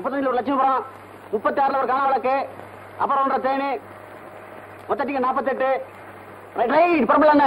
முப்பத்தஞ்சுல ஒரு லட்சுமிபுரம் முப்பத்தி ஆறுல ஒரு காண விளக்கு அப்புறம் ஒன்றரை தேனி மொத்தத்துக்கு நாற்பத்தெட்டு ரைட் ரைட் பரம்பல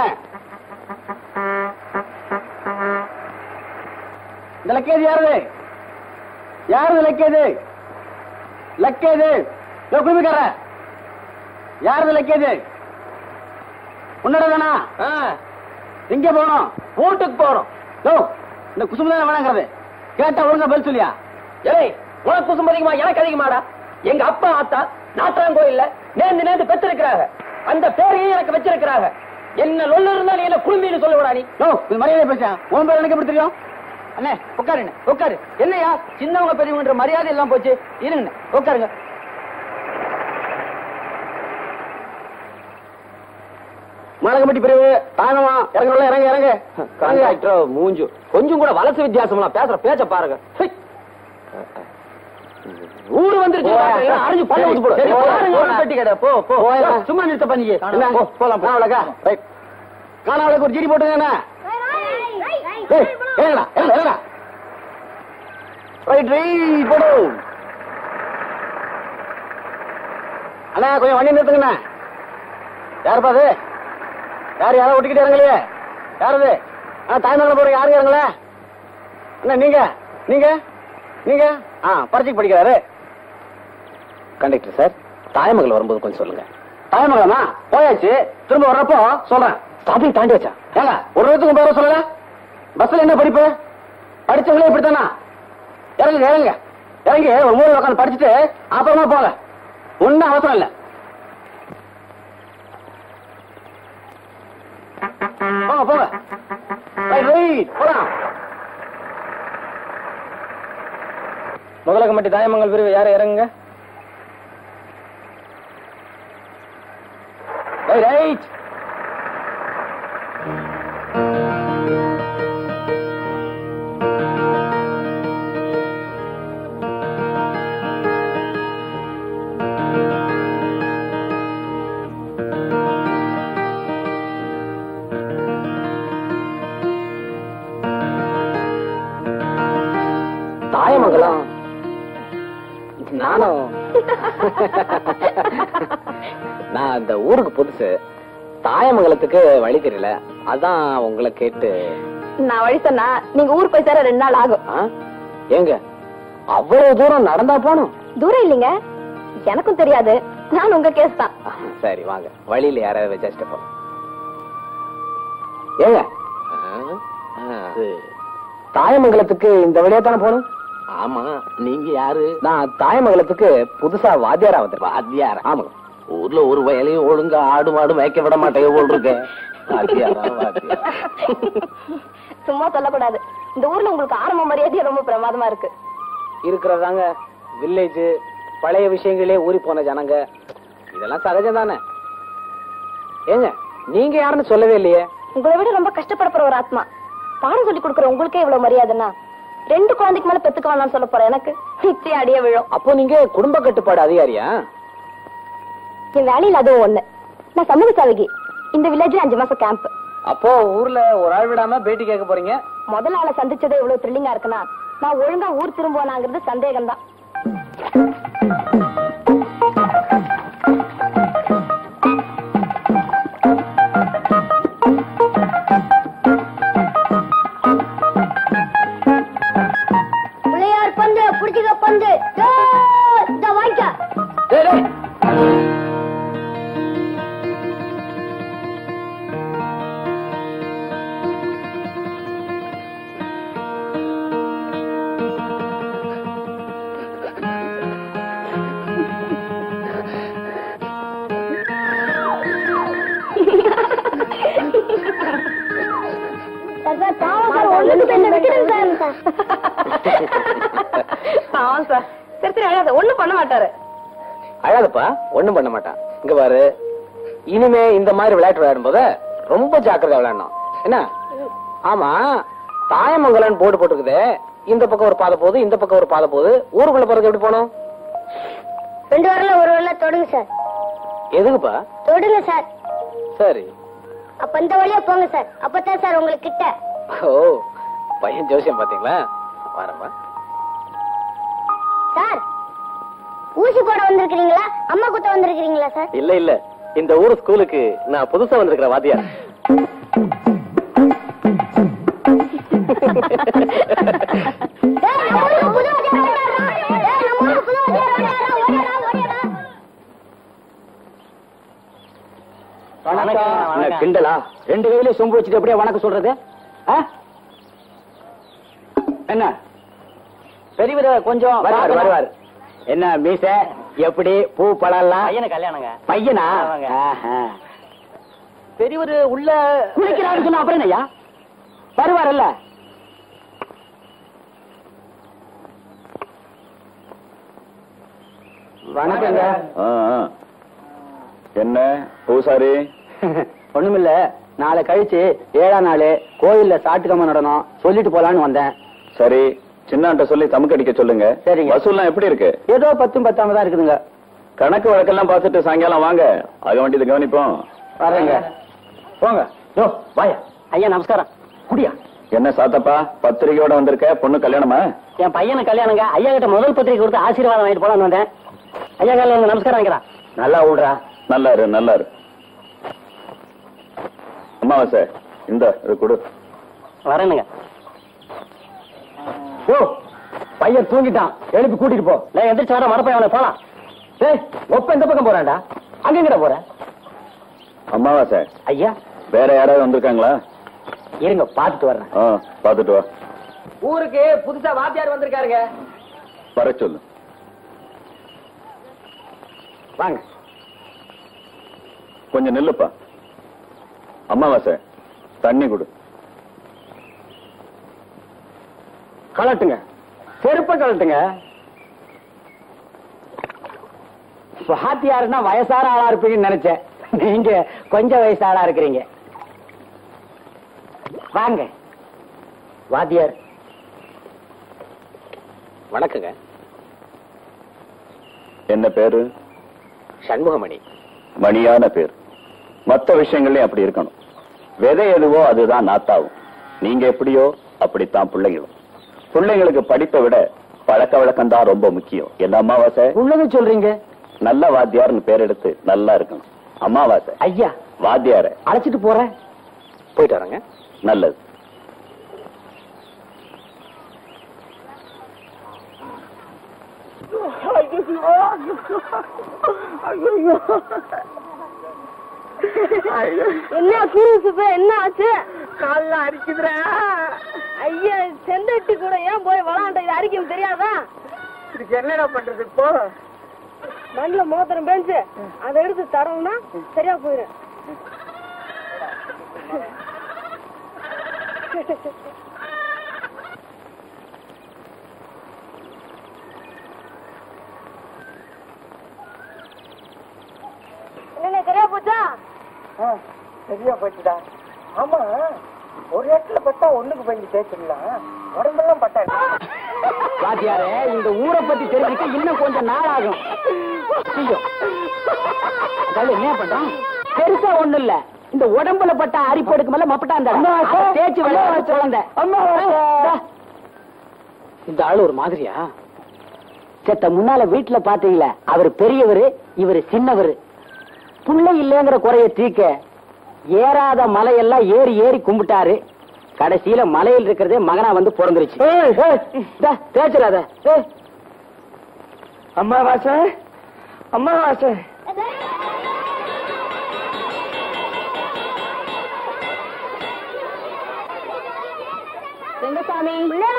இந்த லக்கேஜ் யாருது யாருது லக்கேஜ் லக்கேஜ் யோ குழுமிக்கார யாருது லக்கேஜ் உன்னோட தானா எங்க போகணும் வீட்டுக்கு போறோம் யோ இந்த குசும்பு தான் வேணாங்கிறது கேட்டா ஒழுங்கா பதில் சொல்லியா ஏய் உனக்கு குசும் அதிகமா எனக்கு அதிகமாடா எங்க அப்பா ஆத்தா நாட்டாங்கோயில்ல நேர்ந்து நேர்ந்து பெற்றிருக்கிறாங்க அந்த பேரையும் எனக்கு வச்சிருக்கிறாங்க என்ன லொல்லு இருந்தா நீ என்ன குழும்பின்னு சொல்லுவடா நீ யோ இது மரியாதை பேச உன் பேர் எனக்கு எப்படி தெரியும் அண்ணே உட்காருங்க உட்காரு என்னையா சின்னவங்க பெரியவங்கன்ற மரியாதை எல்லாம் போச்சு இருங்க உட்காருங்க மாநகம்பட்டி பிரிவு தானமா இறங்கல இறங்க இறங்க கான்ட்ராக்டர் மூஞ்சு கொஞ்சம் கூட வலசு வித்தியாசம்லாம் பேசுற பேச்ச பாருங்க ஹை. ஊரு வந்துருச்சு போயா. அறிஞ்சு பல்ல ஊத்து போடு சரி, சரி, போயா. பாருங்க, ஒரு பெட்டி கடை போ போ போயா. சும்மா நிறுத்த பண்ணியே என்ன போ போலாம் போ. காணவளக்கா ரைட் காணவளுக்கு ஒரு ஜிடி போட்டுங்க என்ன ஏய், இறங்குடா, இறங்கு, இறங்குடா. ரைட் ரைட் போடு அண்ணா கொஞ்சம் வண்டி நிறுத்துங்கண்ணா யாருப்பா அது யார் யாரோ ஒட்டிக்கிட்டு இறங்கலையே யார் அது ஆ தாய்மங்கலம் போறீங்க யாருங்க இறங்கல அண்ணா நீங்க நீங்க நீங்க ஆ பரீட்சைக்கு படிக்கிறாரு கண்டக்டர் சார் தாய்மகள் வரும்போது கொஞ்சம் சொல்லுங்க தாய்மகளா போயாச்சு திரும்ப வர்றப்போ சொல்றேன் ஸ்டாப்பிங் தாண்டி வச்சா ஏங்க ஒரு இடத்துக்கு போற சொல்லல பஸ்ல என்ன படிப்பு படிச்சவங்களே இப்படித்தானா இறங்குங்க இறங்குங்க இறங்கி ஒரு மூணு உட்காந்து படிச்சுட்டு அப்புறமா போங்க ஒன்னும் அவசரம் இல்ல போங்க போங்க ரைட் ரைட் போலாம் முதலகம்பட்டி தாயமங்கல் பிரிவு யாரும் இறங்குங்க ரைட் ரைட் தாயமங்கலம் நானும் நான் இந்த ஊருக்கு புதுசு தாயமங்கலத்துக்கு வழி தெரியல அதான் உங்களை கேட்டு நான் வழி சொன்னா நீங்க ஊருக்கு போய் சேர ரெண்டு நாள் ஆகும் ஆ? ஏங்க அவ்வளவு தூரம் நடந்தா போனோம் தூரம் இல்லைங்க எனக்கும் தெரியாது நான் உங்க கேஸ் தான் சரி வாங்க வழியில யாராவது வச்சுட்டு போறோம் ஏங்க இது தாயமங்கலத்துக்கு இந்த வழியா தானே போகணும் ஆமா நீங்க யாரு நான் தாயமங்கலத்துக்கு புதுசா வாத்தியாரா வந்திருக்கேன் வாத்தியாரா ஆமாங்க ஊர்ல ஒரு வயலையும் ஒழுங்கா ஆடு மாடு மேய்க்க விட மாட்டேங்க போல் இருக்க வாத்தியாரா வாத்தியாரா சும்மா சொல்லக்கூடாது இந்த ஊர்ல உங்களுக்கு ஆரம்ப மரியாதையே ரொம்ப பிரமாதமா இருக்கு இருக்கிறதாங்க வில்லேஜ் பழைய விஷயங்களே ஊறி போன ஜனங்க இதெல்லாம் சகஜம் தானே ஏங்க நீங்க யாருன்னு சொல்லவே இல்லையே உங்களை விட ரொம்ப கஷ்டப்படப்படுற ஒரு ஆத்மா பாடம் சொல்லி கொடுக்குற உங்களுக்கே இவ்வளவு மரியாதைன்னா ரெண்டு குழந்தைக்கு மேல பெத்துக்க வேணாம்னு சொல்ல போறேன் எனக்கு நிச்சயம் அடிய விழும் அப்போ நீங்க குடும்ப கட்டுப்பாடு அதிகாரியா என் வேலையில அதுவும் ஒண்ணு நான் சமூக சேவகி இந்த வில்லேஜ்ல அஞ்சு மாசம் கேம்ப் அப்போ ஊர்ல ஒரு ஆள் விடாம பேட்டி கேட்க போறீங்க முதல் ஆளை சந்திச்சதே இவ்வளவு த்ரில்லிங்கா இருக்குன்னா நான் ஒழுங்கா ஊர் திரும்புவானாங்கிறது சந்தேகம் தான் பிள்ளையார் பந்து புடிச்சுக்க பந்து வாங்கிக்க டேய், டேய். ஆமா சார் சரி சரி அழாத ஒண்ணும் பண்ண மாட்டாரு அழாதப்பா ஒண்ணும் பண்ண மாட்டான் இங்க பாரு இனிமே இந்த மாதிரி விளையாட்டு விளையாடும் போது ரொம்ப ஜாக்கிரதை விளையாடணும் என்ன ஆமா தாயமங்கலன் போர்டு போட்டுருக்குதே இந்த பக்கம் ஒரு பாதை போகுது இந்த பக்கம் ஒரு பாதை போகுது ஊருக்குள்ள போறது எப்படி போகணும் ரெண்டு வரல ஒரு வரல தொடுங்க சார் எதுக்குப்பா தொடுங்க சார் சரி அப்ப இந்த வழியா போங்க சார் அப்பதான் சார் உங்களுக்கு கிட்ட ஓ பையன் ஜோசியம் பாத்தீங்களா வரப்பா சார் ஊசி போட வந்திருக்கீங்களா அம்மா குத்த வந்திருக்கீங்களா சார் இல்ல இல்ல இந்த ஊர் ஸ்கூலுக்கு நான் புதுசா வந்திருக்கிற வாத்தியார் என்ன கிண்டலா ரெண்டு கையில சொம்பு வச்சுட்டு அப்படியே வணக்கம் சொல்றது ஆ? என்ன பெரியவர கொஞ்சம் வருவார் வருவார் என்ன மீச எப்படி பூ பழம்லாம் பையனை கல்யாணங்க பையனா ஆமாங்க. ஆஹா. பெரியவர் உள்ள குளிக்கிறாரு சொன்னா அப்புறம் என்னய்யா வருவார்ல வணக்கங்க ஆ, ஆ. என்ன பூசாரி ஒண்ணுமில்ல நாளை கழிச்சு ஏழாம் நாள் கோயில்ல சாட்டுக்கம்ம நடனம் சொல்லிட்டு போலான்னு வந்தேன் சரி சின்னான்ட்ட சொல்லி தமுக்கடிக்க சொல்லுங்க சரிங்க. வசூல்லாம் எப்படி இருக்கு ஏதோ பத்தும் பத்தாம தான் இருக்குதுங்க கணக்கு வழக்கெல்லாம் பார்த்துட்டு சாயங்காலம் வாங்க ஆக வேண்டியது கவனிப்போம் வரேங்க போங்க யோ வாயா ஐயா நமஸ்காரம் குடியா என்ன சாத்தப்பா பத்திரிகையோட வந்திருக்க பொண்ணு கல்யாணமா என் பையனை கல்யாணங்க ஐயா கிட்ட முதல் பத்திரிக்கை கொடுத்து ஆசீர்வாதம் வாங்கிட்டு போலான்னு வந்தேன் ஐயா காலையில் நமஸ்காரம் வைக்கிறா நல்லா விடுறா நல்லா இரு நல்லா இரு அம்மாவாசை இந்த இது கொடு வரேனுங்க ஓ பையன் தூங்கிட்டான் எழுப்பி கூட்டிட்டு போ நான் எந்திரிச்சு வர மரப்பை அவனை போலாம் ஏய் ஒப்ப இந்த பக்கம் போறான்டா அங்க எங்கடா போற அம்மாவாசை ஐயா வேற யாராவது வந்திருக்காங்களா இருங்க பாத்துட்டு வர்றேன் ஆ பாத்துட்டு வா ஊருக்கு புதுசா வாத்தியார் வந்திருக்காருங்க வர சொல்லு வாங்க கொஞ்சம் நில்லுப்பா அம்மாவாசை தண்ணி கொடு கலட்டுங்க செருப்ப கலட்டுங்க வாத்தியாருன்னா வயசான ஆளா இருப்பீங்கன்னு நினைச்சேன் நீங்க கொஞ்சம் வயசு ஆளா இருக்கிறீங்க வாங்க வாத்தியார் வணக்கங்க என்ன பேரு சண்முகமணி மணியான பேர் மத்த விஷயங்கள்லயும் அப்படி இருக்கணும் விதை எதுவோ அதுதான் நாத்தாவும் நீங்க எப்படியோ அப்படித்தான் பிள்ளைங்களும் பிள்ளைங்களுக்கு படிப்பை விட பழக்க வழக்கம் தான் ரொம்ப முக்கியம் என்ன அமாவாசை உள்ளது சொல்றீங்க நல்ல வாத்தியார்னு பேர் எடுத்து நல்லா இருக்கணும் அமாவாசை ஐயா வாத்தியார அழைச்சிட்டு போறேன் போயிட்டு வரேங்க நல்லது என்ன குருசுப்ப என்ன ஆச்சு கால்ல அரிக்குதுடா ஐயா செந்தட்டி கூட ஏன் போய் விளாண்ட இது அரிக்கும் தெரியாதா இதுக்கு என்னடா பண்றது இப்போ மண்ணுல மோதிரம் பேஞ்சு அதை எடுத்து தரவுனா சரியா போயிடும் என்ன சரியா போச்சா சரியா போச்சுடா ஆமா ஒரு இடத்துல பட்டா ஒண்ணுக்கு பயந்து தேய்ச்சிடலாம் உடம்பெல்லாம் பட்டா வாத்தியாரே இந்த ஊரை பத்தி தெரிஞ்சுக்க இன்னும் கொஞ்சம் நாள் ஆகும் ஐயோ. அதாவது என்ன பண்றான் பெருசா ஒண்ணு இல்ல இந்த உடம்புல பட்ட அரிப்பு எடுக்க மேல மப்பட்டாந்த தேய்ச்சி விளையாட குழந்தை இந்தா. இந்த ஆளு ஒரு மாதிரியா செத்த முன்னால வீட்டுல பாத்தீங்களா அவர் பெரியவரு இவரு சின்னவரு புள்ள இல்லைங்கிற குறைய தீக்க ஏறாத மலையெல்லாம் ஏறி ஏறி கும்பிட்டாரு கடைசியில மலையில் இருக்கிறதே மகனா வந்து பிறந்துருச்சு தேய்ச்சிடாத அம்மாவாசை அம்மாவாசை ரெங்கசாமி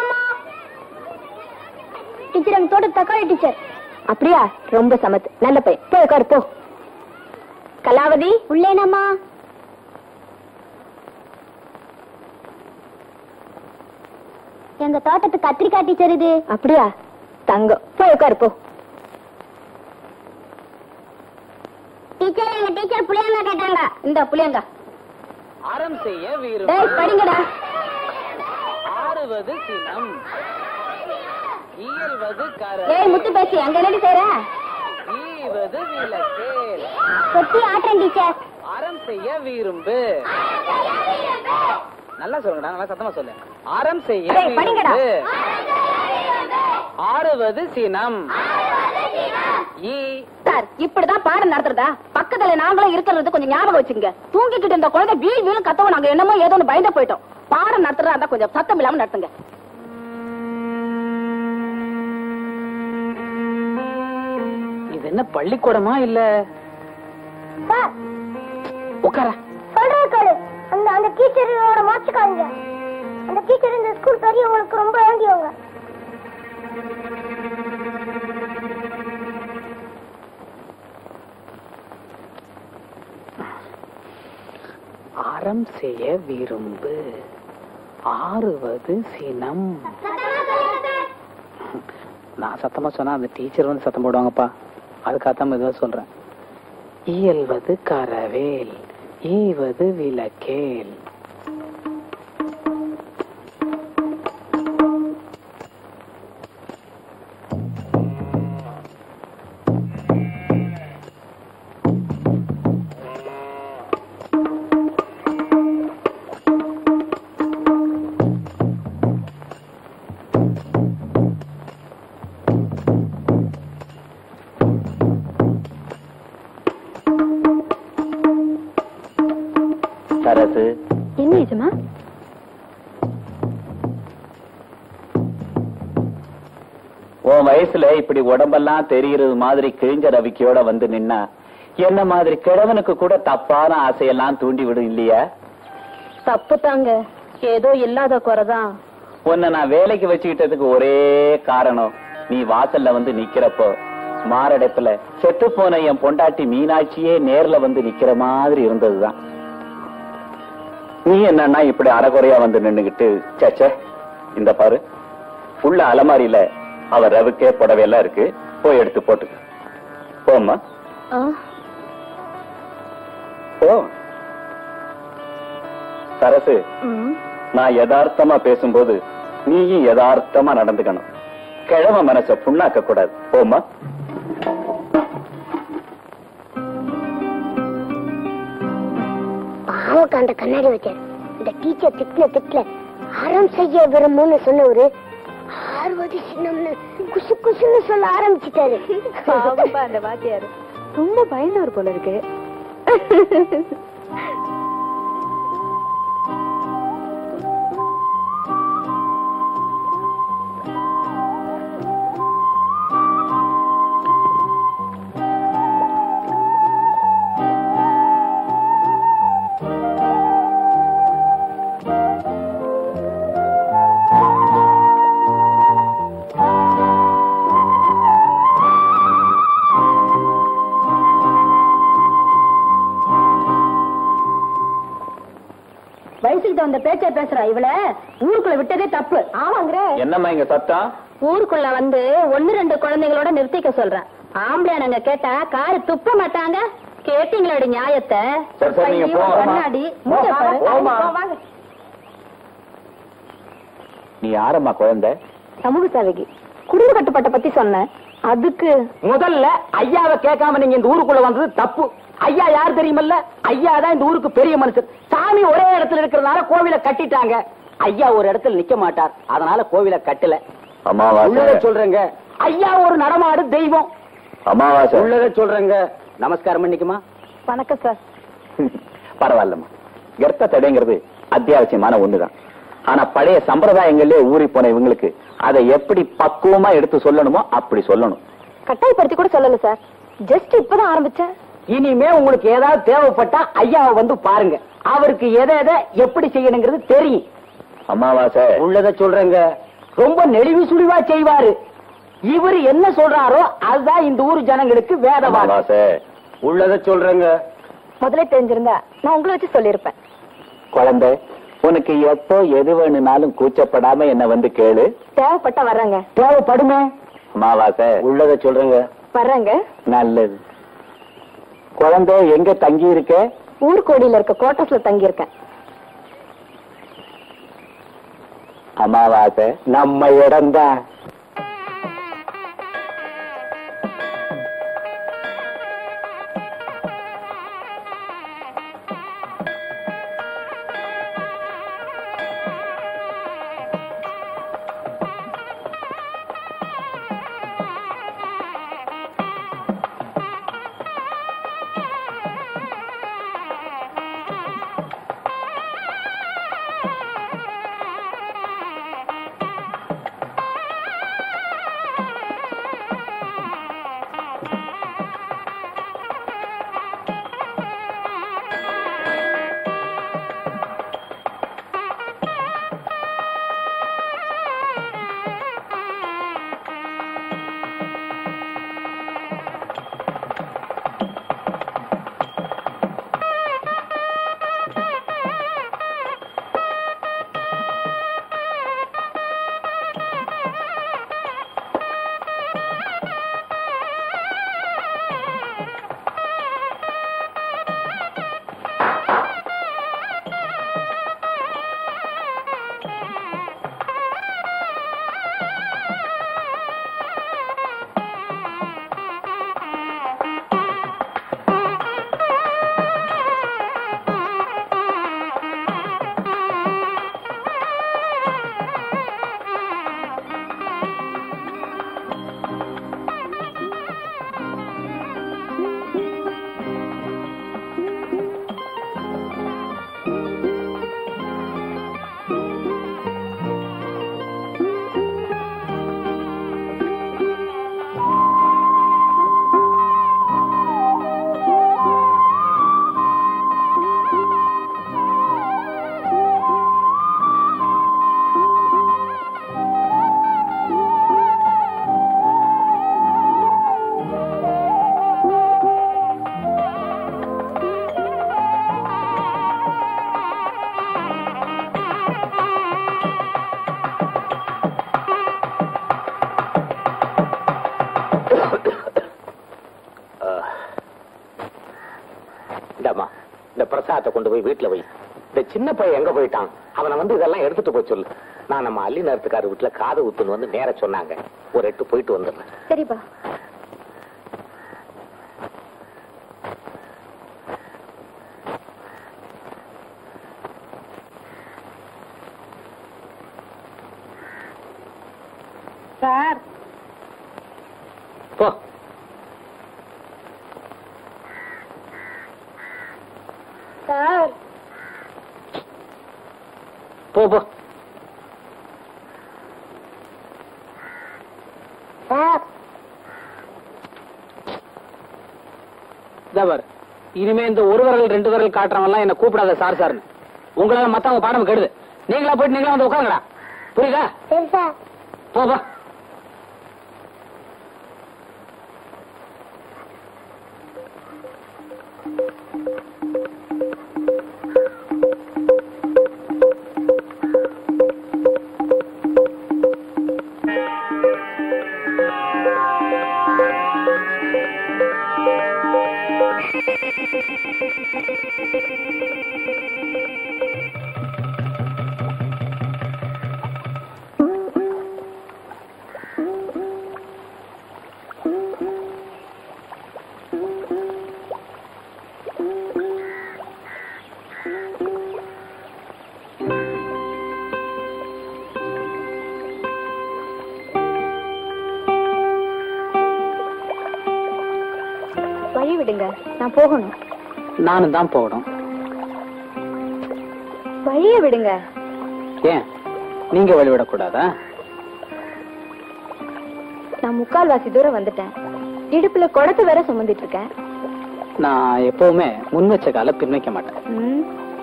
டீச்சர் எங்க தோட்ட தக்காளி டீச்சர் அப்படியா ரொம்ப சமத்து நல்ல பையன் போய் உட்காரு போ கலாவதி உள்ளேனம்மா எங்க தோட்டத்து கத்திரிக்காய் டீச்சர் இது அப்படியா தங்கம் போய் உட்காரு போ டீச்சர் எங்க டீச்சர் புளியங்க கேட்டாங்க இந்த புளியங்க அறம் செய்ய வீரம் டேய் படிங்கடா ஆறுவது சினம் இயல்வது கர ஏய் முத்து பேசி அங்க என்னடி செய்யற ஈவது விளக்கேல் கொத்தி ஆட்டம் டீச்சர் அறம் செய்ய விரும்பு நல்லா சொல்லுங்கடா நல்லா சத்தமா சொல்லு அறம் செய்ய டேய், படிங்கடா. விரும்பு ஆறுவது சினம் ஈ சார் இப்படிதான் பாடம் நடத்துறதா பக்கத்துல நாங்களும் இருக்கிறது கொஞ்சம் ஞாபகம் வச்சுங்க தூங்கிக்கிட்டு இருந்த குழந்தை வீல் வீலும் கத்தவும் நாங்க என்னமோ ஏதோ ஒண்ணு பயந்து போயிட்டோம் பாடம் நடத்துறதா இருந்தா கொஞ்சம் சத்தம் இல்லாம நடத்துங்க இது என்ன பள்ளிக்கூடமா இல்ல சார் உட்கார சொல்றது கேளு அந்த அந்த டீச்சரோட மாச்சுக்காதீங்க அந்த டீச்சர் இந்த ஸ்கூல் பெரியவங்களுக்கு ரொம்ப வேண்டியவங்க அறம் செய்ய விரும்பு ஆறுவது சினம் நான் சத்தமா சொன்னா அந்த டீச்சர் வந்து சத்தம் போடுவாங்கப்பா அதுக்காகத்தான் மெதுவா சொல்றேன் இயல்வது கரவேல் ஈவது விளக்கேல் சரசு என்ன இதுமா உன் வயசுல இப்படி உடம்பெல்லாம் தெரிகிறது மாதிரி கிழிஞ்ச ரவிக்கையோட வந்து நின்னா என்ன மாதிரி கிழவனுக்கு கூட தப்பான ஆசையெல்லாம் தூண்டி விடும் இல்லையா தப்பு தாங்க ஏதோ இல்லாத குறைதான் உன்னை நான் வேலைக்கு வச்சுக்கிட்டதுக்கு ஒரே காரணம் நீ வாசல்ல வந்து நிக்கிறப்போ மாரடைப்புல செத்து போன என் பொண்டாட்டி மீனாட்சியே நேர்ல வந்து நிக்கிற மாதிரி இருந்ததுதான் நீ என்னன்னா இப்படி அறகுறையா வந்து நின்னுகிட்டு சேச்சே இந்த பாரு உள்ள அலமாரியில அவ ரவுக்கே புடவையெல்லாம் இருக்கு போய் எடுத்து போட்டுக்க போம்மா போ சரசு நான் யதார்த்தமா பேசும்போது நீயும் யதார்த்தமா நடந்துக்கணும் கிழவ மனச புண்ணாக்க கூடாது போமா பாவக்கு அந்த கண்ணாடி வச்சாரு இந்த டீச்சர் திட்டின திட்டல அறம் செய்ய விரும்புன்னு சொன்னவரு ஆர்வதி சின்னம்னு குசு குசுன்னு சொல்ல ஆரம்பிச்சிட்டாரு அந்த வாத்தியாரு ரொம்ப பயந்தவர் போல இருக்கு வயசுக்கு தகுந்த பேச்சா பேசுறா இவள ஊருக்குள்ள விட்டதே தப்பு ஆமாங்கிற என்னம்மா இங்க சத்தம் ஊருக்குள்ள வந்து ஒண்ணு ரெண்டு குழந்தைங்களோட நிறுத்திக்க சொல்றேன் ஆம்பளை நாங்க கேட்டா காரு துப்ப மாட்டாங்க கேட்டீங்களோட நியாயத்தை சரி, சரி, நீங்க ஐயோ, போங்கம்மா. கண்ணாடி மூஞ்ச போம்மா, பாரு. போம்மா. போ, வாங்க. நீ யாரம்மா குழந்தை சமூக சேவைக்கு குடும்ப கட்டுப்பாட்டை பத்தி சொன்னேன் அதுக்கு முதல்ல ஐயாவை கேட்காம நீங்க இந்த ஊருக்குள்ள வந்தது தப்பு ஐயா யார் தெரியுமல்ல ஐயா தான் இந்த ஊருக்கு பெரிய மனுஷன் சாமி ஒரே இடத்துல இருக்கிறதுனால கோவிலை கட்டிட்டாங்க ஐயா ஒரு இடத்துல நிக்க மாட்டார் அதனால கோவிலை கட்டல உள்ளத அமாவாசை சொல்றேங்க ஐயா ஒரு நடமாடு தெய்வம் அமாவாசை உள்ளத சொல்றேங்க நமஸ்காரம் பண்ணிக்குமா வணக்கம் சார் பரவாயில்லம்மா கர்த்த தடைங்கிறது அத்தியாவசியமான ஒண்ணுதான் ஆனா பழைய சம்பிரதாயங்களே ஊறி போன இவங்களுக்கு அதை எப்படி பக்குவமா எடுத்து சொல்லணுமோ அப்படி சொல்லணும் கட்டாயப்படுத்தி கூட சொல்லல சார் ஜஸ்ட் இப்பதான் ஆரம்பிச்சேன் இனிமே உங்களுக்கு ஏதாவது தேவைப்பட்டா ஐயாவை வந்து பாருங்க அவருக்கு எதை எதை எப்படி செய்யணுங்கிறது தெரியும் அமாவாசை உள்ளத சொல்றேங்க ரொம்ப நெளிவு சுழிவா செய்வாரு இவரு என்ன சொல்றாரோ அதுதான் இந்த ஊர் ஜனங்களுக்கு வேதவாதம் அமாவாசை உள்ளத சொல்றேங்க முதல்ல தெரிஞ்சிருந்தா நான் உங்களை வச்சு சொல்லியிருப்பேன் குழந்தை உனக்கு எப்போ எது வேணும்னாலும் கூச்சப்படாம என்ன வந்து கேளு தேவைப்பட்டா வர்றேங்க தேவைப்படுமே அமாவாசை உள்ளத சொல்றேங்க வர்றேங்க நல்லது குழந்தை எங்க தங்கி இருக்க ஊர்கோடியில இருக்க குவார்டர்ஸ்ல தங்கி இருக்கேன் அமாவாசை நம்ம இடம்தான் பிரசாதத்தை கொண்டு போய் வீட்டுல வை இந்த சின்ன பையன் எங்க போயிட்டான் அவனை வந்து இதெல்லாம் எடுத்துட்டு போய் சொல்லு நான் நம்ம அள்ளி நேரத்துக்கார வீட்டுல காது ஊத்துன்னு வந்து நேர சொன்னாங்க ஒரு எட்டு போயிட்டு வந்துடுறேன் சரிப்பா சார் போ சார் போ போ சார் இதா பாரு இனிமே இந்த ஒரு விரல் ரெண்டு விரல் காட்டுறவன்லாம் என்ன கூப்பிடாத சார் சார்னு உங்களால மத்தவங்க பாடம் கெடுது நீங்களா போயிட்டு நீங்களா வந்து உட்காருங்கடா புரியுதா சரி சார் போ போ வழி விடுங்க நான் போகணும் நானும் தான் போகணும் வழிய விடுங்க ஏன் நீங்க வழிவிடக்கூடாதா நான் முக்கால்வாசி தூரம் வந்துட்டேன் இடுப்புல குடத்தை வேற சுமந்துட்டு இருக்கேன் நான் எப்பவுமே முன் வச்ச கால பின் வைக்க மாட்டேன் ம்.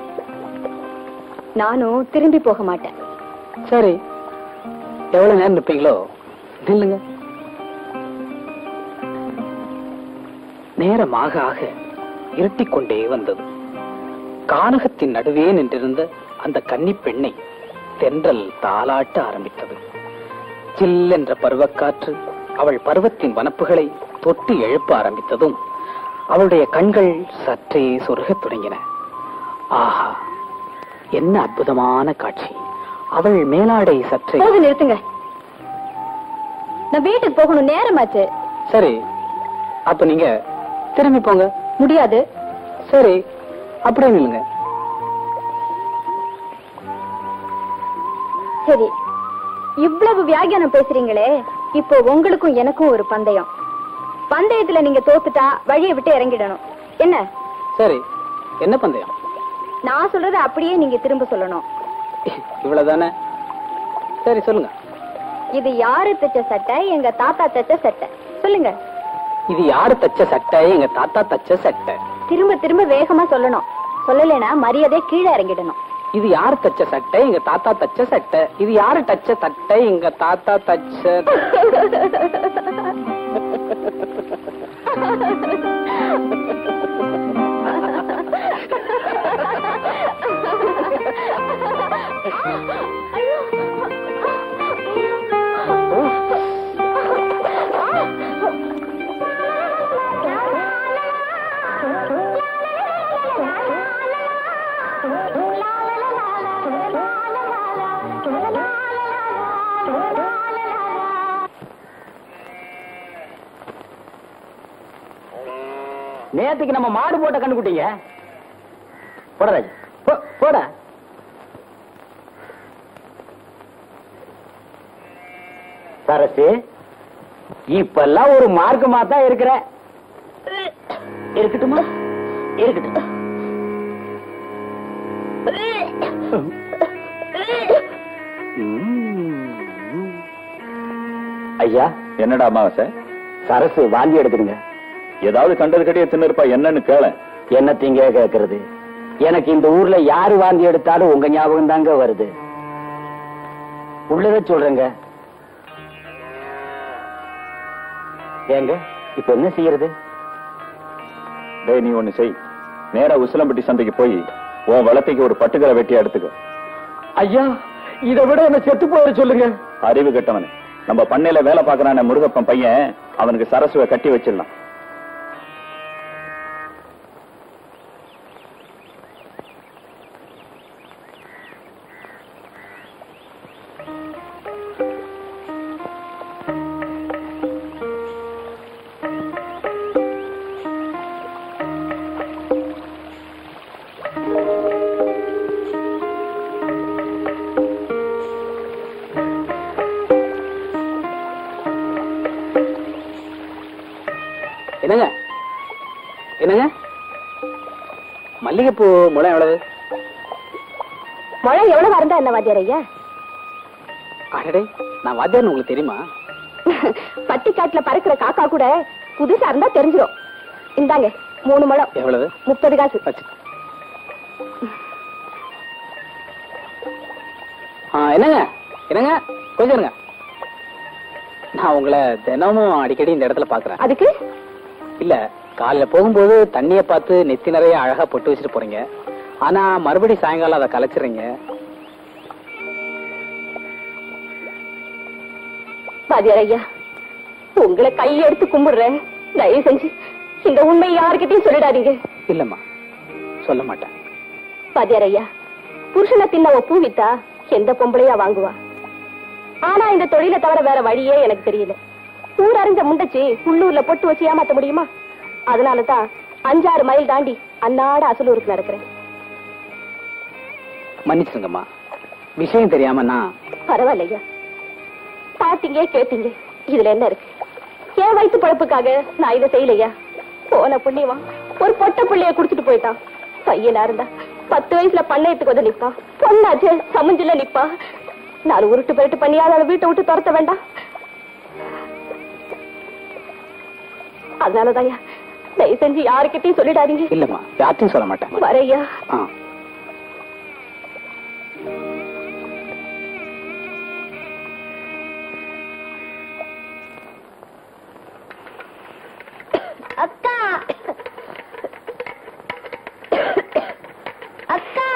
நானும் திரும்பி போக மாட்டேன் சரி எவ்வளவு நேரம் நிப்பீங்களோ நில்லுங்க நேரமாக ஆக இருட்டிக் கொண்டே வந்தது கானகத்தின் நடுவே நின்றிருந்த அந்த கன்னிப் பெண்ணை தென்றல் தாளாட்ட ஆரம்பித்தது ஜில் என்ற பருவக்காற்று அவள் பருவத்தின் வனப்புகளை தொட்டு எழுப்ப ஆரம்பித்ததும் அவளுடைய கண்கள் சற்றே சொருகத் தொடங்கின ஆஹா என்ன அற்புதமான காட்சி அவள் மேலாடை சற்றே போது நிறுத்துங்க நான் வீட்டுக்கு போகணும் நேரமாச்சு சரி அப்ப நீங்க திரும்பி போங்க முடியாது சரி அப்படியே நில்லுங்க சரி இவ்வளவு வியாகியானம் பேசுறீங்களே இப்போ உங்களுக்கும் எனக்கும் ஒரு பந்தயம் பந்தயத்துல நீங்க தோத்துட்டா வழியை விட்டு இறங்கிடணும் என்ன சரி என்ன பந்தயம் நான் சொல்றத அப்படியே நீங்க திரும்ப சொல்லணும் இவ்வளவுதானே சரி சொல்லுங்க இது யாரு தைச்ச சட்டை எங்க தாத்தா தைச்ச சட்டை சொல்லுங்க இது யாரு தச்ச சட்டை எங்க தாத்தா தச்ச சட்டை திரும்ப திரும்ப வேகமா சொல்லணும் சொல்லலைன்னா மரியாதை கீழே இறங்கிடணும் இது யாரு தச்ச சட்டை எங்க தாத்தா தச்ச சட்டை இது யாரு தச்ச சட்டை எங்க தாத்தா தச்ச நேத்துக்கு நம்ம மாடு போட்ட கண்டுபிட்டீங்க போட ராஜு போ போட சரசு இப்பெல்லாம் ஒரு மார்க்கமா தான் இருக்கிற இருக்கட்டுமா இருக்கட்டும் ஐயா என்னடா அமாவாசை சரசு வாந்தி எடுத்துருங்க ஏதாவது கண்டது கட்டிய தின்னுருப்பா என்னன்னு கேள என்னத்தீங்க கேக்குறது எனக்கு இந்த ஊர்ல யாரு வாந்தி எடுத்தாலும் உங்க ஞாபகம் தாங்க வருது உள்ளத சொல்றேங்க ஏங்க இப்ப என்ன செய்யறது டேய் நீ ஒண்ணு செய் நேரா உசிலம்பட்டி சந்தைக்கு போய் உன் வளர்த்திக்கு ஒரு பட்டுக்கரை வெட்டி எடுத்துக்க ஐயா இதை விட என்ன செத்து போயிட சொல்லுங்க அறிவு கெட்டவன் நம்ம பண்ணையில வேலை பாக்குறான முருகப்பன் பையன் அவனுக்கு சரசுவை கட்டி வச்சிடலாம் என்னங்க என்னங்க மல்லிகைப்பூ முளை எவ்வளவு மழை எவ்வளவு இருந்தா என்ன வாத்தியார் ஐயா அடடே நான் வாத்தியார்னு உங்களுக்கு தெரியுமா பட்டிக்காட்டுல பறக்கிற காக்கா கூட புதுசா இருந்தா தெரிஞ்சிடும் இந்தாங்க மூணு முழம் எவ்வளவு முப்பது காசு வச்சு ஆ என்னங்க என்னங்க கொஞ்சம் இருங்க நான் உங்களை தினமும் அடிக்கடி இந்த இடத்துல பாக்குறேன் அதுக்கு இல்ல காலைல போகும்போது தண்ணிய பார்த்து நெத்தி நிறைய அழகா பொட்டு வச்சுட்டு போறீங்க ஆனா மறுபடி சாயங்காலம் அதை கலைச்சிடுறீங்க வாத்தியார் ஐயா உங்களை கையெடுத்து கும்பிடுறேன் தயவு செஞ்சு இந்த உண்மை யாருக்கிட்டையும் சொல்லிடாதீங்க இல்லம்மா சொல்ல மாட்டேன் வாத்தியார் ஐயா புருஷனை தின்ன பூ வித்தா எந்த பொம்பளையா வாங்குவா ஆனா இந்த தொழிலை தவிர வேற வழியே எனக்கு தெரியல ஊர் அறிஞ்ச முண்டச்சி உள்ளூர்ல பொட்டு வச்சு ஏமாத்த முடியுமா அதனாலதான் அஞ்சாறு மைல் தாண்டி அன்னாட அசலூருக்கு நடக்கிறேன் மன்னிச்சுங்கம்மா விஷயம் தெரியாம நான் பரவாயில்லையா பாத்தீங்க கேட்டீங்க இதுல என்ன இருக்கு என் வயிற்று பழப்புக்காக நான் இதை செய்யலையா போன புண்ணியமா ஒரு பொட்ட புள்ளைய குடுத்துட்டு போயிட்டான் பையனா இருந்தா பத்து வயசுல பண்ணையத்துக்கு வந்து நிப்பான் பொண்ணாச்சு சமுஞ்சில நிப்பா நாலு உருட்டு பெருட்டு பண்ணியாத அவளை வீட்டை விட்டு துரத்த வேண்டாம் அதனாலதான்யா தயவு செஞ்சு யாருக்கிட்டையும் சொல்லிடாதீங்க இல்லம்மா யார்ட்டையும் சொல்ல மாட்டேன் வரையா ஆ அக்கா அக்கா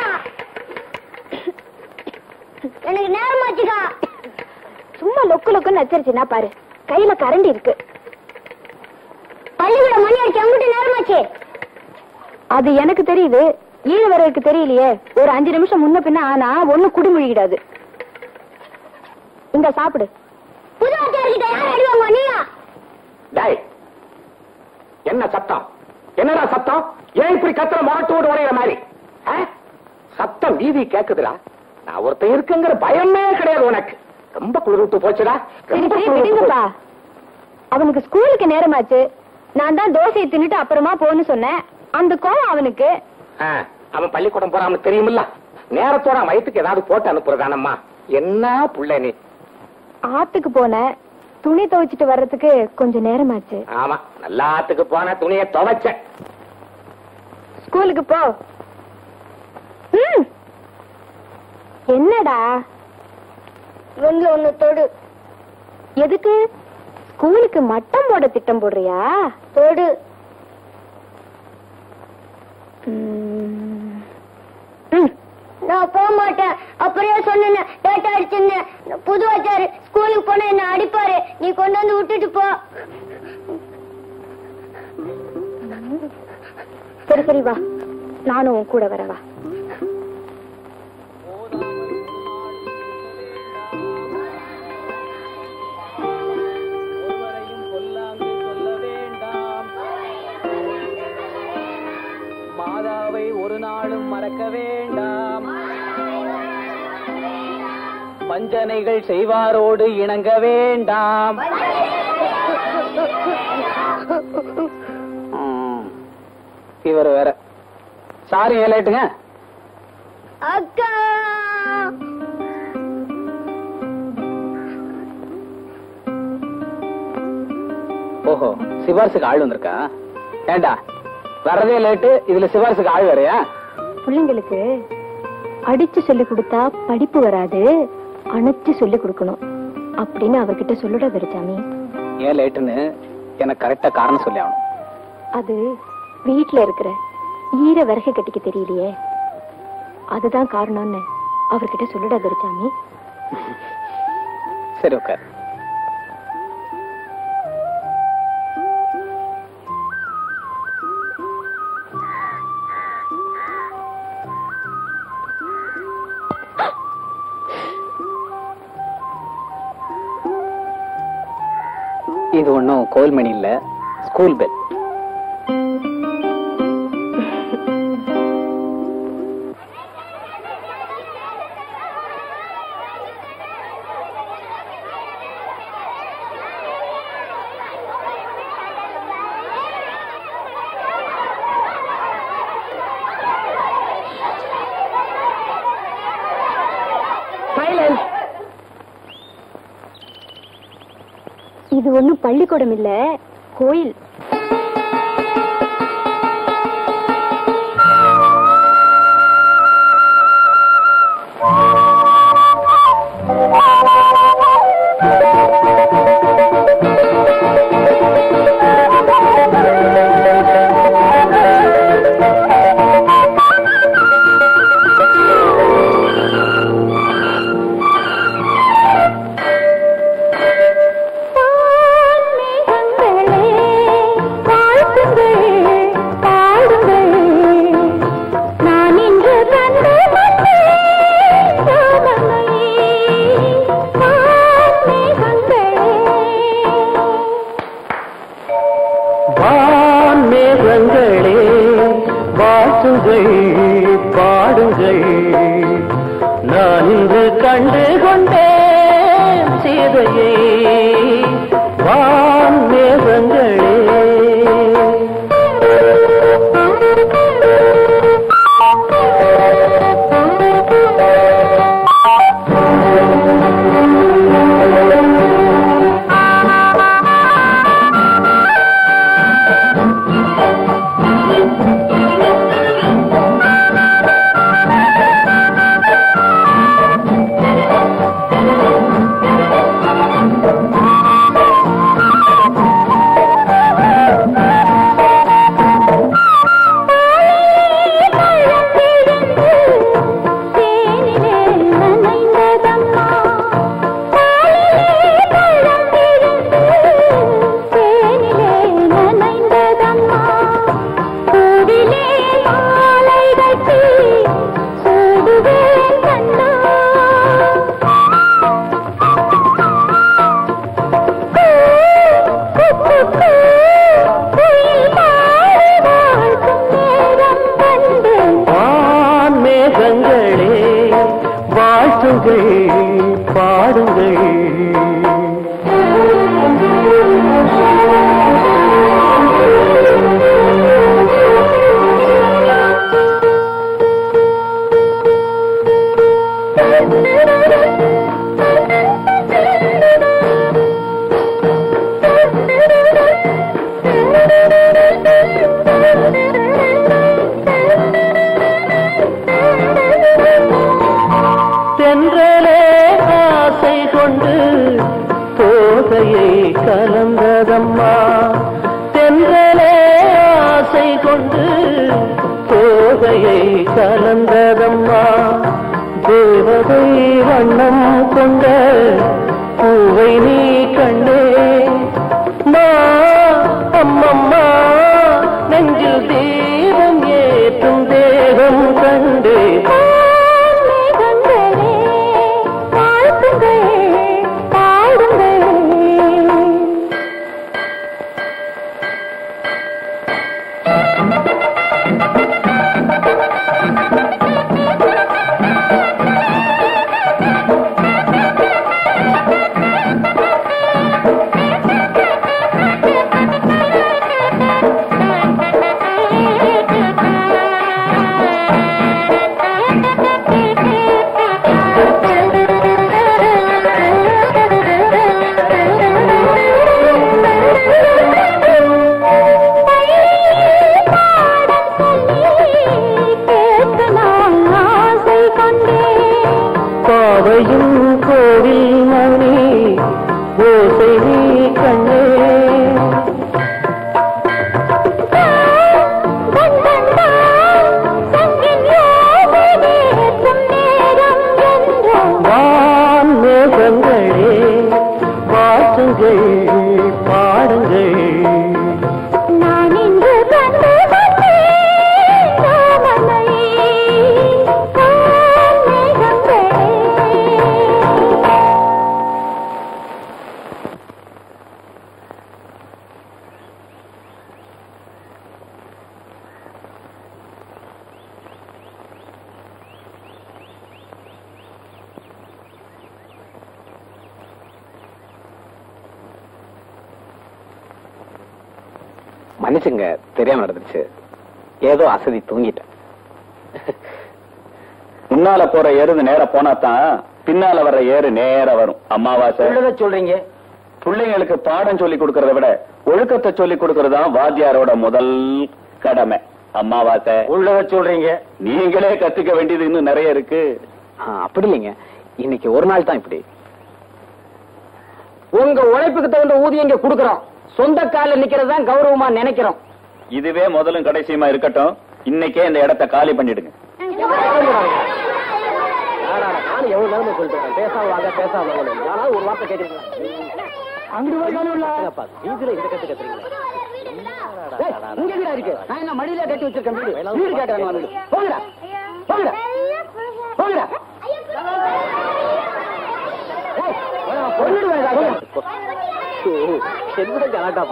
எனக்கு நேரமாச்சுக்கா சும்மா லொக்கு லொக்குன்னு நச்சரிச்சுன்னா பாரு கையில கரண்டி இருக்கு பள்ளிக்கூட மணி அடிச்சு அங்கிட்டு நேரமாச்சு அது எனக்கு தெரியுது ஈழவரருக்கு தெரியலையே ஒரு அஞ்சு நிமிஷம் முன்ன பின்ன ஆனா ஒண்ணு குடிமொழிகிடாது இங்க சாப்பிடு புது ஆச்சாரிக்கிட்ட யார் அடிவாங்க நீயா டேய் என்ன சத்தம் என்னடா சத்தம் ஏன் இப்படி கத்துற மாட்டோடு உடையிற மாதிரி ஆ? சத்தம் வீதி கேக்குதுடா நான் ஒருத்தன் இருக்குங்கிற பயமே கிடையாது உனக்கு ரொம்ப குளிர்விட்டு போச்சுடா சரி ரொம்ப சரி குளிர்விட்டு விடுங்கப்பா அவனுக்கு ஸ்கூலுக்கு நேரமாச்சு நான் தான் தோசையை தின்னுட்டு அப்புறமா போன்னு சொன்னேன் அந்த கோவம் அவனுக்கு ஆ, அவன் பள்ளிக்கூடம் போறான்னு தெரியுமில்ல நேரத்தோட அவன் வயிற்றுக்கு ஏதாவது போட்டு அனுப்புறதானம்மா என்ன புள்ள நீ ஆத்துக்கு போனேன் துணி துவைச்சிட்டு வர்றதுக்கு கொஞ்சம் நேரமாச்சு ஆமா நல்லாத்துக்கு போன துணியை துவைச்ச ஸ்கூலுக்கு போ ம். என்னடா வந்து ஒண்ணு தொடு எதுக்கு ஸ்கூலுக்கு மட்டம் போட திட்டம் போடுறியா தொடு ம். ம். நான் போக மாட்டேன் அப்படியே சொன்னேன் டேட்டா அடிச்சிருந்தேன் புது ஆச்சாரு ஸ்கூலுக்கு போனா என்ன அடிப்பாரு நீ கொண்டு வந்து விட்டுட்டு போ சரி சரி வா நானும் உன் கூட வரவா மாதாவை ஒரு நாளும் மறக்க வேண்டாம் வஞ்சனைகள் செய்வாரோடு இணங்க வேண்டாம் ம். இவர் வேற சாரி ஏலேட்டுங்க அக்கா ஓஹோ சிபாரிசுக்கு ஆள் வந்திருக்கா ஏண்டா வர்றதே லேட்டு இதுல சிபாரிசுக்கு ஆள் வேறயா பிள்ளைங்களுக்கு அடிச்சு சொல்லி கொடுத்தா படிப்பு வராது அணைச்சு சொல்லி கொடுக்கணும் அப்படின்னு அவர்கிட்ட சொல்லுட வெறிச்சாமி ஏன் லேட்டுன்னு எனக்கு கரெக்டா காரணம் சொல்லி ஆகணும் அது வீட்ல இருக்கிற ஈர விறகு கட்டிக்க தெரியலையே அதுதான் காரணம்னு அவர்கிட்ட சொல்லுடா வெறிச்சாமி சரி உட்கார் இது ஒன்றும் கோயில் மணி இல்ல ஸ்கூல் பெல் இது ஒண்ணும் பள்ளிக்கூடம் இல்ல கோயில் நான் இன்று கண்டு வான்மேகங்களே வாழ்த்துங்கள் பாடுங்கள் நான் இன்று கண்டு கொண்டேன் சீதையை வான்மேகங்களே வான்மேகங்களே வாழ்த்துங்கள் பாடுங்கள் தென்றலே ஆசை கொண்டு தோகையை கலந்ததம்மா தென்றலே ஆசை கொண்டு தோகையை கலந்ததம்மா தேவதை வண்ணம் கொண்ட பூவை நீ கண்டே மா அம்மம்மா நெஞ்சில் தீபம் ஏற்றும் தேகம் கண்டே பாவையும் கோவில் மணி ஓசை நீ கண்ணே வான்மேகங்களே வாழ்த்துங்கள் பாடுங்கள் நான் இன்று கண்டு வந்தேன் சோமனையே, கார்மேகங்களே. மன்னிச்சுங்க தெரியாம நடந்துச்சு ஏதோ அசதி தூங்கிட்டேன் முன்னால போற எருது நேர போனா தான் பின்னால வர்ற ஏறு நேர வரும் அமாவாசை உள்ளத சொல்றீங்க பிள்ளைங்களுக்கு பாடம் சொல்லி கொடுக்கறத விட ஒழுக்கத்தை சொல்லி கொடுக்கறது தான் வாத்தியாரோட முதல் கடமை அம்மாவாசை உள்ளத சொல்றீங்க நீங்களே கத்துக்க வேண்டியது இன்னும் நிறைய இருக்கு அப்படி இல்லைங்க இன்னைக்கு ஒரு நாள் தான் இப்படி உங்க உழைப்புக்கு தகுந்த ஊதியம் இங்க குடுக்கறோம் சொந்த கால நிக்கிறது தான் கௌரவமா நினைக்கிறோம் இதுவே முதலும் கடைசியுமா இருக்கட்டும் இன்னைக்கே இந்த இடத்த காலி பண்ணிடுங்க நானும் எவ்வளவு நேரமா சொல்லிட்டு பேசாம வாங்க பேசாம வாங்க யாராவது ஒரு வார்த்தை கேக்குறீங்களா அங்கிட்டு போய் வீட்டுல இந்த கத்து கத்துறீங்களா ஏய், இங்க வீடா இருக்கு நான் என்ன மடியில கட்டி வச்சிருக்கேன் வீடு வீடு கேட்கறாங்க வீடு போங்கடா போங்கடா போங்கடா ஏய், நான் கொன்னுடுவேன் இதை. ஓ, என்ன கலாட்டா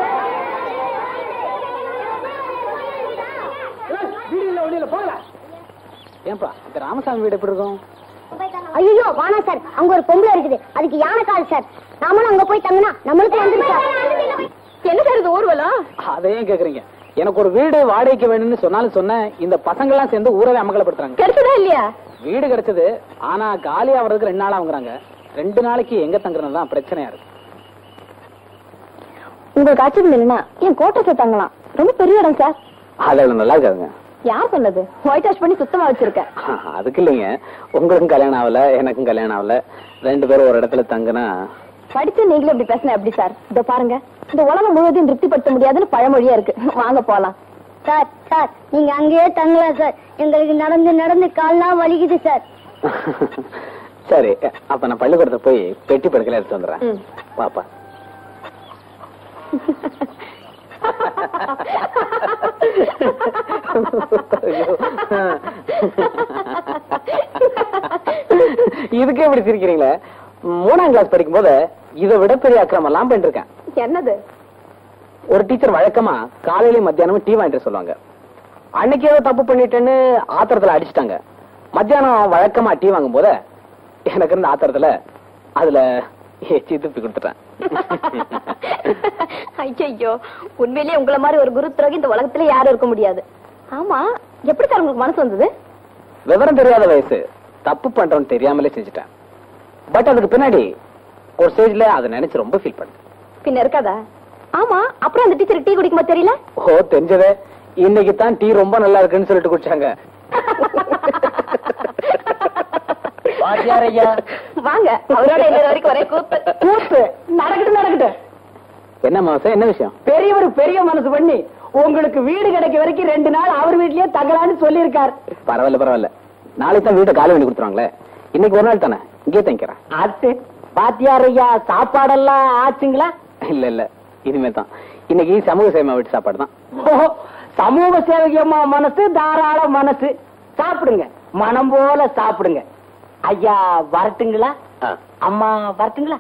ஏய், வீடு இல்ல ஒண்ணு இல்ல போங்கடா ஏன்பா இந்த ராமசாமி வீடு எப்படி இருக்கும் ஐயோ வானா சார் அங்க ஒரு பொம்பளை இருக்குது அதுக்கு யானை கால் சார் நாமளும் அங்க போய் தங்கினா நம்மளுக்கு வந்துரு சார் என்ன சார் இது ஊர்வலம் அதையும் கேக்குறீங்க எனக்கு ஒரு வீடு வாடகைக்கு வேணும்னு சொன்னாலும் சொன்னேன் இந்த பசங்க எல்லாம் சேர்ந்து ஊரவே அமகலப்படுத்துறாங்க கிடைச்சதா இல்லையா வீடு கிடைச்சது ஆனா காலி ஆவறதுக்கு ரெண்டு நாள் ஆகுறாங்க ரெண்டு நாளைக்கு எங்க தங்குறது தான் பிரச்சனையா இருக்கு உங்களுக்கு ஆச்சரியம் இல்லைன்னா என் கோட்டத்தை தங்கலாம் ரொம்ப பெரிய இடம் சார் அதுல நல்லா இருக்காதுங்க யார் சொன்னது ஒயிட் வாஷ் பண்ணி சுத்தமா வச்சிருக்கேன் அதுக்கு இல்லைங்க உங்களுக்கும் கல்யாணம் ஆகல எனக்கும் கல்யாணம் ஆகல ரெண்டு பேரும் ஒரு இடத்துல தங்குனா படிச்சு நீங்களும் இப்படி பேசினா எப்படி சார் இதோ பாருங்க இந்த உலகம் முழுவதையும் திருப்திப்படுத்த முடியாதுன்னு பழமொழியா இருக்கு வாங்க போலாம் சார் சார் நீங்க அங்கேயே தங்கலாம் சார் எங்களுக்கு நடந்து நடந்து கால்லாம் வலிக்குது சார் சரி அப்ப நான் பள்ளிக்கூடத்தை போய் பெட்டி படுக்கல எடுத்து வந்துடுறேன் ம். பாப்பா இதுக்கே இப்படி சிரிக்கிறீங்களே மூணாம் கிளாஸ் படிக்கும் போது இதை விட பெரிய அக்கிரமம் எல்லாம் பண்ணிருக்கேன் என்னது ஒரு டீச்சர் வழக்கமா காலையிலயும் மத்தியானமும் டீ வாங்கிட்டு சொல்லுவாங்க அன்னைக்கு ஏதோ தப்பு பண்ணிட்டேன்னு ஆத்திரத்துல அடிச்சிட்டாங்க மத்தியானம் வழக்கமா டீ வாங்கும் போது எனக்கு இருந்த ஆத்திரத்துல அதுல எச்சி துப்பி கொடுத்துட்டேன் ஐயோ உண்மையிலேயே உங்கள மாதிரி ஒரு குரு துரோகி இந்த உலகத்துல யாரும் இருக்க முடியாது ஆமா எப்படி சார் உங்களுக்கு மனசு வந்தது விவரம் தெரியாத வயசு தப்பு பண்றோம்னு தெரியாமலே செஞ்சுட்டேன் பட் அதுக்கு பின்னாடி ஒரு ஸ்டேஜ்ல அதை நினைச்சு ரொம்ப ஃபீல் பண்ணேன் பின்ன இருக்காதா ஆமா அப்புறம் அந்த டீச்சர் டீ குடிக்கும்போது தெரியல ஓ தெரிஞ்சதே இன்னைக்கு தான் டீ ரொம்ப நல்லா இருக்குன்னு சொல்லிட்டு குடிச்சாங்க வாத்தியார் ஐயா வாங்க அவரோட இன்னொரு வரைக்கும் ஒரே கூத்து கூத்து நடக்கட்டும் நடக்கட்டும் என்ன மாசம் என்ன விஷயம் பெரியவர் பெரிய மனசு பண்ணி உங்களுக்கு வீடு கிடைக்க வரைக்கும் ரெண்டு நாள் அவர் வீட்லயே தங்கலான்னு சொல்லியிருக்கார் பரவாயில்ல பரவாயில்ல நாளைக்கு தான் வீட்டை காலி பண்ணி கொடுத்துருவாங்களே இன்னைக்கு ஒரு நாள் தானே இங்கே தங்கிக்கிறேன் அது பாத்தியார் ஐயா சாப்பாடெல்லாம் ஆச்சுங்களா இல்ல இல்ல இனிமே தான் இன்னைக்கு சமூக சேமா வீட்டு சாப்பாடு தான் ஓஹோ, சமூக சேவகியம்மா மனசு தாராள மனசு சாப்பிடுங்க மனம் போல சாப்பிடுங்க ஐயா வரட்டுங்களா அம்மா வரட்டுங்களா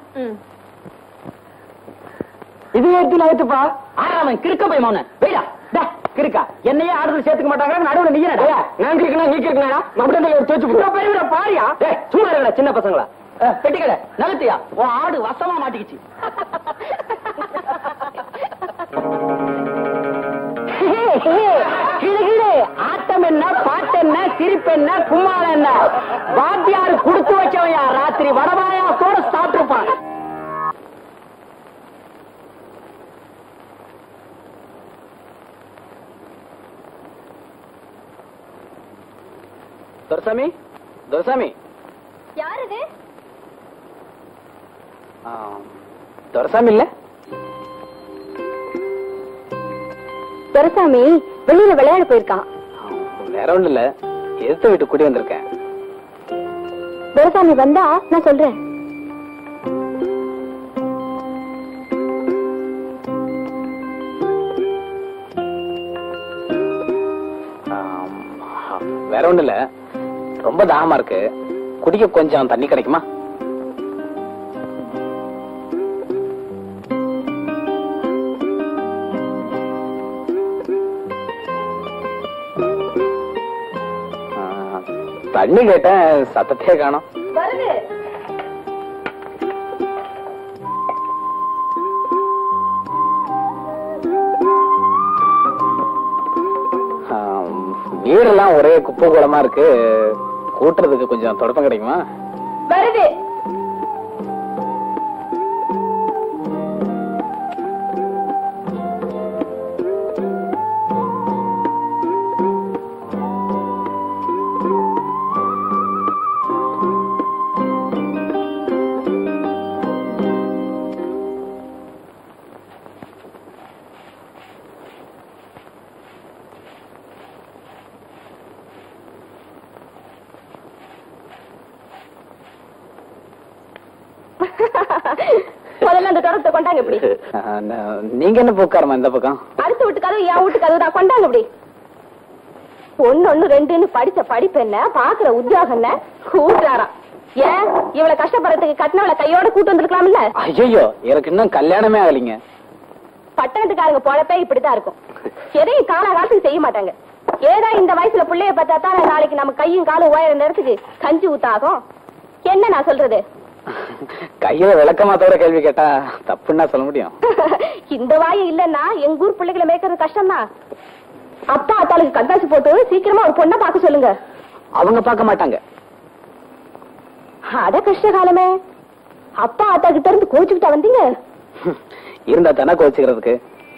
இது எடுத்து நகத்துப்பா ஆறாமன் கிறுக்க போய் மௌன வெயிடா டா, கிறுக்கா என்னையே ஆடுறது சேர்த்துக்க மாட்டாங்க நடுவுல நீ நான் கிறுக்கணும் நீ கிறுக்கணா மறுபடியும் ஒரு தோச்சு பெரிய பாரியா டேய், சும்மா இருக்கா சின்ன பசங்களா அஹ், பெட்டிக்கடை நகத்தியா உன் ஆடு வசமா மாட்டிக்கிச்சு கிடு கிடு ஆட்டம் என்ன பாட்டு என்ன சிரிப்பு என்ன கும்மாளம் என்ன வாத்தியாரு குடுத்து வச்சவையா ராத்திரி வடவாயாத்தோட சாப்பிட்டுருப்பான் துரசாமி துரசாமி யாரு இது துரசாமி இல்ல துரசாமி வெளியில விளையாட போயிருக்கான் வேற ஒண்ணு இல்ல எதிர்த்த வீட்டு குடி வந்திருக்கேன் துரசாமி வந்தா நான் சொல்றேன் ஆம், வேற ஒண்ணு இல்ல ரொம்ப தாகமா இருக்கு குடிக்க கொஞ்சம் தண்ணி கிடைக்குமா ஆ, தண்ணி கேட்டேன் சத்தத்தையே காணோம் வருது ஆம், வீடெல்லாம் ஒரே குப்பை கூலமா இருக்கு கூட்டுறதுக்கு கொஞ்சம் தொடப்பம் கிடைக்குமா வருது தொடர்பு கொண்டாங்க இப்படி அஹ், ந- நீங்க என்ன உட்காரமா இந்த பக்கம் அடுத்த வீட்டு கதவு என் வீட்டு கதவு தான் கொண்டாங்க இப்படி ஒண்ணு ஒண்ணு ரெண்டுன்னு படிச்ச படிப்பு என்ன பாக்குற உத்தியோகம் என்ன கூட்டுறாராம் ஏன் இவ்வளவு கஷ்டப்படுறதுக்கு கட்டினவளை கையோட கூட்டு வந்திருக்கலாம்ல ஐயோ எனக்கு இன்னும் கல்யாணமே ஆகலைங்க பட்டணத்துக்காரங்க பொழப்பே இப்படிதான் இருக்கும் எதையும் காலகாலத்துக்கு செய்ய மாட்டாங்க ஏதோ இந்த வயசுல புள்ளைய பார்த்தா தான் நாளைக்கு நம்ம கையும் காலும் உயர நேரத்துக்கு கஞ்சி ஊத்தாகும் என்ன நான் சொல்றது கையில விளக்கமா தவிர கேள்வி கேட்டா தப்புன்னா சொல்ல முடியும் இந்த வாய் இல்லன்னா எங்க ஊர் பிள்ளைகளை மேய்க்கிறது கஷ்டம்தான் அப்பா அத்தாளுக்கு கட்டாச்சு போட்டு சீக்கிரமா ஒரு பொண்ணை பார்க்க சொல்லுங்க அவங்க பார்க்க மாட்டாங்க அட கஷ்ட காலமே அப்பா அத்தா கிட்ட இருந்து கோச்சுக்கிட்டா வந்தீங்க இருந்தா தானே கோச்சுக்கிறதுக்கு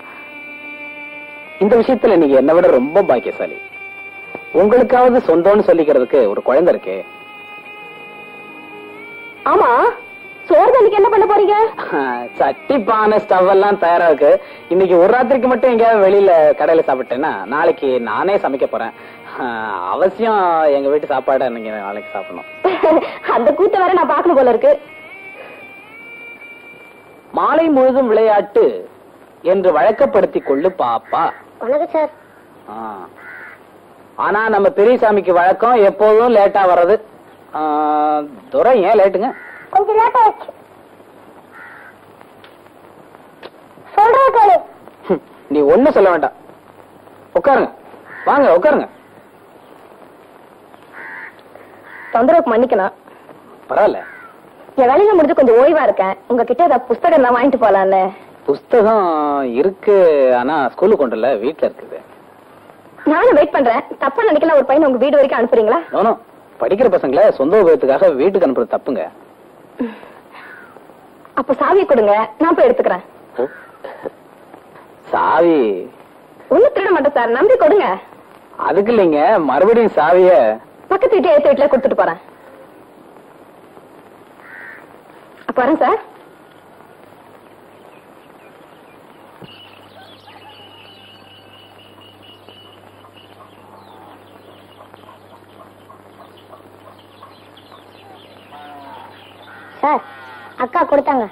இந்த விஷயத்துல நீங்க என்னை விட ரொம்ப பாக்கியசாலி உங்களுக்காவது சொந்தம்னு சொல்லிக்கிறதுக்கு ஒரு குழந்தை இருக்கே ஆமா சோறு தண்ணிக்கு என்ன பண்ண போறீங்க சட்டி பானை ஸ்டவ் எல்லாம் தயாரா இருக்கு இன்னைக்கு ஒரு ராத்திரிக்கு மட்டும் எங்கேயாவது வெளியில கடையில சாப்பிட்டேன்னா நாளைக்கு நானே சமைக்க போறேன் ஆஹ், அவசியம் எங்க வீட்டு சாப்பாடை நீங்க நாளைக்கு சாப்பிடணும் அந்த கூத்த வேற நான் பாக்கணும் போல இருக்கு மாலை முழுதும் விளையாட்டு என்று வழக்கப்படுத்திக் கொள்ளு பாப்பா வணக்கம் சார் ஆ. ஆனா நம்ம பெரியசாமிக்கு வழக்கம் எப்போதும் லேட்டா வர்றது ஆ, துரை ஏன் லேட்டுங்க கொஞ்சம் லேட் ஆயிடுச்சு சொல்றேன் கேளு ஹம், நீ ஒண்ணும் சொல்ல வேண்டாம் உட்காருங்க வாங்க உட்காருங்க தொந்தரவுக்கு மன்னிக்கணும் பரவாயில்ல என் வேலையில முடிஞ்சு கொஞ்சம் ஓய்வா இருக்கேன் உங்ககிட்ட ஏதாவது புஸ்தகம் தான் வாங்கிட்டு போலான்னு புஸ்தகம் இருக்கு ஆனா ஸ்கூலுக்கு கொண்டு இல்ல வீட்டுல இருக்குது நானும் வெயிட் பண்றேன் தப்பா நினைக்கல ஒரு பையன் உங்க வீடு வரைக்கும் அனுப்புறீங்களா நோனோ படிக்கிற பசங்களை சொந்த உபயோகத்துக்காக வீட்டுக்கு அனுப்புறது தப்புங்க அப்ப சாவியை கொடுங்க நான் போய் எடுத்துக்கிறேன் சாவி ஒண்ணு திருட மாட்டேன் சார் நம்பி கொடுங்க அதுக்கு இல்லைங்க மறுபடியும் சாவிய பக்கத்து வீட்டு ஏத்து வீட்டுல கொடுத்துட்டு போறேன் அப்ப வரேன் சார் சார் அக்கா கொடுத்தாங்க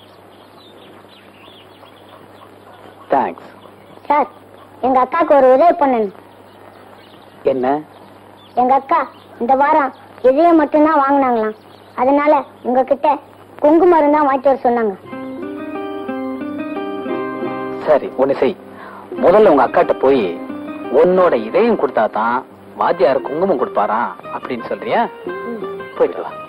தேங்க்ஸ் சார் எங்க அக்காக்கு ஒரு உதவி பண்ணணும் என்ன எங்க அக்கா இந்த வாரம் இதைய மட்டும்தான் வாங்கினாங்களாம் அதனால உங்ககிட்ட குங்குமரம் தான் வாங்கிட்டு வர சொன்னாங்க சரி ஒண்ணு செய் முதல்ல உங்க அக்காட்ட போய் உன்னோட இதயம் கொடுத்தா தான் வாத்தியார் குங்குமம் கொடுப்பாராம் அப்படின்னு சொல்றியா போயிட்டு வா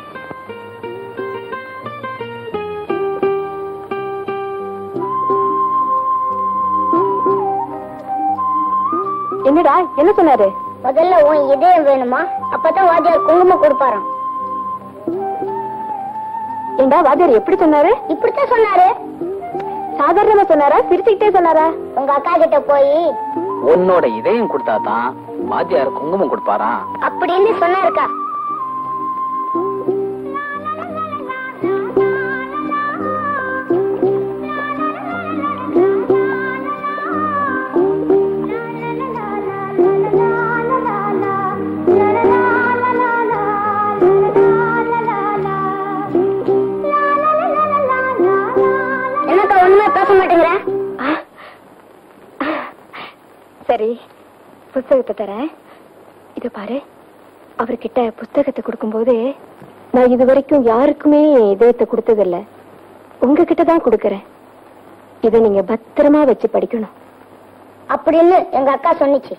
என்னடா என்ன சொன்னாரு முதல்ல உன் இதயம் வேணுமா அப்பதான் வாத்தியார் குங்குமம் கொடுப்பாராம் ஏண்டா வாத்தியார் எப்படி சொன்னாரு இப்படித்தான் சொன்னாரு சாதாரணமா சொன்னாரா சிரிச்சுக்கிட்டே சொன்னாரா உங்க அக்கா கிட்ட போய் உன்னோட இதயம் கொடுத்தா தான் வாத்தியார் குங்குமம் கொடுப்பாராம் அப்படின்னு சொன்னாருக்கா என்னக்கா ஒண்ணுமே பேச மாட்டேங்கிற சரி புஸ்தகத்தை தரேன் இத பாரு அவர்கிட்ட புஸ்தகத்தை கொடுக்கும்போது நான் இது வரைக்கும் யாருக்குமே என் இதயத்தை கொடுத்ததில்ல உங்ககிட்ட தான் கொடுக்கறேன் இதை நீங்க பத்திரமா வச்சு படிக்கணும் அப்படின்னு எங்க அக்கா சொன்னிச்சு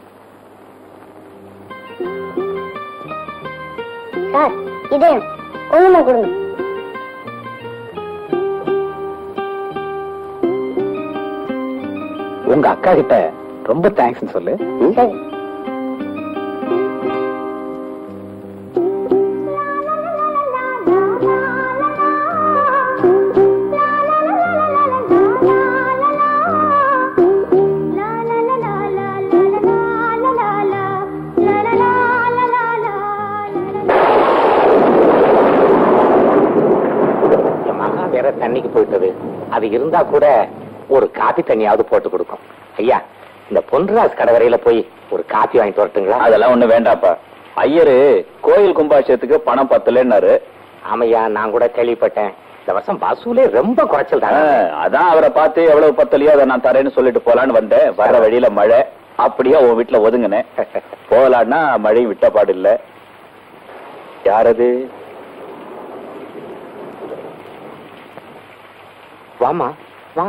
சார் இதயம் குங்குமம் கொடுங்க உங்க அக்கா கிட்ட ரொம்ப தேங்க்ஸ் சொல்லு சரி என் மகா வேற தண்ணிக்கு போயிட்டது அது இருந்தா கூட ஒரு காப்பி தண்ணியாவது போட்டு கொடுக்கும் ஐயா இந்த பொன்ராஜ் கடற்கரையில போய் ஒரு காப்பி வாங்கிட்டு வரட்டுங்களா அதெல்லாம் ஒண்ணு வேண்டாப்பா ஐயரு கோயில் கும்பாபிஷேகத்துக்கு பணம் பத்தலன்னாரு ஆமையா நான் கூட கேள்விப்பட்டேன் இந்த வருஷம் வசூலே ரொம்ப குறைச்சல் ஆ, தானே அதான் அவரை பார்த்து எவ்வளவு பத்தலையோ அதை நான் தரேன்னு சொல்லிட்டு போலான்னு வந்தேன் வர வழியில மழை அப்படியே உன் வீட்டுல ஒதுங்கினேன் போலான்னா மழை விட்ட பாடு இல்ல யாரது வாமா வா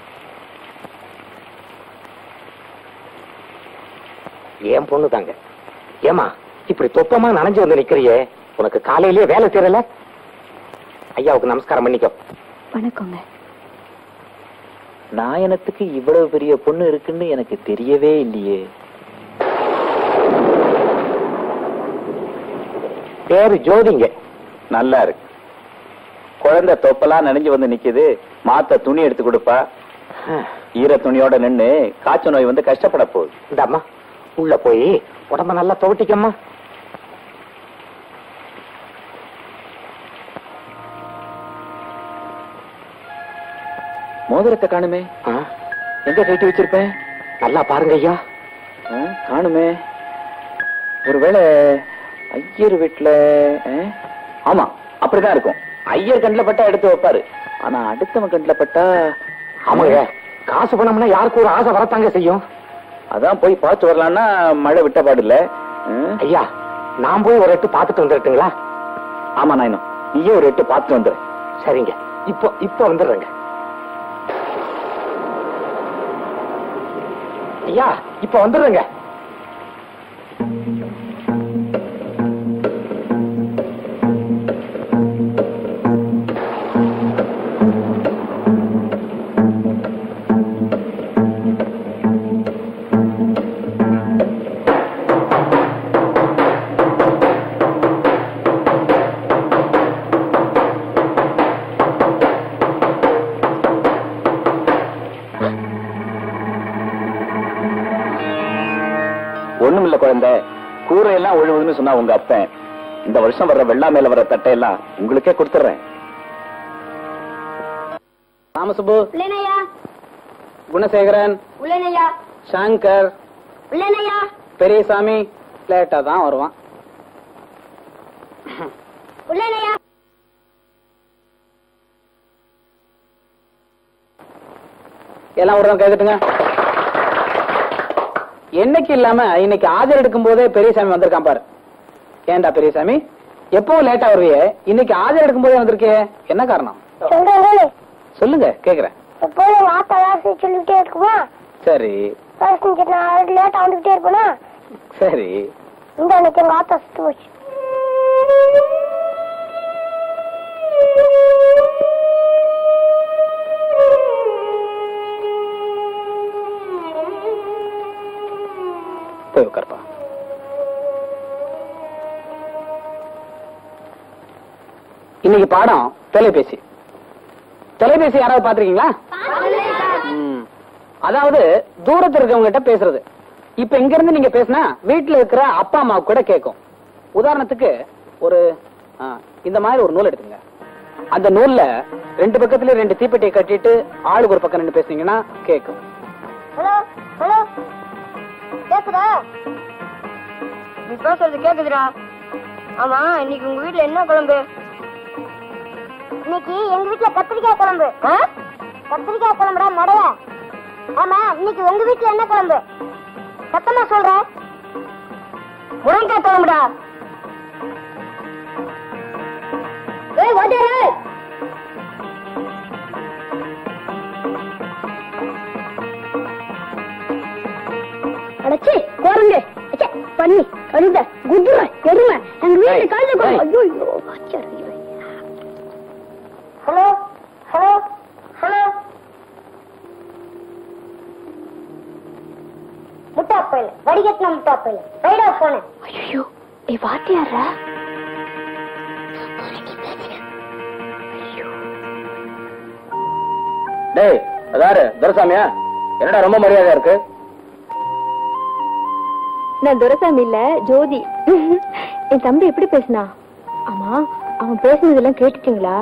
ஏன் பொண்ணு தாங்க ஏமா இப்படி தொப்பமா நனைஞ்சு வந்து நிக்கிறியே உனக்கு காலையிலேயே வேலை தெரியல ஐயாவுக்கு நமஸ்காரம் பண்ணிக்கோ வணக்கங்க நாயனத்துக்கு இவ்வளவு பெரிய பொண்ணு இருக்குன்னு எனக்கு தெரியவே இல்லையே பேரு ஜோதிங்க நல்லா இருக்கு குழந்தை தொப்பெல்லாம் நனைஞ்சு வந்து நிக்குது மாத்த துணி எடுத்து கொடுப்பா ஈர துணியோட நின்னு காய்ச்சல் நோய் வந்து கஷ்டப்பட போகுது இந்த அம்மா உள்ள போய் உடம்ப நல்லா துவட்டிக்கம்மா மோதிரத்தை காணுமே ஆ, எங்க கட்டி வச்சிருப்பேன் நல்லா பாருங்க ஐயா ஆ, காணுமே ஒருவேளை ஐயர் வீட்டுல ஆ? ஆமா அப்படிதான் இருக்கும் ஐயர் கண்ணில் பட்டா எடுத்து வைப்பாரு ஆனா அடுத்தவன் கண்ணில் பட்டா ஆமாங்க காசு பணம்னா யாருக்கு ஒரு ஆசை வரத்தாங்க செய்யும் அதான் போய் பார்த்து வரலான்னா மழை விட்ட பாடு இல்ல ஆ? ஐயா நான் போய் ஒரு எட்டு பார்த்துட்டு வந்துடட்டுங்களா ஆமா நாயனம் நீயே ஒரு எட்டு பார்த்து வந்துரு சரிங்க இப்போ இப்போ வந்துடுறேங்க ஐயா இப்போ வந்துடுறேங்க ஒண்ணுமில்ல குழந்தை கூரை எல்லாம் ஒழுகுதுன்னு சொன்னா உங்க அப்பன் இந்த வருஷம் வர்ற வெள்ளா மேல வர்ற தட்டையெல்லாம் உங்களுக்கே கொடுத்துறேன் ராமசுப்பு உள்ளனையா குணசேகரன் உள்ளனையா சங்கர் உள்ளனையா பெரியசாமி லேட்டா தான் வருவான் உள்ளனையா எல்லாம் ஒரு கேட்கட்டுங்க என்னைக்கு இல்லாம இன்னைக்கு ஆஜர் எடுக்கும் போதே பெரியசாமி வந்திருக்கான் பாரு ஏன்டா பெரியசாமி எப்பவும் லேட்டா வருவியே இன்னைக்கு ஆஜர் எடுக்கும் போதே வந்திருக்கே என்ன காரணம் சொல்றேன் சொல்லுங்க கேக்குறேன் எப்போதும் வார்த்தை வாசி சொல்லிக்கிட்டே இருக்குமா சரி வாசிச்சு நான் லேட்டா வந்துகிட்டே இருப்பேனா சரி இந்த அன்னைக்கு எங்க ஆத்தா சுத்து போச்சு போய் உட்காருப்பா இன்னைக்கு பாடம் தொலைபேசி தொலைபேசி யாராவது பாத்திருக்கீங்களா ம். அதாவது தூரத்துல இருக்கவங்க கிட்ட பேசுறது இப்ப இங்க இருந்து நீங்க பேசினா வீட்டுல இருக்கிற அப்பா அம்மாவுக்கு கூட கேட்கும் உதாரணத்துக்கு ஒரு ஆ, இந்த மாதிரி ஒரு நூல் எடுத்துங்க அந்த நூல்ல ரெண்டு பக்கத்துல ரெண்டு தீப்பெட்டியை கட்டிட்டு ஆளுக்கு ஒரு பக்கம் நின்று பேசுனீங்கன்னா கேட்கும் ஹலோ ஹலோ கேக்குதா நீ பேசுறது கேக்குதுடா ஆமா இன்னைக்கு உங்க வீட்ல என்ன குழம்பு இன்னைக்கு எங்க வீட்ல கத்திரிக்காய் குழம்பு கத்திரிக்காய் குழம்புடா நடைய ஆமா இன்னைக்கு உங்க வீட்ல என்ன குழம்பு சத்தமா சொல்ற முருங்கைக்காய் குழம்புடா ஏய் வாத்தியாரே அடச்சி கோரங்க அச்சே பண்ணி கழுத குதுற எருமை எங்க வீட்டு ஏய், காலைல ஏய். ஐயோ ஐயோ வாத்தியார் ஐயோ ஹலோ ஹலோ ஹலோ முட்டா பையல வடிகட்டின முட்டா பையல ரைடா போனேன் ஐயோ நீ வாத்தியாரா டேய் அதாரு துரசாமியா என்னடா ரொம்ப மரியாதையா இருக்கு நான் துரசாமி இல்ல ஜோதி என் தம்பி எப்படி பேசினா ஆமா அவன் பேசுனதெல்லாம் கேட்டுட்டீங்களா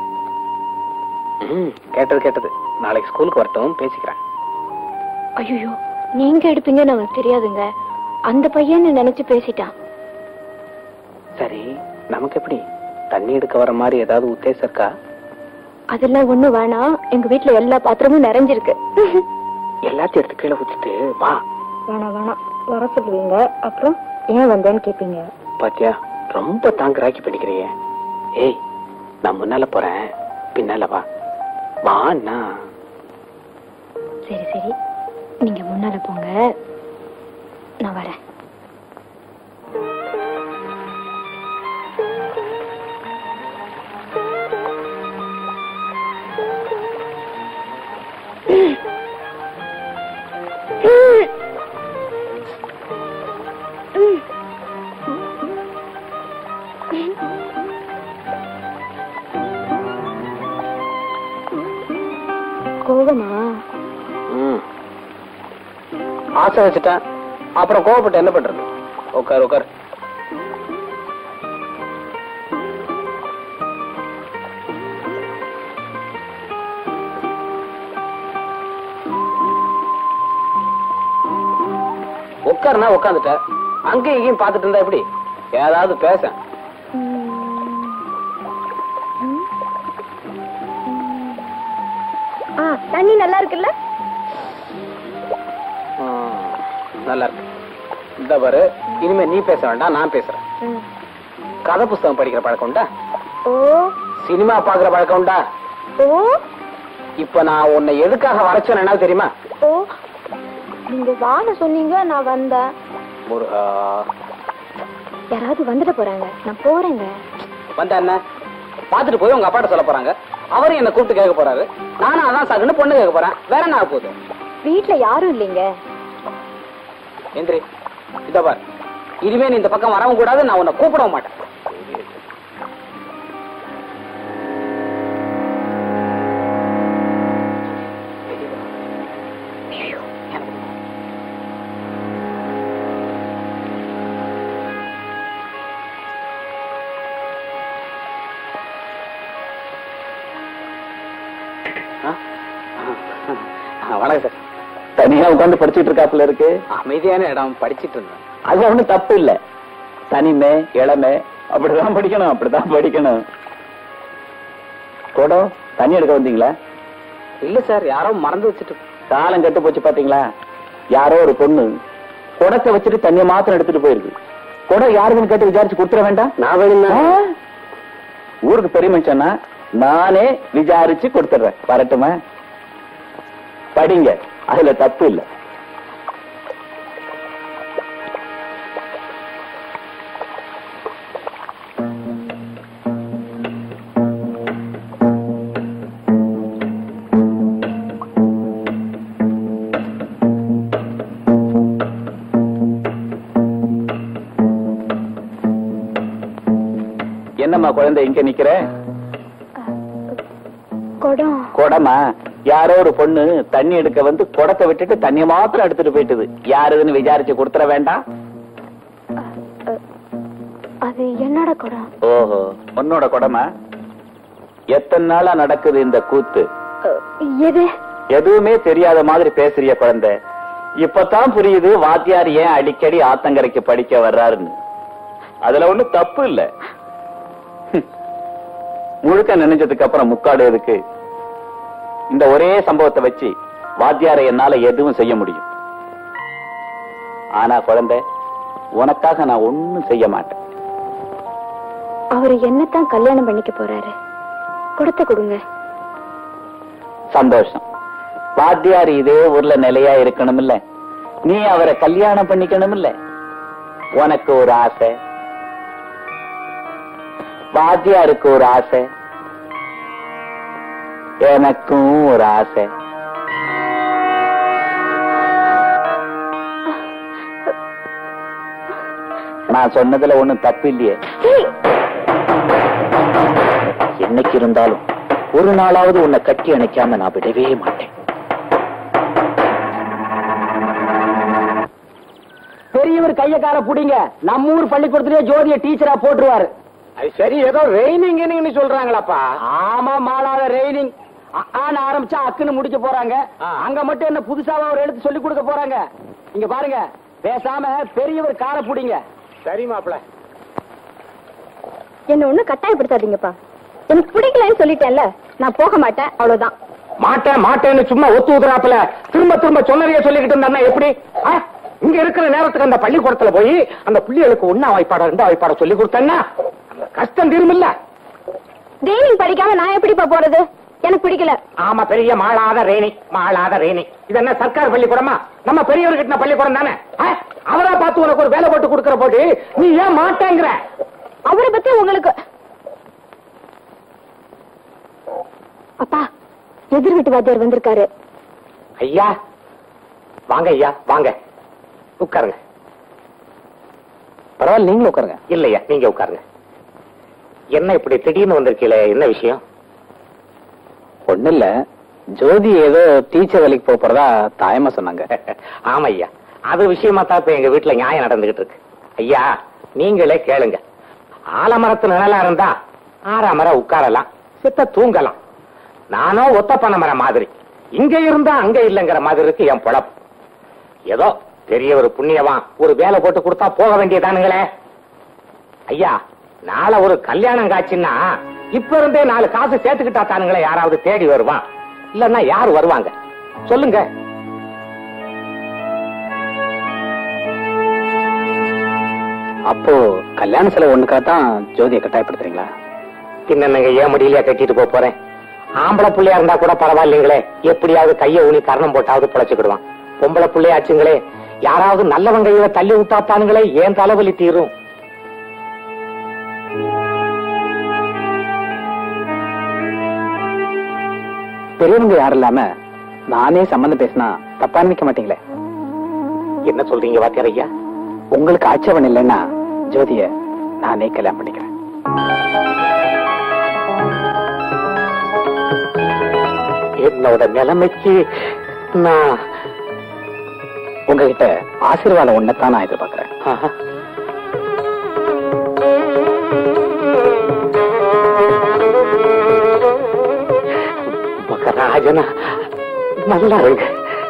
ம், கேட்டது கேட்டது நாளைக்கு ஸ்கூலுக்கு வரட்டும் பேசிக்கிறேன் ஐயோ நீங்க எடுப்பீங்கன்னு அவனுக்கு தெரியாதுங்க அந்த பையன் நினைச்சு பேசிட்டான் சரி நமக்கு எப்படி தண்ணி எடுக்க வர மாதிரி ஏதாவது உத்தேசம் இருக்கா அதெல்லாம் ஒண்ணு வேணாம் எங்க வீட்ல எல்லா பாத்திரமும் நிறைஞ்சிருக்கு எல்லாத்தையும் எடுத்து கீழே ஊத்திட்டு வா வேணாம் வேணாம் வர சொல்லுவீங்க அப்புறம் ஏன் வந்தேன்னு கேப்பீங்க பாத்தியா ரொம்ப தாங்கராக்கி பண்ணிக்கிறியே ஏய் நான் முன்னால போறேன் பின்னால வா வாண்ணா சரி சரி நீங்க முன்னால போங்க நான் வரேன் கோவமா ம் ஆசை வச்சுட்டேன் அப்புறம் கோவப்பட்டு என்ன பண்றது உட்கார் உட்கார் உட்காருனா உட்காந்துட்ட அங்கேயும் இங்கேயும் பார்த்துட்டு இருந்தா எப்படி ஏதாவது பேச ஆ தண்ணி நல்லா இருக்குல்ல ம், நல்லா இருக்கு இந்த பாரு இனிமே நீ பேச வேண்டாம் நான் பேசுறேன் கதை புஸ்தகம் படிக்கிற பழக்கம் உண்டா ஓ சினிமா பாக்குற பழக்கம் உண்டா ஓ இப்ப நான் உன்னை எதுக்காக வரைச்சேன் என்ன தெரியுமா ஓ நீங்க வாங்க சொன்னீங்க நான் வந்தேன் முருகா யாராவது வந்துட போறாங்க நான் போறேங்க வந்த என்ன பாத்துட்டு போய் உங்க அப்பாட்ட சொல்ல போறாங்க அவரும் என்ன கூப்பிட்டு கேட்க போறாரு நானும் அதான் சாக்குன்னு பொண்ணு கேட்க போறேன் வேற என்ன ஆக போகுது வீட்ல யாரும் இல்லைங்க எந்திரி இத பார் இனிமே நீ இந்த பக்கம் வரவும் கூடாது நான் உன்னை கூப்பிடவும் மாட்டேன் ஆ? ஆ, வணக்கம் சார் தனியா உட்கார்ந்து படிச்சிட்டு இருக்காப்புல இருக்கு அமைதியான இடம் படிச்சிட்டு இருந்தேன் அது ஒண்ணும் தப்பு இல்ல தனிமை இளமை அப்படிதான் படிக்கணும் அப்படிதான் படிக்கணும் குடம் தண்ணி எடுக்க வந்தீங்களா இல்ல சார் யாரோ மறந்து வச்சுட்டு காலம் கெட்டு போச்சு பாத்தீங்களா யாரோ ஒரு பொண்ணு குடத்தை வச்சுட்டு தண்ணிய மாத்திரம் எடுத்துட்டு போயிருக்கு குடம் யாருக்குன்னு கேட்டு விசாரிச்சு கொடுத்துட வேண்டாம் நான் வேணும்னா ஊருக்கு பெரிய மனுஷன்னா நானே விசாரிச்சு கொடுத்துடுறேன் வரட்டுமா படிங்க அதுல தப்பு இல்ல என்னம்மா குழந்தை இங்க நிக்கிற குடம் குடமா யாரோ ஒரு பொண்ணு தண்ணி எடுக்க வந்து குடத்தை விட்டுட்டு தண்ணிய மாத்திரம் எடுத்துட்டு போயிட்டுது யாருதுன்னு விசாரிச்சு கொடுத்துட வேண்டாம் அது என்னோட குடம் ஓஹோ உன்னோட குடமா எத்தனை நாளா நடக்குது இந்த கூத்து எது எதுவுமே தெரியாத மாதிரி பேசுறிய குழந்தை இப்பதான் புரியுது வாத்தியார் ஏன் அடிக்கடி ஆத்தங்கரைக்கு படிக்க வர்றாருன்னு அதுல ஒண்ணு தப்பு இல்ல ஹம். முழுக்க நினைஞ்சதுக்கு அப்புறம் முக்காடு எதுக்கு இந்த ஒரே சம்பவத்தை வச்சு வாத்தியாரை என்னால எதுவும் செய்ய முடியும் ஆனா குழந்தை உனக்காக நான் ஒண்ணும் செய்ய மாட்டேன் அவர் என்னத்தான் கல்யாணம் பண்ணிக்க போறாரு குடத்தை கொடுங்க சந்தோஷம் வாத்தியார் இதே ஊர்ல நிலையா இருக்கணும் இல்ல நீ அவரை கல்யாணம் பண்ணிக்கணும் இல்ல உனக்கு ஒரு ஆசை வாத்தியாருக்கு ஒரு ஆசை எனக்கும் ஒரு ஆசை நான் சொன்னதுல ஒண்ணும் தப்பு இல்லையே என்னைக்கு இருந்தாலும் ஒரு நாளாவது உன்னை கட்டி அணைக்காம நான் விடவே மாட்டேன் பெரியவர் கைய கால புடிங்க நம்ம ஊர் பள்ளிக்கூடத்திலேயே ஜோதிய டீச்சரா போட்டுருவாரு அது சரி ஏதோ ரெய்னிங்னு சொல்றாங்களாப்பா ஆமா மாலாத ரெய்னிங் ஆன ஆரம்பிச்சா அக்குன்னு முடிக்க போறாங்க ஆ. அங்க மட்டும் என்ன புதுசாவா ஒரு எழுத்து சொல்லி கொடுக்க போறாங்க இங்க பாருங்க பேசாம பெரியவர் கால புடிங்க சரி மாப்பிள என்ன ஒண்ணும் கட்டாயப்படுத்தாதீங்கப்பா எனக்கு பிடிக்கலன்னு சொல்லிட்டேன்ல நான் போக மாட்டேன் அவ்வளவுதான் மாட்டேன் மாட்டேன்னு சும்மா ஒத்து ஊதுறாப்புல திரும்ப திரும்ப சொன்னதையே சொல்லிக்கிட்டு இருந்தா எப்படி ஆ? இங்க இருக்கிற நேரத்துக்கு அந்த பள்ளிக்கூடத்துல போய் அந்த பிள்ளைகளுக்கு ஒன்னா வாய்ப்பாட ரெண்டா வாய்ப்பாட சொல்லி கொடுத்தேன்னா அந்த கஷ்டம் திரும்பில்ல டெய்லிங் படிக்காம நான் எப்படிப்பா போறது எனக்கு பிடிக்கல ஆமா பெரிய மாளாத ரேணி மாளாத ரேணி இது என்ன சர்க்கார் பள்ளிக்கூடமா நம்ம பெரியவர் கிட்ட பள்ளிக்கூடம் தானே ஆ? அவரா பார்த்து உனக்கு ஒரு வேலை போட்டு கொடுக்கற போட்டு நீ ஏன் மாட்டேங்கிற அவரை பத்தி உங்களுக்கு அப்பா எதிர் வீட்டு வாத்தியார் வந்திருக்காரு ஐயா வாங்க ஐயா வாங்க உட்காருங்க பரவாயில்ல நீங்களும் உட்காருங்க இல்லையா நீங்க உட்காருங்க என்ன இப்படி திடீர்னு வந்திருக்கீங்களே என்ன விஷயம் ஒண்ணு இல்ல ஜோதி ஏதோ டீச்சர் வேலைக்கு போக போறதா தாயமா சொன்னாங்க ஆமா ஐயா அது விஷயமா தான் இப்ப எங்க வீட்டுல நியாயம் நடந்துகிட்டு இருக்கு ஐயா நீங்களே கேளுங்க ஆலமரத்து நிழலா இருந்தா ஆறாமரம் உட்காரலாம் சித்த தூங்கலாம் நானும் ஒத்த பண்ண மரம் மாதிரி இங்க இருந்தா அங்க இல்லைங்கிற மாதிரி இருக்கு என் பொழப்பு ஏதோ பெரிய ஒரு புண்ணியவான் ஒரு வேலை போட்டு கொடுத்தா போக வேண்டியதானுங்களே ஐயா நாளை ஒரு கல்யாணம் காட்சின்னா இப்ப இருந்தே நாலு காசு சேர்த்துக்கிட்டா தானுங்களே யாராவது தேடி வருவான் இல்லன்னா யாரு வருவாங்க சொல்லுங்க அப்போ கல்யாண செலவு ஒண்ணுக்காக தான் ஜோதியை கட்டாயப்படுத்துறீங்களா பின்னங்க ஏன் முடியலையா கட்டிட்டு போப் போறேன் ஆம்பளை புள்ளையா இருந்தா கூட பரவாயில்லைங்களே எப்படியாவது கைய ஊனி கர்ணம் போட்டாவது பிழைச்சுக்கிடுவான் பொம்பளை புள்ளையாச்சுங்களே யாராவது நல்லவங்க இதை தள்ளி விட்டாத்தானுங்களே ஏன் தலைவலி தீரும் பெரியவங்க யாரும் இல்லாம நானே சம்மந்தம் பேசினா தப்பா நினைக்க மாட்டீங்களே என்ன சொல்றீங்க வாத்தியார் ஐயா உங்களுக்கு ஆட்சேபம் இல்லைன்னா ஜோதிய நானே கல்யாணம் பண்ணிக்கிறேன் என்னோட நிலைமைக்கு நான் உங்ககிட்ட ஆசீர்வாதம் ஒன்னத்தான் நான் எதிர்பார்க்கிறேன் ஆஹா. மகராஜனா நல்லா இருக்கு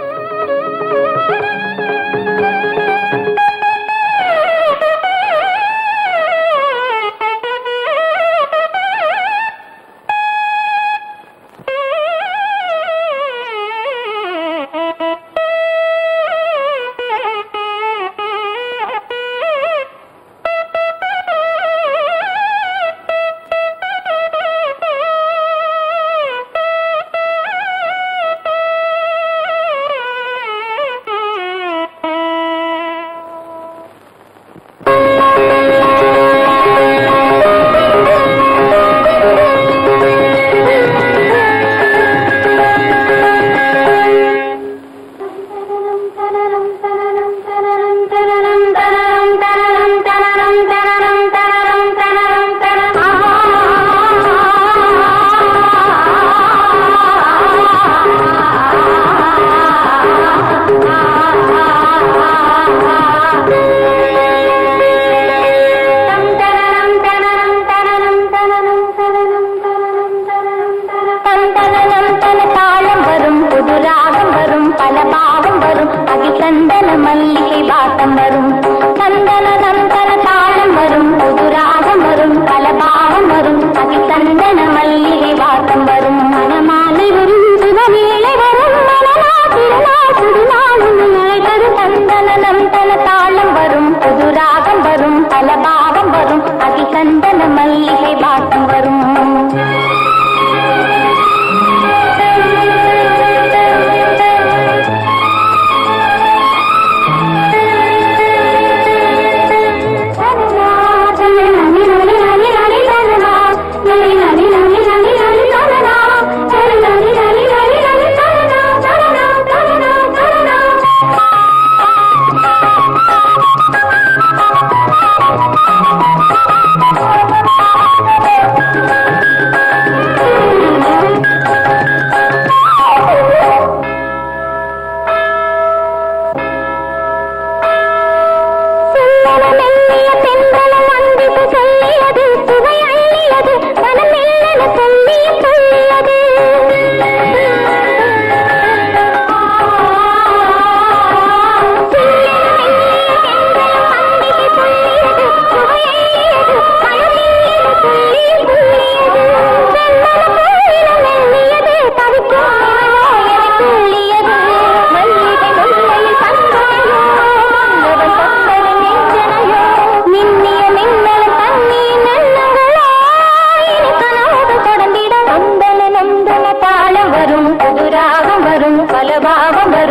தாளம் வரும் புது ராகம் வரும் பல பாவம் வரும் அதில் சந்தன மல்லிகை வாட்டம் வரும் சந்தன நந்தன தாளம் வரும் புது ராகம் வரும் பல பாவம் வரும் அதில் சந்தன மல்லிகை வாட்டம் வரும் மனமாலை வரும் சுபவேளை வரும் மனநா திருநா சுடுநாள் உன்னை அழைத்தது சந்தன நந்தன தாளம் வரும் புது ராகம் வரும் பல பாவம் வரும் அதில் சந்தன மல்லிகை வாட்டம் வரும்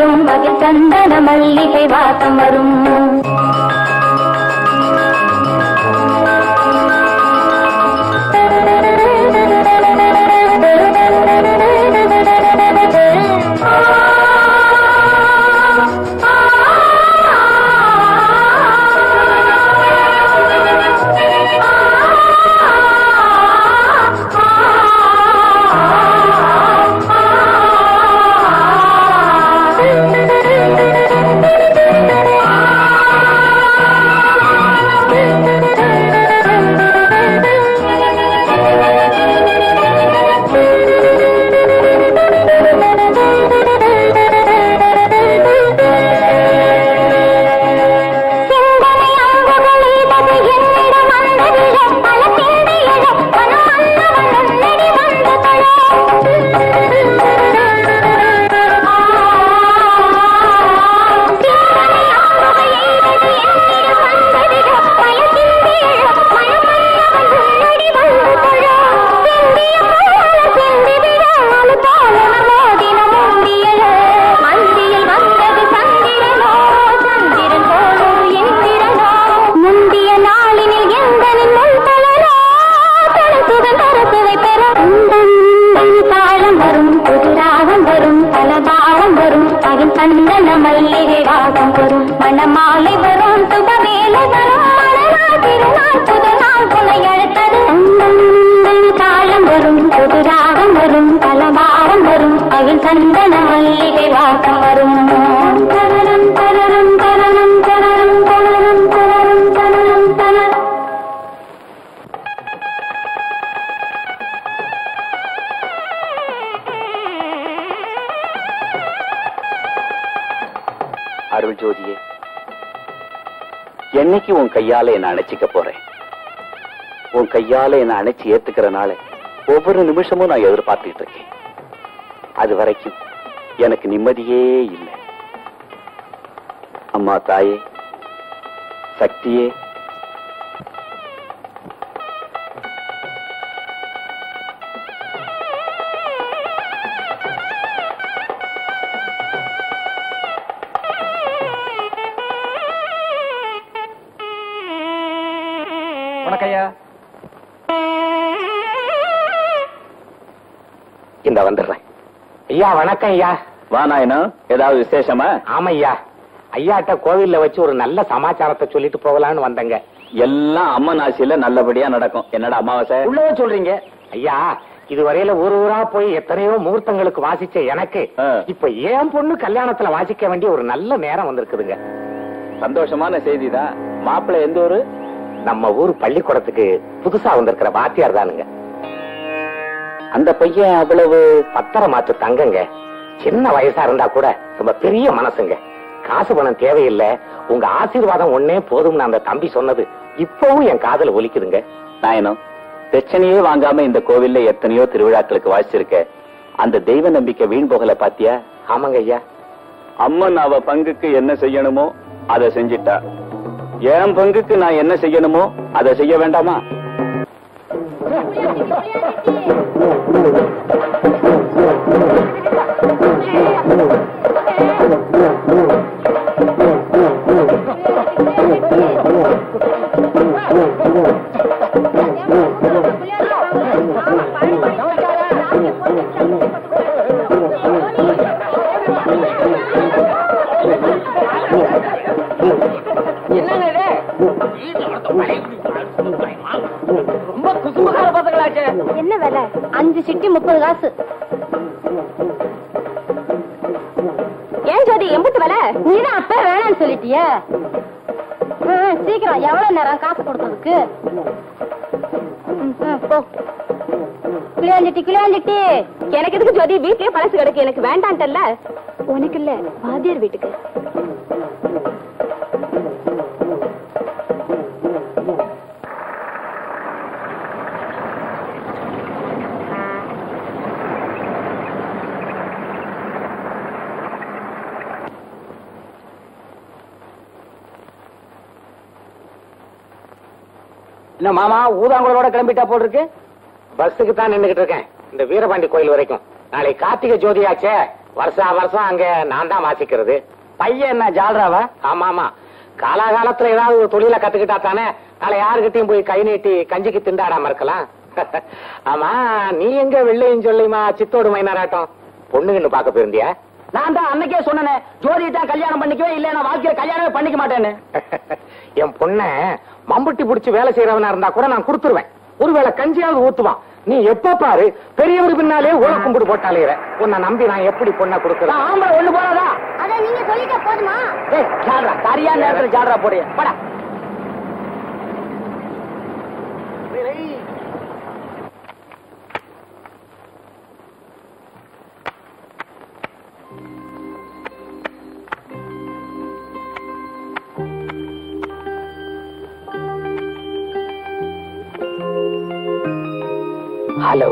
வரும் வகை சந்தன மல்லிகை வாசம் வரும் சிந்தனை அங்குகளில் அது என்னிடம் வந்ததில்லை பல சிந்தையில மனம் வந்தவன் உன்னடி வந்து தொழ சிந்தனை அங்குகளில் அது என்னிடம் வந்ததில்லை பல சிந்தையில மனம் வந்தவன் உன்னடி வந்து தொழ சிந்திய போல சிந்திவிட அழு போல மோதின முந்தியல மந்தியில் வந்தது சந்திரனோ சந்திரன் போலொரு எந்திரனோ முந்திய நாளினில் எந்தனின் முன்பலனோ தனசுடன் தரசுவை பெற உந்தன் தாளம் வரும் புது ராகம் வரும் பல பாவம் வரும் அதில் சந்தன மல்லிகை வாசம் வரும் மணமாலை வரும் சுபவேலை வரும் மலரால் திருநாள் புது நாள் துணை அழைத்தது உந்தன் தாளம் வரும் புது ராகம் வரும் பல பாவம் வரும் அதில் சந்தன மல்லிகை வாசம் வரும் தரரம் தரரம் தரரம் தரரம் தரரம் தரரம் தரரம் தரரம் அருள் ஜோதியே என்னைக்கு உன் கையால என்ன அணைச்சிக்க போறேன் உன் கையால என்ன அணைச்சி ஏத்துக்கிற நாளை ஒவ்வொரு நிமிஷமும் நான் எதிர்பார்த்துட்டு இருக்கேன் அது வரைக்கும் எனக்கு நிம்மதியே இல்லை அம்மா தாயே சக்தியே உனக்கையா இந்த வந்துடுறேன் ஐயா வணக்கம் ஐயா வா நாயனா ஏதாவது விசேஷமா ஆமா ஐயா ஐயாட்ட கோவில்ல வச்சு ஒரு நல்ல சமாச்சாரத்தை சொல்லிட்டு போகலான்னு வந்தேங்க எல்லாம் அம்மன் ஆசியில நல்லபடியா நடக்கும் என்னடா அமாவாசை உள்ளவே சொல்றீங்க ஐயா இதுவரையில ஊர் ஊரா போய் எத்தனையோ முகூர்த்தங்களுக்கு வாசிச்ச எனக்கு ஆ. இப்ப ஏன் பொண்ணு கல்யாணத்துல வாசிக்க வேண்டிய ஒரு நல்ல நேரம் வந்திருக்குதுங்க சந்தோஷமான செய்திதான் மாப்பிள்ளை எந்த ஊரு நம்ம ஊர் பள்ளிக்கூடத்துக்கு புதுசா வந்திருக்கிற வாத்தியார் தானுங்க அந்த பையன் அவ்வளவு பத்தரை மாத்து தங்கங்க சின்ன வயசா இருந்தா கூட ரொம்ப பெரிய மனசுங்க காசு பணம் தேவையில்லை உங்க ஆசீர்வாதம் ஒன்னே போதும்னு அந்த தம்பி சொன்னது இப்பவும் என் காதுல ஒலிக்குதுங்க நாயனம் பிரச்சனையே வாங்காம இந்த கோவில்ல எத்தனையோ திருவிழாக்களுக்கு வாசிச்சிருக்க அந்த தெய்வ நம்பிக்கை வீண் போகல பாத்தியா ஆமாங்க ஐயா அம்மன் அவ பங்குக்கு என்ன செய்யணுமோ அதை செஞ்சிட்டா என் பங்குக்கு நான் என்ன செய்யணுமோ அதை செய்ய வேண்டாமா ரொம்ப குசும்புக்கார பசங்களாச்சே என்ன விலை அஞ்சு சிட்டி முப்பது காசு ஏன் ஜோதி எம்புட்டு விலை நீதான் அப்ப வேணாம்னு சொல்லிட்டிய சீக்கிரம் எவ்வளவு நேரம் காசு கொடுத்ததுக்கு ம், ம், போ கிளியாஞ்சிட்டி கிளியாஞ்சிட்டி எனக்கு எதுக்கு ஜோதி வீட்லயே பழசு கிடக்கு எனக்கு வேண்டான்ட்டல்ல உனக்கு இல்ல வாத்தியார் வீட்டுக்கு என்ன மாமா ஊதாங்குழலோட கிளம்பிட்டா போல் இருக்கு பஸ்ஸுக்கு தான் நின்னுகிட்டு இருக்கேன் இந்த வீரபாண்டி கோயில் வரைக்கும் நாளை கார்த்திகை ஜோதியாச்சே வருஷா வருஷம் அங்க நான் தான் வாசிக்கிறது பையன் என்ன ஜால்ராவா ஆமா ஆமா காலாகாலத்துல ஏதாவது ஒரு தொழில கத்துக்கிட்டா தானே நாளை யாருகிட்டயும் போய் கை நீட்டி கஞ்சிக்கு திண்டாடாம இருக்கலாம் ஆமா நீ எங்க வெள்ளையும் சொல்லியுமா சித்தோடு மைனாராட்டம் பொண்ணுங்கன்னு பாக்க போயிருந்தியா நான் தான் அன்னைக்கே சொன்னேன் ஜோதி தான் கல்யாணம் பண்ணிக்கவே இல்ல நான் வாழ்க்கையில கல்யாணமே பண்ணிக்க மாட்டேன்னு என் பொண்ண மம்புட்டி புடிச்சு வேலை செய்யறவனா இருந்தா கூட நான் கொடுத்துருவேன் ஒருவேளை கஞ்சியாவது ஊத்துவான் நீ எப்ப பாரு பெரியவர் பின்னாலே உல கும்பிடு போட்டாலே உன்னை நம்பி நான் எப்படி பொண்ணை கொடுக்கறேன் நான் ஆம்பளை ஒண்ணு போறாதா அத நீங்க சொல்லிட்ட போதுமா ஏய் ஜால்ரா சரியான நேரத்துல ஜால்ரா போடு படா ஹலோ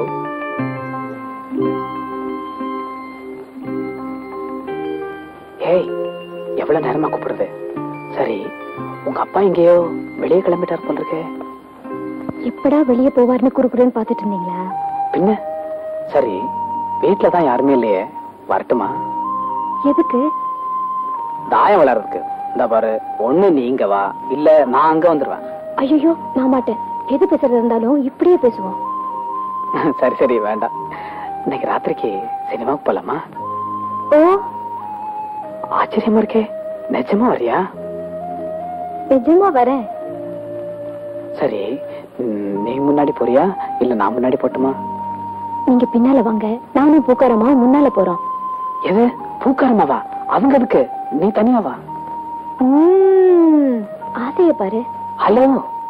ஏய் எவ்வளவு நேரமா கூப்பிடுறது சரி உங்க அப்பா எங்கேயோ வெளியே கிளம்பிட்டார் போல இருக்கே எப்படா வெளியே போவார்னு குறுக்குறேன்னு பாத்துட்டு இருந்தீங்களா பின்ன சரி வீட்ல தான் யாருமே இல்லையே வரட்டுமா எதுக்கு தாயம் விளையாடுறதுக்கு இந்த பாரு ஒண்ணு நீ இங்க வா இல்ல நான் அங்க வந்துருவேன் ஐயோ நான் மாட்டேன் எது பேசுறது இருந்தாலும் இப்படியே பேசுவோம் சரி சரி வேண்டாம் இன்னைக்கு ராத்திரிக்கு சினிமாவுக்கு போலாமா ஓ ஆச்சரியமா இருக்கே நிஜமா வரியா நிஜமா வரேன் சரி ம், நீ முன்னாடி போறியா இல்ல நான் முன்னாடி போட்டுமா நீங்க பின்னால வாங்க நானும் பூக்காரமா முன்னால போறோம் எது பூக்காரமாவா அவங்க எதுக்கு நீ தனியா வா உம், ஆசைய பாரு ஹலோ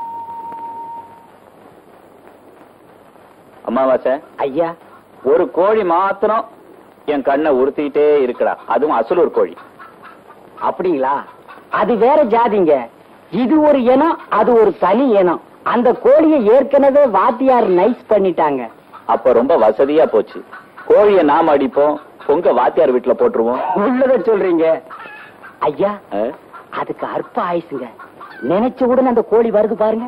அமாவாசை ஐயா ஒரு கோழி மாத்திரம் என் கண்ணை உறுத்திக்கிட்டே இருக்குடா அதுவும் அசலூர் கோழி அப்படிங்களா அது வேற ஜாதிங்க இது ஒரு இனம் அது ஒரு தனி இனம் அந்த கோழியை ஏற்கனவே வாத்தியார் நைஸ் பண்ணிட்டாங்க அப்ப ரொம்ப வசதியா போச்சு கோழியை நாம அடிப்போம் பொங்க வாத்தியார் வீட்டுல போட்டுருவோம் உள்ளத சொல்றீங்க ஐயா ஆ? அதுக்கு அற்ப ஆயுசுங்க நினைச்ச உடனே அந்த கோழி வருது பாருங்க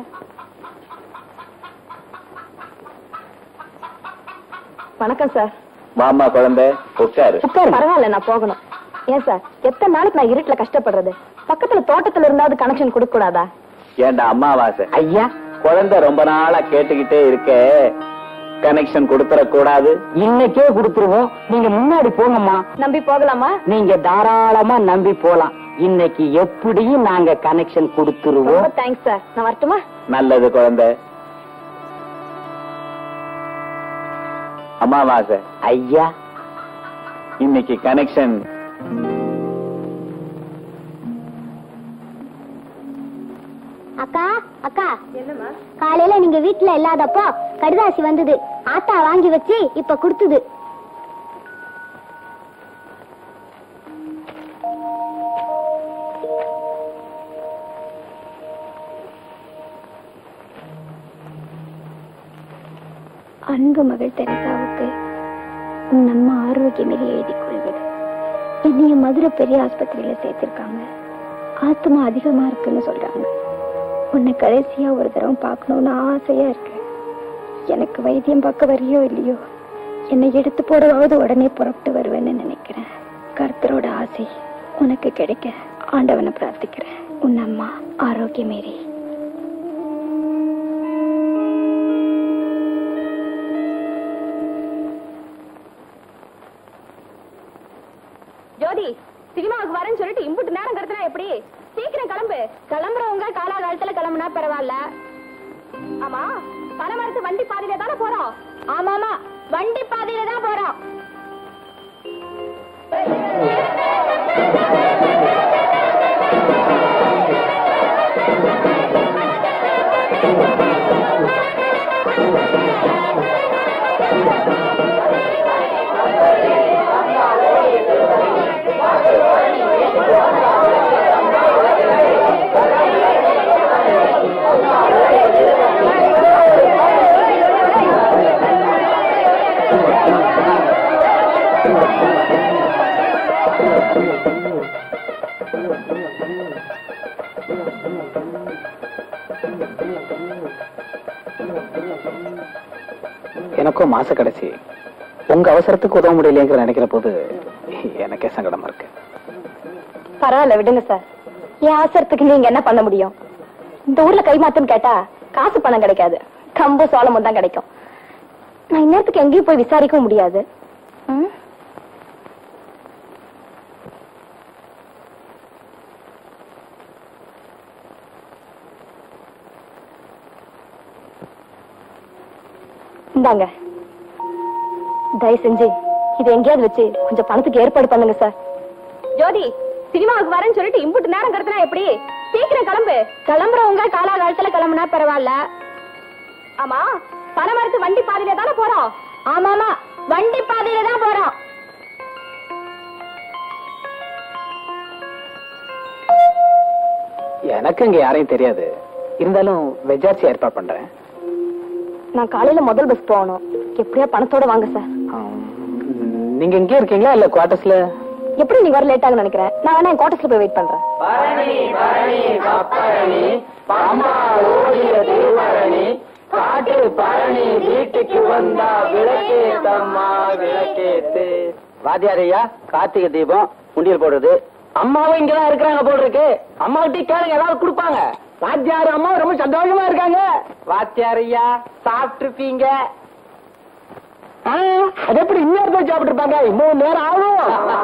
வணக்கம் சார் மாமா குழந்தை உட்காரு பரவாயில்ல நான் போகணும் ஏன் சார் எத்தனை நாளைக்கு நான் இருட்டுல கஷ்டப்படுறது பக்கத்துல தோட்டத்துல இருந்தாவது கனெக்ஷன் கொடுக்க கூடாதா ஏண்டா அம்மாவாசை ஐயா குழந்தை ரொம்ப நாளா கேட்டுக்கிட்டே இருக்க கனெக்ஷன் கொடுத்துற கூடாது இன்னைக்கே கொடுத்துருவோம் நீங்க முன்னாடி போங்கம்மா நம்பி போகலாமா நீங்க தாராளமா நம்பி போலாம் இன்னைக்கு எப்படியும் நாங்க கனெக்ஷன் ரொம்ப கொடுத்துருவோம் தேங்க்ஸ் சார் நான் வரட்டுமா நல்லது குழந்தை அம்மாவாசை ஐயா இன்னைக்கு கனெக்ஷன் அக்கா அக்கா காலையில நீங்க வீட்டுல இல்லாதப்போ கடிதாசி வந்தது ஆத்தா வாங்கி வச்சு இப்ப கொடுத்தது அன்பு மகள் தெரசாவுக்கு உன் அம்மா ஆரோக்கியமில்லை எழுதிக் கொள்வது என்னைய மதுரை பெரிய ஆஸ்பத்திரியில சேர்த்திருக்காங்க ஆத்மா அதிகமா இருக்குன்னு சொல்றாங்க உன்னை கடைசியா ஒரு தடவை பார்க்கணும்னு ஆசையா இருக்கு எனக்கு வைத்தியம் பார்க்க வரியோ இல்லையோ என்னை எடுத்து போடவாவது உடனே புறப்பட்டு வருவேன்னு நினைக்கிறேன் கர்த்தரோட ஆசை உனக்கு கிடைக்க ஆண்டவனை பிரார்த்திக்கிறேன் உன் அம்மா ஆரோக்கியமேரி ஜோதி சினிமாவுக்கு வரேன்னு சொல்லிட்டு இம்புட்டு நேரம் கடத்தினா எப்படி சீக்கிரம் கிளம்பு கிளம்புறவங்க காலாகாலத்துல கிளம்புனா பரவாயில்ல ஆமா பணமரத்து வண்டி பாதையில தானே போறோம் ஆமா ஆமா வண்டி பாதையில தான் போறோம் எனக்கும் மாச கடைசி உங்க அவசரத்துக்கு உதவ முடியலைங்கிற நினைக்கிற போது எனக்கே சங்கடமா இருக்கு பரவாயில்ல விடுங்க சார் என் அவசரத்துக்கு நீங்க என்ன பண்ண முடியும் இந்த ஊர்ல கைமாத்துன்னு கேட்டா காசு பணம் கிடைக்காது கம்பு சோளமும் தான் கிடைக்கும் நான் இந்நேரத்துக்கு எங்கேயும் போய் விசாரிக்கவும் முடியாது ம்? இந்தாங்க தயவு செஞ்சு இது எங்கேயாவது வச்சு கொஞ்சம் பணத்துக்கு ஏற்பாடு பண்ணுங்க சார் ஜோதி சினிமாவுக்கு வரேன்னு சொல்லிட்டு இம்புட்டு நேரம் கடத்தினா எப்படி சீக்கிரம் கிளம்பு கிளம்புறவங்க காலாகாலத்துல கிளம்புனா பரவாயில்ல ஆமா பனமரத்து வண்டி பாதையில தானே போறோம் ஆமாமா வண்டி பாதையில தான் போறோம் எனக்கு இங்க யாரையும் தெரியாது இருந்தாலும் வெஜாச்சி ஏற்பாடு பண்றேன் நான் காலையில முதல் பஸ் போகணும் எப்படியா பணத்தோட வாங்க சார் ஆம், நீங்க இங்கே இருக்கீங்களா இல்ல குவார்டர்ஸ்ல எப்படி நீ வர லேட் ஆகும் நினைக்கிறேன் நான் வேணா என் குவார்டர்ஸ்ல போய் வெயிட் பண்றேன் காட்டு பழனி வீட்டுக்கு வந்தா விளக்கேத்தம்மா விளக்கேத்து வாத்தியாரையா கார்த்திகை தீபம் உண்டியல் போடுறது அம்மாவும் இங்கதான் இருக்கிறாங்க போல இருக்கு அம்மா கிட்ட கேளுங்க ஏதாவது கொடுப்பாங்க வாத்தியார் அம்மா ரொம்ப சந்தோஷமா இருக்காங்க வாத்தியார் ஐயா சாப்பிட்டுருப்பீங்க அது எப்படி இன்னொரு போய் சாப்பிட்டு இருப்பாங்க இன்னும் நேரம் ஆகும்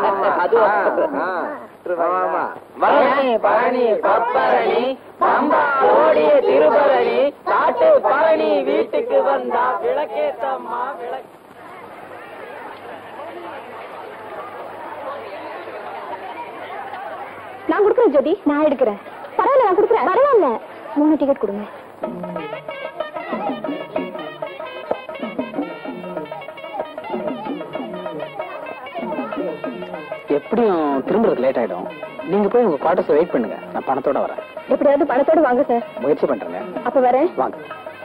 பழனி பழனி பப்பரணி பம்பா ஓடிய திருபரணி காட்டு பழனி வீட்டுக்கு வந்தா விளக்கேத்தம்மா விளக்கு நான் கொடுக்குறேன் ஜோதி நான் எடுக்கிறேன் பரவாயில்ல நான் கொடுக்குறேன் பரவாயில்ல மூணு டிக்கெட் கொடுங்க எப்படியும் திரும்புறதுக்கு லேட் ஆயிடும் நீங்க போய் உங்க குவார்டர்ஸ் வெயிட் பண்ணுங்க நான் பணத்தோட வரேன் எப்படியாவது பணத்தோட வாங்க சார் முயற்சி பண்றேங்க அப்ப வரேன் வாங்க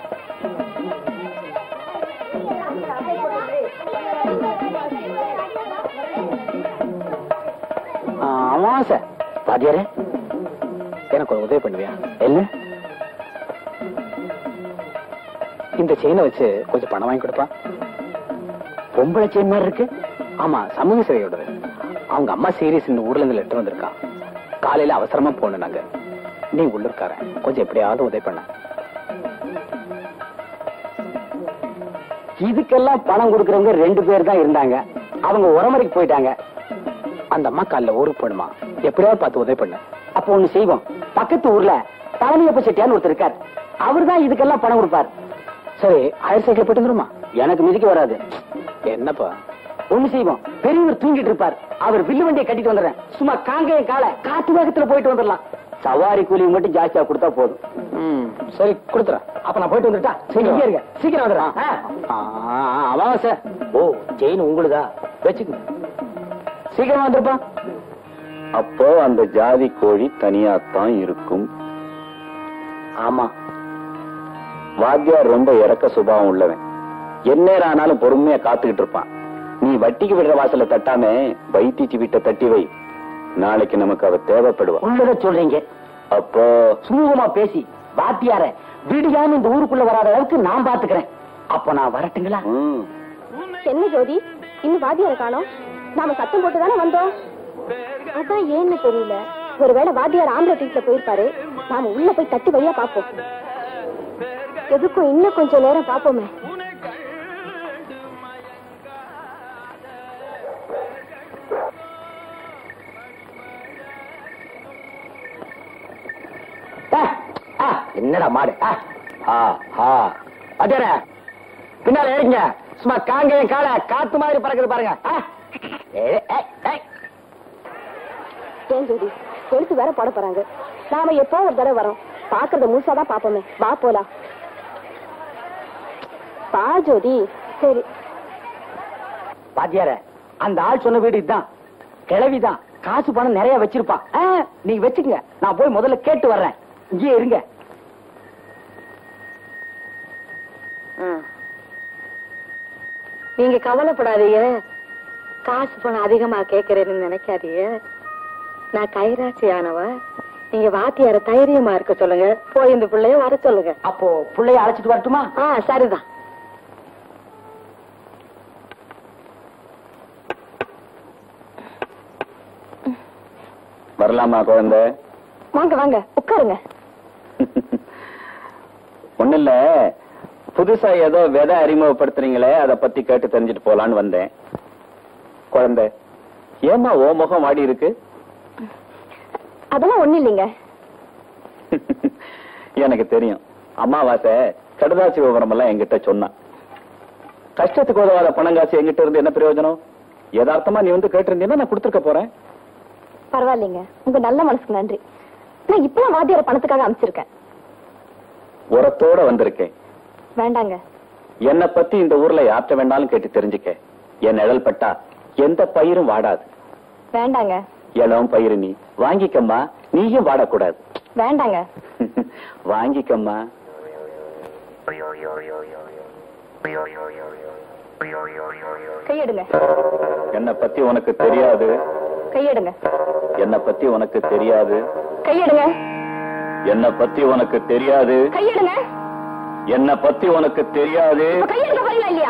ஆ, அமாவாசை பாத்தியாரே எனக்கு ஒரு உதவி பண்ணுவியா என்ன இந்த செயினை வச்சு கொஞ்சம் பணம் வாங்கி கொடுப்பா பொம்பளை செயின் மாதிரி இருக்கு ஆமா சமூக சேவையோடது அவங்க அம்மா சீரியஸ் இந்த ஊர்ல இருந்து லெட்டர் வந்திருக்கா காலையில அவசரமா போகணும் நாங்க நீ உள்ளூர்காரன் கொஞ்சம் எப்படியாவது உதவி பண்ண இதுக்கெல்லாம் பணம் கொடுக்கறவங்க ரெண்டு பேர் தான் இருந்தாங்க அவங்க உரமறைக்கு போயிட்டாங்க அந்த அம்மா காலைல ஊருக்கு போகணுமா எப்படியாவது பார்த்து உதவி பண்ணு அப்ப ஒண்ணு செய்வோம் பக்கத்து ஊர்ல பழனியப்ப செட்டியான்னு ஒருத்தர் இருக்கார் அவர் தான் இதுக்கெல்லாம் பணம் கொடுப்பார் சரி ஹயர் சைக்கிள் போயிட்டு வந்துருமா எனக்கு மிதிக்க வராது என்னப்பா ஒண்ணு செய்வோம் பெரியவர் தூங்கிட்டு இருப்பார் அவர் வில்லு வண்டியை கட்டிட்டு வந்துடுறேன் சும்மா காங்கைய காலை காட்டு வேகத்துல போயிட்டு வந்துடலாம் சவாரி கூலி மட்டும் ஜாஸ்தியா கொடுத்தா போதும் ம் சரி கொடுத்துறேன் அப்ப நான் போயிட்டு வந்துட்டா சரி இங்கே இருங்க சீக்கிரம் வந்துடுறேன் அமாவாசை ஓ செயின் உங்களுதா வச்சுக்கோங்க சீக்கிரமா வந்துருப்பா அப்போ அந்த ஜாதி கோழி தனியாத்தான் இருக்கும் ஆமா வாத்தியார் ரொம்ப இறக்க சுபாவம் உள்ளவன் எந்நேரம் ஆனாலும் பொறுமையா காத்துக்கிட்டு இருப்பான் நீ வட்டிக்கு விடுற வாசல தட்டாம வைத்திச்சு வீட்டை தட்டி வை நாளைக்கு நமக்கு அவ தேவைப்படுவா உள்ளத சொல்றீங்க அப்போ சுமூகமா பேசி வாத்தியார விடியாம இந்த ஊருக்குள்ள வராத அளவுக்கு நான் பாத்துக்கிறேன் அப்ப நான் வரட்டுங்களா ம், என்ன ஜோதி இன்னும் வாத்தியார காணோம் நாம சத்தம் போட்டு தானே வந்தோம் அதான் ஏன்னு தெரியல ஒருவேளை வாத்தியார் ஆம்பளை வீட்டுல போயிருப்பாரு நாம உள்ள போய் தட்டி வழியா பாப்போம் எதுக்கும் இன்னும் கொஞ்சம் நேரம் பாப்போமே ஆ, ஆ, என்னடா மாடு ஆ, ஆ, ஆ. வாத்தியாரே பின்னால ஏறிங்க சும்மா காங்கையும் காலை காத்து மாதிரி பறக்குது பாருங்க ஆ. ஏய், ஏய், ஏய். ஏன் ஜோதி கொலுசு வேற போட போறாங்க நாம எப்போ ஒரு தடவை வரோம் பாக்குறத முழுசாதான் பாப்போமே வா போலாம் பா ஜோதி சரி வாத்தியார அந்த ஆள் சொன்ன வீடு இதுதான் கிழவிதான் காசு பணம் நிறைய வச்சிருப்பான் ஆ, நீங்க வச்சுக்கங்க நான் போய் முதல்ல கேட்டு வர்றேன் இங்கே இருங்க நீங்க கவலைப்படாதீங்க காசு பணம் அதிகமா கேக்குறேன்னு நினைக்காதீங்க நான் கைராசி ஆனவ நீங்க வாத்தியார தைரியமா இருக்க சொல்லுங்க போய் இந்த பிள்ளைய வர சொல்லுங்க அப்போ பிள்ளைய அழைச்சிட்டு வரட்டுமா ஆ சரிதான் வரலாமா குழந்தை வாங்க வாங்க உட்காருங்க ஒண்ணு இல்ல புதுசா ஏதோ விதை அறிமுகப்படுத்துறீங்களே அத பத்தி கேட்டு தெரிஞ்சுட்டு போலான்னு வந்தேன் குழந்தை ஏமா ஓ முகம் ஆடி இருக்கு அதெல்லாம் ஒண்ணு இல்லைங்க எனக்கு தெரியும் அம்மாவாசை கடுதாசி விவரம் எல்லாம் என்கிட்ட சொன்னான் கஷ்டத்துக்கு உதவாத பணம் காசு என்கிட்ட இருந்து என்ன பிரயோஜனம் யதார்த்தமா நீ வந்து கேட்டிருந்தீங்கன்னா நான் கொடுத்துருக்க போறேன் பரவாயில்லைங்க உங்க நல்ல மனசுக்கு நன்றி நான் இப்பதான் வாத்தியார பணத்துக்காக அனுப்பிச்சிருக்கேன் உரத்தோட வந்திருக்கேன் வேண்டாங்க என்னை பத்தி இந்த ஊர்ல யார்கிட்ட வேணாலும் கேட்டு தெரிஞ்சுக்க என் நிழல் பட்டா எந்த பயிரும் வாடாது வேண்டாங்க இளம் பயிரு நீ வாங்கிக்கம்மா நீயும் வாடக்கூடாது வேண்டாங்க வாங்கிக்கம்மா கையெடுங்க என்னை பத்தி உனக்கு தெரியாது கையெடுங்க என்னை பத்தி உனக்கு தெரியாது கையெடுங்க என்னை பத்தி உனக்கு தெரியாது கையெடுங்க என்னை பத்தி உனக்கு தெரியாது இப்ப கையெடுக்க போறீங்களா இல்லையா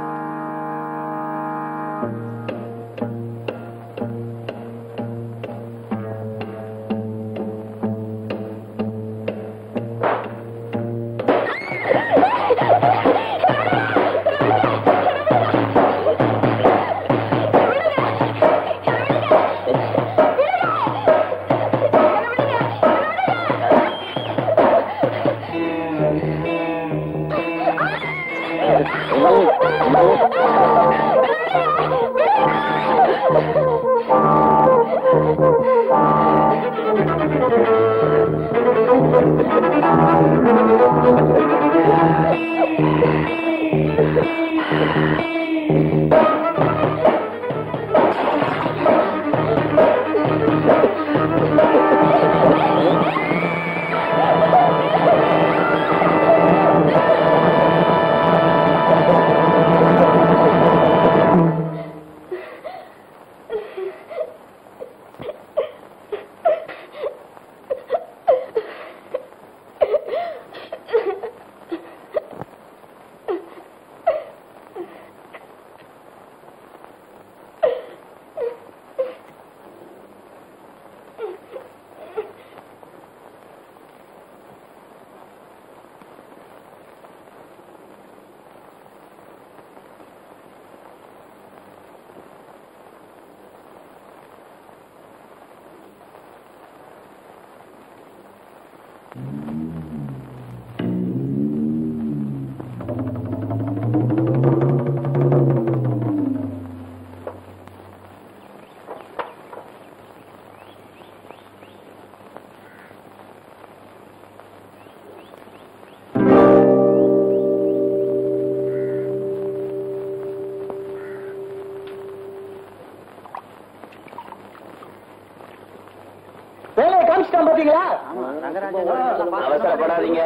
வேலையை காமிச்சிட்டான் பாத்தீங்களா அவசரப்படாதீங்க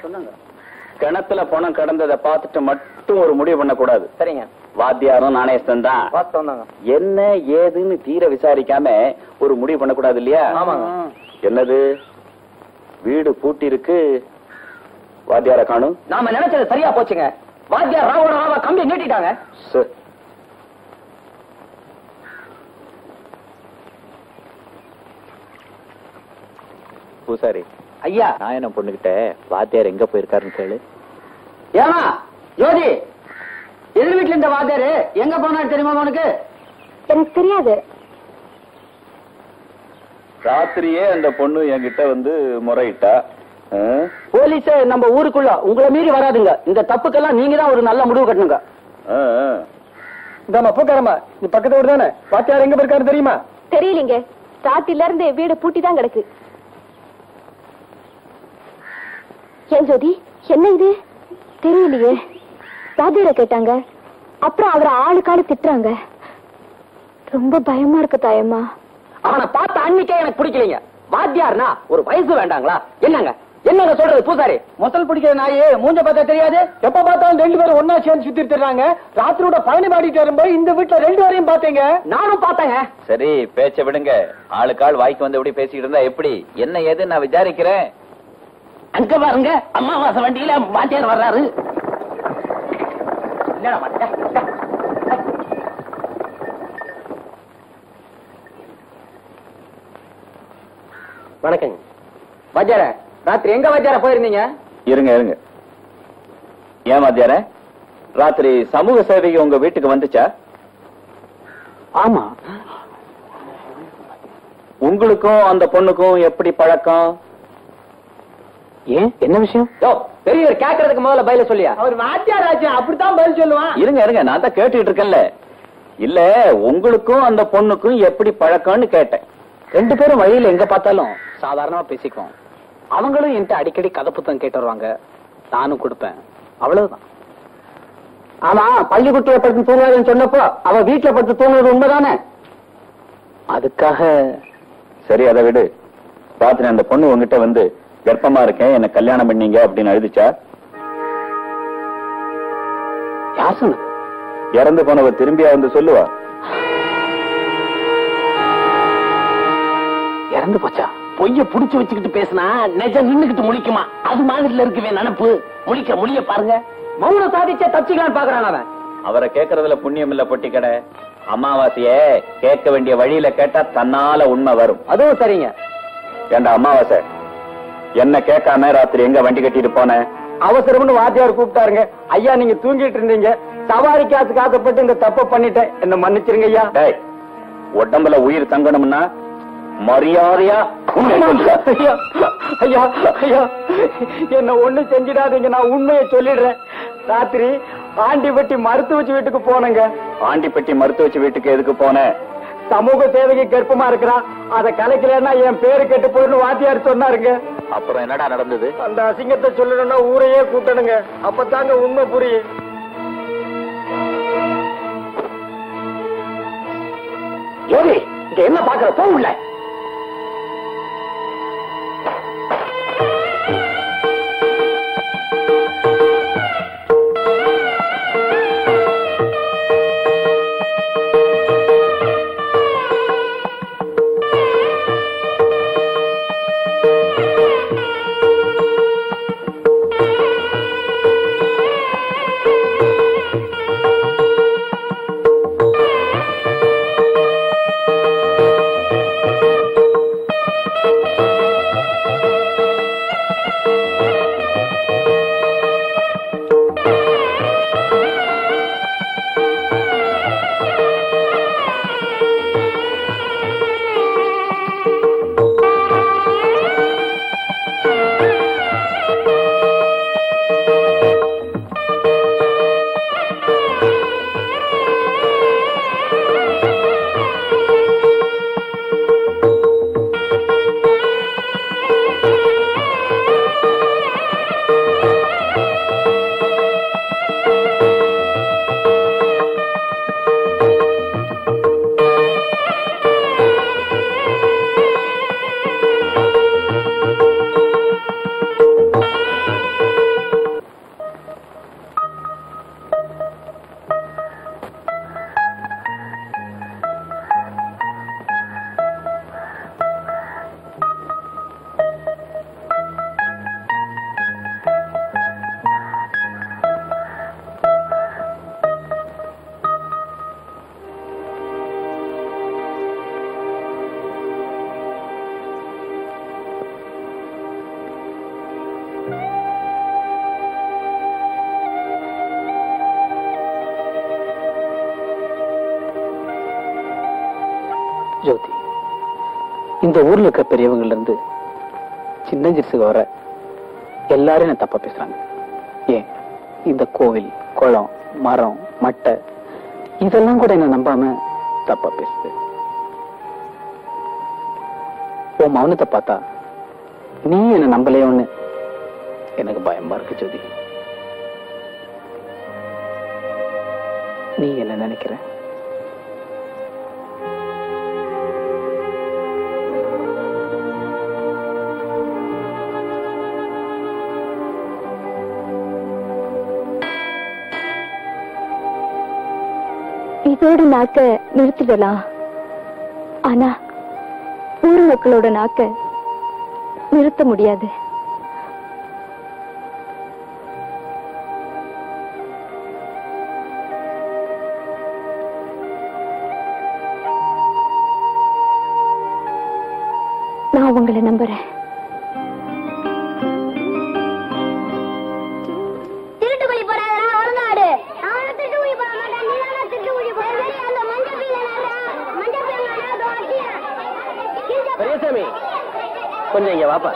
கிணத்துல பணம் கிடந்ததை பார்த்துட்டு மட்டும் ஒரு முடிவு பண்ணக்கூடாது சரிங்க வாத்தியாரும் நாணயஸ்தன் தான் பார்த்து வந்தாங்க என்ன ஏதுன்னு தீர விசாரிக்காம ஒரு முடிவு பண்ணக்கூடாது இல்லையா ஆமாங்க. என்னது வீடு பூட்டி இருக்கு வாத்தியார காணும் நாம நினைச்சது சரியா போச்சுங்க வாத்தியார் ராவோட ராவா கம்பி நீட்டிட்டாங்க சரி. பூசாரி ஐயா நாயனம் பொண்ணுகிட்ட வாத்தியார் எங்க போயிருக்காருன்னு கேளு ஏமா ஜோதி எதிர் வீட்டுல இந்த வாத்தியாரு எங்க போனாரு தெரியுமா உனக்கு எனக்கு தெரியாது ராத்திரியே அந்த பொண்ணு என்கிட்ட வந்து முறையிட்டா ஆ? போலீஸ் நம்ம ஊருக்குள்ள உங்களை மீறி வராதுங்க இந்த தப்புக்கெல்லாம் நீங்க தான் ஒரு நல்ல முடிவு கட்டணுங்க ஆ, ஆ. இந்தாமா போக்காரமா நீ பக்கத்து ஊர் தானே வாத்தியார் எங்க போயிருக்காரு தெரியுமா தெரியலீங்க ராத்திரில இருந்து வீடு பூட்டி தான் கிடக்கு ஏன் ஜோதி என்ன இது தெரியலையே வாத்தியார கேட்டாங்க அப்புறம் அவரை ஆளுக்காளு திட்டுறாங்க ரொம்ப பயமா இருக்கு தாயம்மா அவனை பார்த்த அன்னைக்கே எனக்கு பிடிக்கலைங்க வாத்தியார்னா ஒரு வயசு வேண்டாங்களா என்னங்க என்னங்க சொல்றது பூசாரி முதல் பிடிக்கிற நாயே மூஞ்ச பார்த்தா தெரியாது எப்ப பார்த்தாலும் ரெண்டு பேரும் ஒன்னா சேர்ந்து சுத்தி தர்றாங்க ராத்திரியோட பயணி பாடிட்டு வரும்போது இந்த வீட்டுல ரெண்டு பேரையும் பாத்தீங்க நானும் பார்த்தேங்க சரி பேச்ச விடுங்க ஆளுக்கு ஆள் வாய்க்கு வந்து எப்படி பேசிக்கிட்டு இருந்தா எப்படி என்ன ஏது நான் விசாரிக்கிறேன் அங்க பாருங்க அம்மாவாசை வண்டியில வாத்தியார் வர்றாரு என்னடா பண்ண? டே, டே. வணக்கங்க வாத்தியார ராத்திரி எங்க வாத்தியார போயிருந்தீங்க இருங்க இருங்க ஏன் வாத்தியாரே ராத்திரி சமூக சேவைக்கு உங்க வீட்டுக்கு வந்துச்சா ஆமா உங்களுக்கும் அந்த பொண்ணுக்கும் எப்படி பழக்கம் ஏன் என்ன விஷயம் யோ பெரியவர் கேக்குறதுக்கு முதல்ல பதில சொல்லியா அவர் வாத்தியார் ஆச்சு அப்படித்தான் பதில் சொல்லுவான் இருங்க இருங்க நான் தான் கேட்டுட்டு இருக்கேன்ல இல்ல உங்களுக்கும் அந்த பொண்ணுக்கும் எப்படி பழக்கம்னு கேட்டேன் ரெண்டு பேரும் வழியில எங்க பார்த்தாலும் சாதாரணமா பேசிக்குவோம் அவங்களும் என்கிட்ட அடிக்கடி கதை புத்தகம் கேட்டு வருவாங்க நானும் கொடுப்பேன் அவ்வளவுதான் ஆமா பள்ளிக்குட்டியை படுத்து தூங்காதுன்னு சொன்னப்போ அவ வீட்டுல படுத்து தூங்குறது உண்மைதானே அதுக்காக சரி அதை விடு ராத்திரி அந்த பொண்ணு உங்ககிட்ட வந்து கர்ப்பமா இருக்கேன் என்ன கல்யாணம் பண்ணீங்க அப்படின்னு அழுதுச்சா யார் சொன்னது இறந்து போனவ திரும்பியா வந்து சொல்லுவா இறந்து போச்சா பொய்ய புடிச்சு வச்சுக்கிட்டு பேசினா நெஜம் நின்னுக்கிட்டு முழிக்குமா அது மாதிரில இருக்கவே நினப்பு முழிக்க முழிய பாருங்க மௌன சாதிச்சா தப்பிச்சுக்கலான்னு பாக்குறான் அவன் அவரை கேக்குறதுல புண்ணியம் இல்ல பொட்டி கடை அமாவாசைய கேட்க வேண்டிய வழியில கேட்டா தன்னால உண்மை வரும் அதுவும் சரிங்க ஏண்டா அமாவாசை என்ன கேட்காம ராத்திரி எங்க வண்டி கட்டிட்டு போன அவசரம்னு வாத்தியார் கூப்பிட்டாருங்க ஐயா நீங்க தூங்கிட்டு இருந்தீங்க சவாரி காசுக்கு ஆசைப்பட்டு இந்த தப்ப பண்ணிட்டேன் என்ன மன்னிச்சிருங்க ஐயா டேய் உடம்புல உயிர் தங்கணும்னா மரியாதையா உண்மையை சொல்லு. ஐயா ஐயா ஐயா என்ன ஒண்ணு செஞ்சிடாதீங்க நான் உண்மையை சொல்லிடுறேன் ராத்திரி ஆண்டிப்பட்டி மருத்துவச்சி வீட்டுக்கு போனேங்க ஆண்டிப்பட்டி மருத்துவச்சி வீட்டுக்கு எதுக்கு போன சமூக சேவைக்கு கர்ப்பமா இருக்கிறான் அதை கலைக்கலன்னா என் பேரு கெட்டு போயிருந்து வாத்தியார் சொன்னாருங்க அப்புறம் என்னடா நடந்தது அந்த அசிங்கத்தை சொல்லணும்னா ஊரையே கூட்டணுங்க அப்பதாங்க உண்மை புரியும் ஜோதி இங்க என்ன பாக்குற போ உள்ள ஜோதி இந்த ஊர்ல இருக்க பெரியவங்கல இருந்து சின்னஞ்சிறுசுக வர எல்லாரும் என்ன தப்பா பேசுறாங்க ஏன் இந்த கோவில் குளம் மரம் மட்டை இதெல்லாம் கூட என்ன நம்பாம தப்பா பேசுது உன் மௌனத்தை பார்த்தா நீ என்ன நம்பலையோன்னு எனக்கு பயமா இருக்கு ஜோதி நீ என்ன நினைக்கிற இதோட நாக்க நிறுத்திடலாம் ஆனா ஊர் மக்களோட நாக்க நிறுத்த முடியாது நான் உங்களை நம்புறேன் திருட்டு குழி போறாதா ஒழுங்காடு அவன திருட்டு குழி போட மாட்டான் நீ தானே திருட்டு குழி போற அந்த மஞ்சள் பீல மஞ்சள் பீல பெரியசாமி கொஞ்சம் இங்க வாப்பா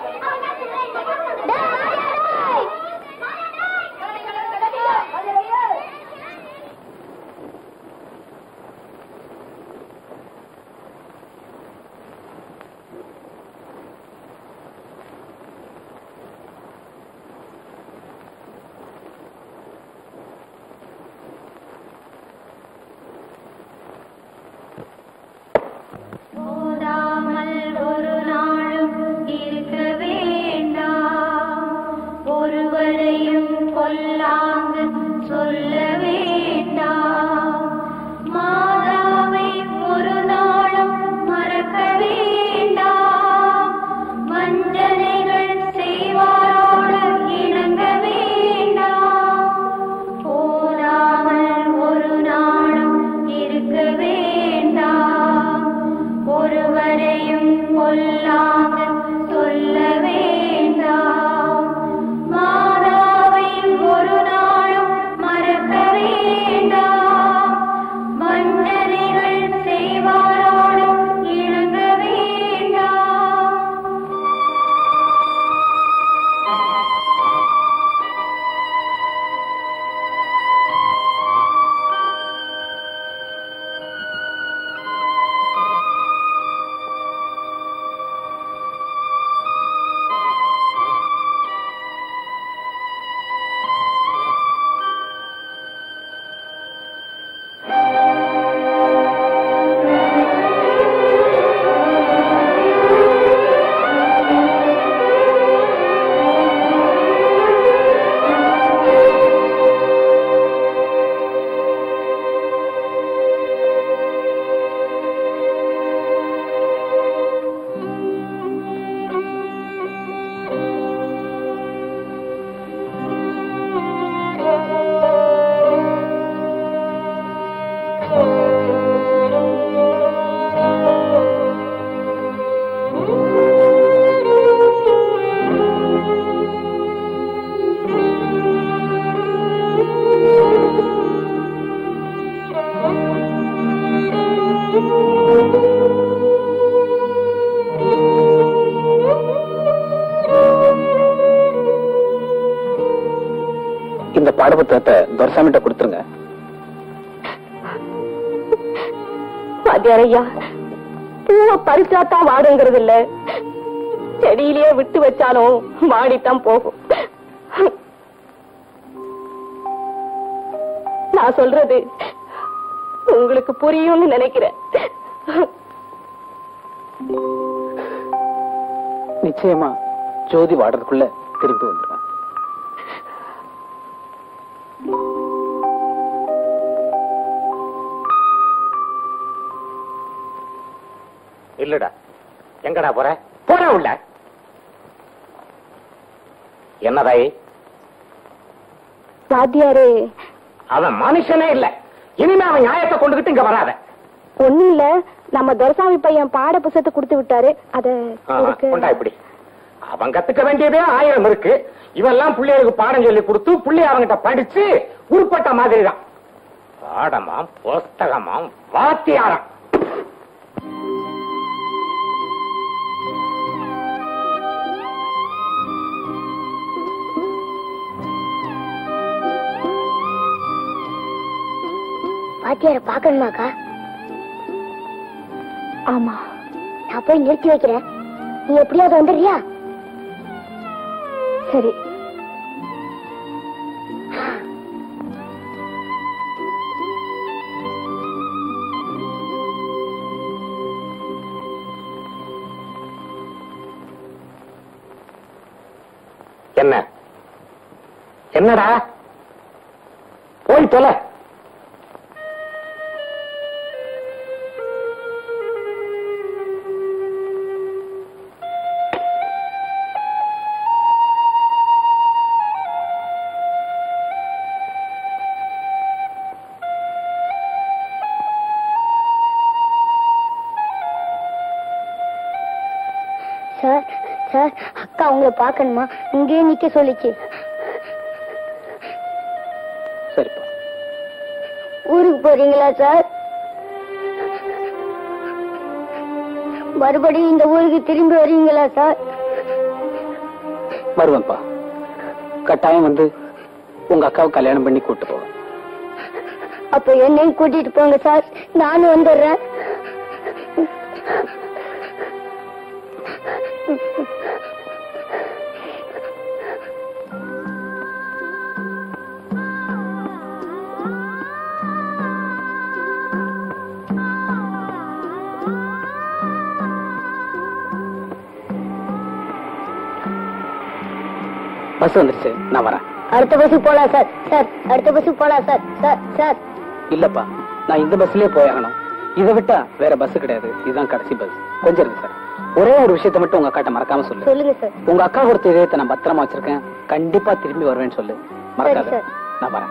போதாமல் ஒரு நாளும் இருக்க வேண்டாம் ஒருவரையும் கொல்லாங்கு சொல்ல வேண்டாம் மாதாவை ஒரு நாளும் மறக்க வேண்டாம் வஞ்சனைகள் செய்வாரோடு இணங்க வேண்டாம் போதாமல் ஒரு நாளும் இருக்க வேண்டாம் ஒருவரையும் கொல்லாங்க சொல்ல வேண்டாம் மாதாவை ஒரு நாளும் மறக்க வேண்டாம் வஞ்சனைகள் செய்வாரோடு இணங்க வேண்டாம் இந்த பாடப்புத்தகத்தை துரசாமிட்ட கொடுத்துருங்க வாத்தியார் ஐயா பூவை பறிச்சாத்தான் வாடுங்கிறது இல்ல செடியிலேயே விட்டு வச்சாலும் வாடித்தான் போகும் நான் சொல்றது உங்களுக்கு புரியும்னு நினைக்கிறேன் நிச்சயமா ஜோதி வாடுறதுக்குள்ள திருப்பி வந்துருவேன் இல்லடா எங்கடா போற போற உள்ள என்னதாயி வாத்தியாரு அவன் மனுஷனே இல்ல இனிமே அவன் நியாயத்தை கொண்டுகிட்டு இங்க வராத ஒண்ணும் இல்ல நம்ம துரசாமி பையன் பாட புத்தகத்தை கொடுத்து விட்டாரு அத ஆ, கொடுக்க- கொண்டா இப்படி அவன் கத்துக்க வேண்டியதே ஆயிரம் இருக்கு இவெல்லாம் பிள்ளைகளுக்கு பாடம் சொல்லி கொடுத்து பிள்ளை அவங்கிட்ட படிச்சு உருப்பட்ட மாதிரி தான் பாடமாம் புஸ்தகமாம் வாத்தியாரம் வாத்தியார பாக்கணுமாக்கா ஆமா நான் போய் நிறுத்தி வைக்கிறேன் நீ எப்படியாவது வந்துடுறியா சரி என்ன என்னடா போய் தொலை சார் சார் அக்கா உங்களை பார்க்கணுமா இங்கேயே நிக்க சொல்லிச்சு சரிப்பா ஊருக்கு போறீங்களா சார் மறுபடியும் இந்த ஊருக்கு திரும்பி வருவீங்களா சார் வருவேன்ப்பா கட்டாயம் வந்து உங்க அக்காவை கல்யாணம் பண்ணி கூட்டு போவேன் அப்ப என்னையும் கூட்டிட்டு போங்க சார் நானும் வந்துடுறேன் பஸ் வந்துருச்சு நான் வரேன் அடுத்த பஸ் போலாம் சார் சார் அடுத்த பஸ் போலாம் சார் சார் சார் இல்லப்பா நான் இந்த பஸ்லயே போயாகணும் இதை விட்டா வேற பஸ் கிடையாது இதுதான் கடைசி பஸ் கொஞ்சம் இருக்கு சார் ஒரே ஒரு விஷயத்தை மட்டும் உங்க அக்காட்ட மறக்காம சொல்லு சொல்லுங்க சார் உங்க அக்கா கொடுத்த இதயத்தை நான் பத்திரமா வச்சிருக்கேன் கண்டிப்பா திரும்பி வருவேன்னு சொல்லு மறக்காத சரி, சார். நான் வரேன்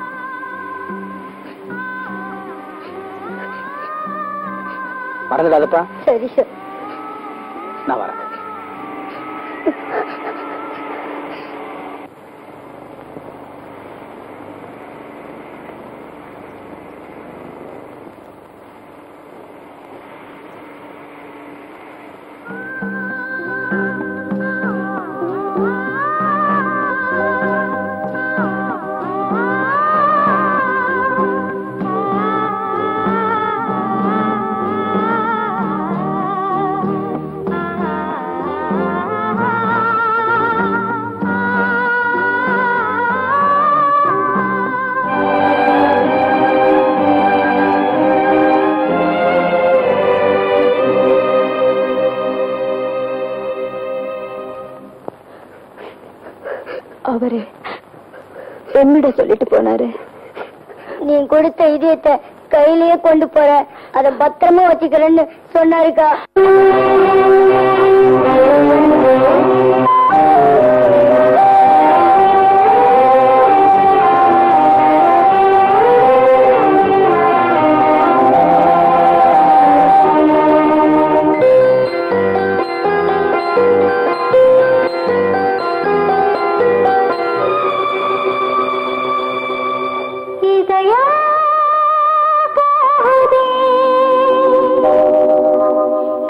மறந்துடாதப்பா சரி சார் நான் வரேன் அவரு என்னிட சொல்லிட்டு போனாரு நீ கொடுத்த இதயத்தை கையிலேயே கொண்டு போற அத பத்திரமா வச்சுக்கிறேன்னு சொன்னாருக்கா இதயா போகுதே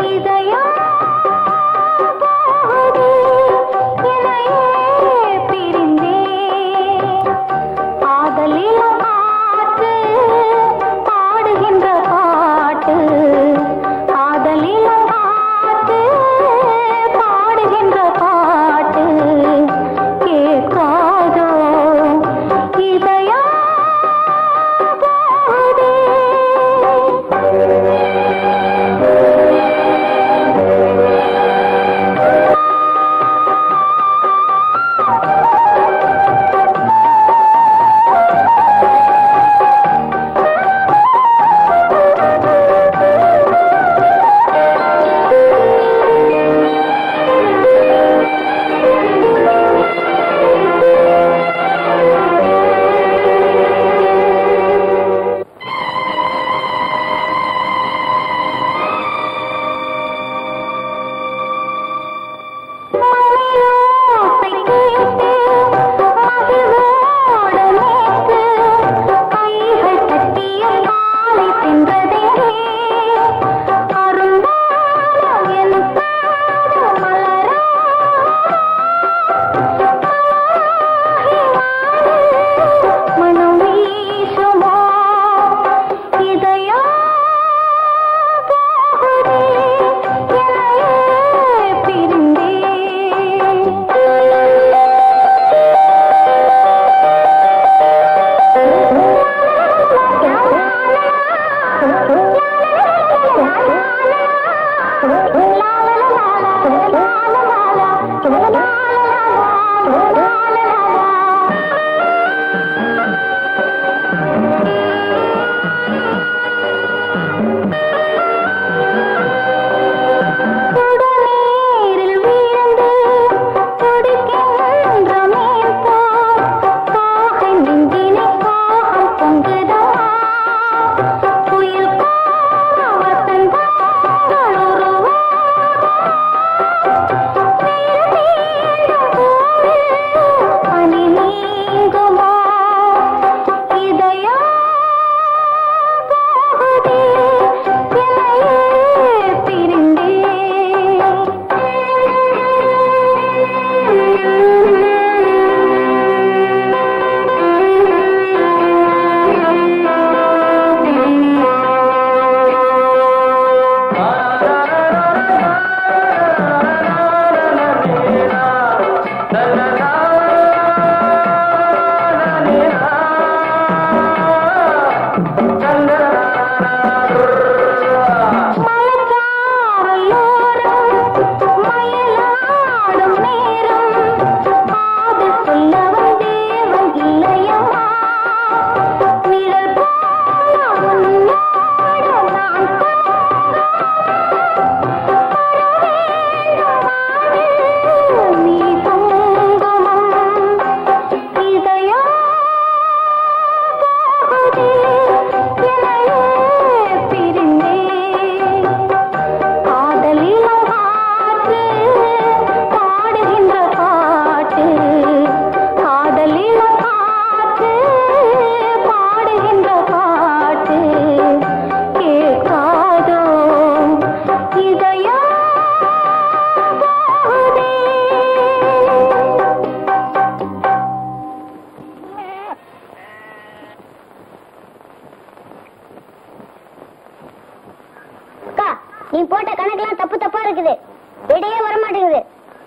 விடையே வர மாட்டேங்குது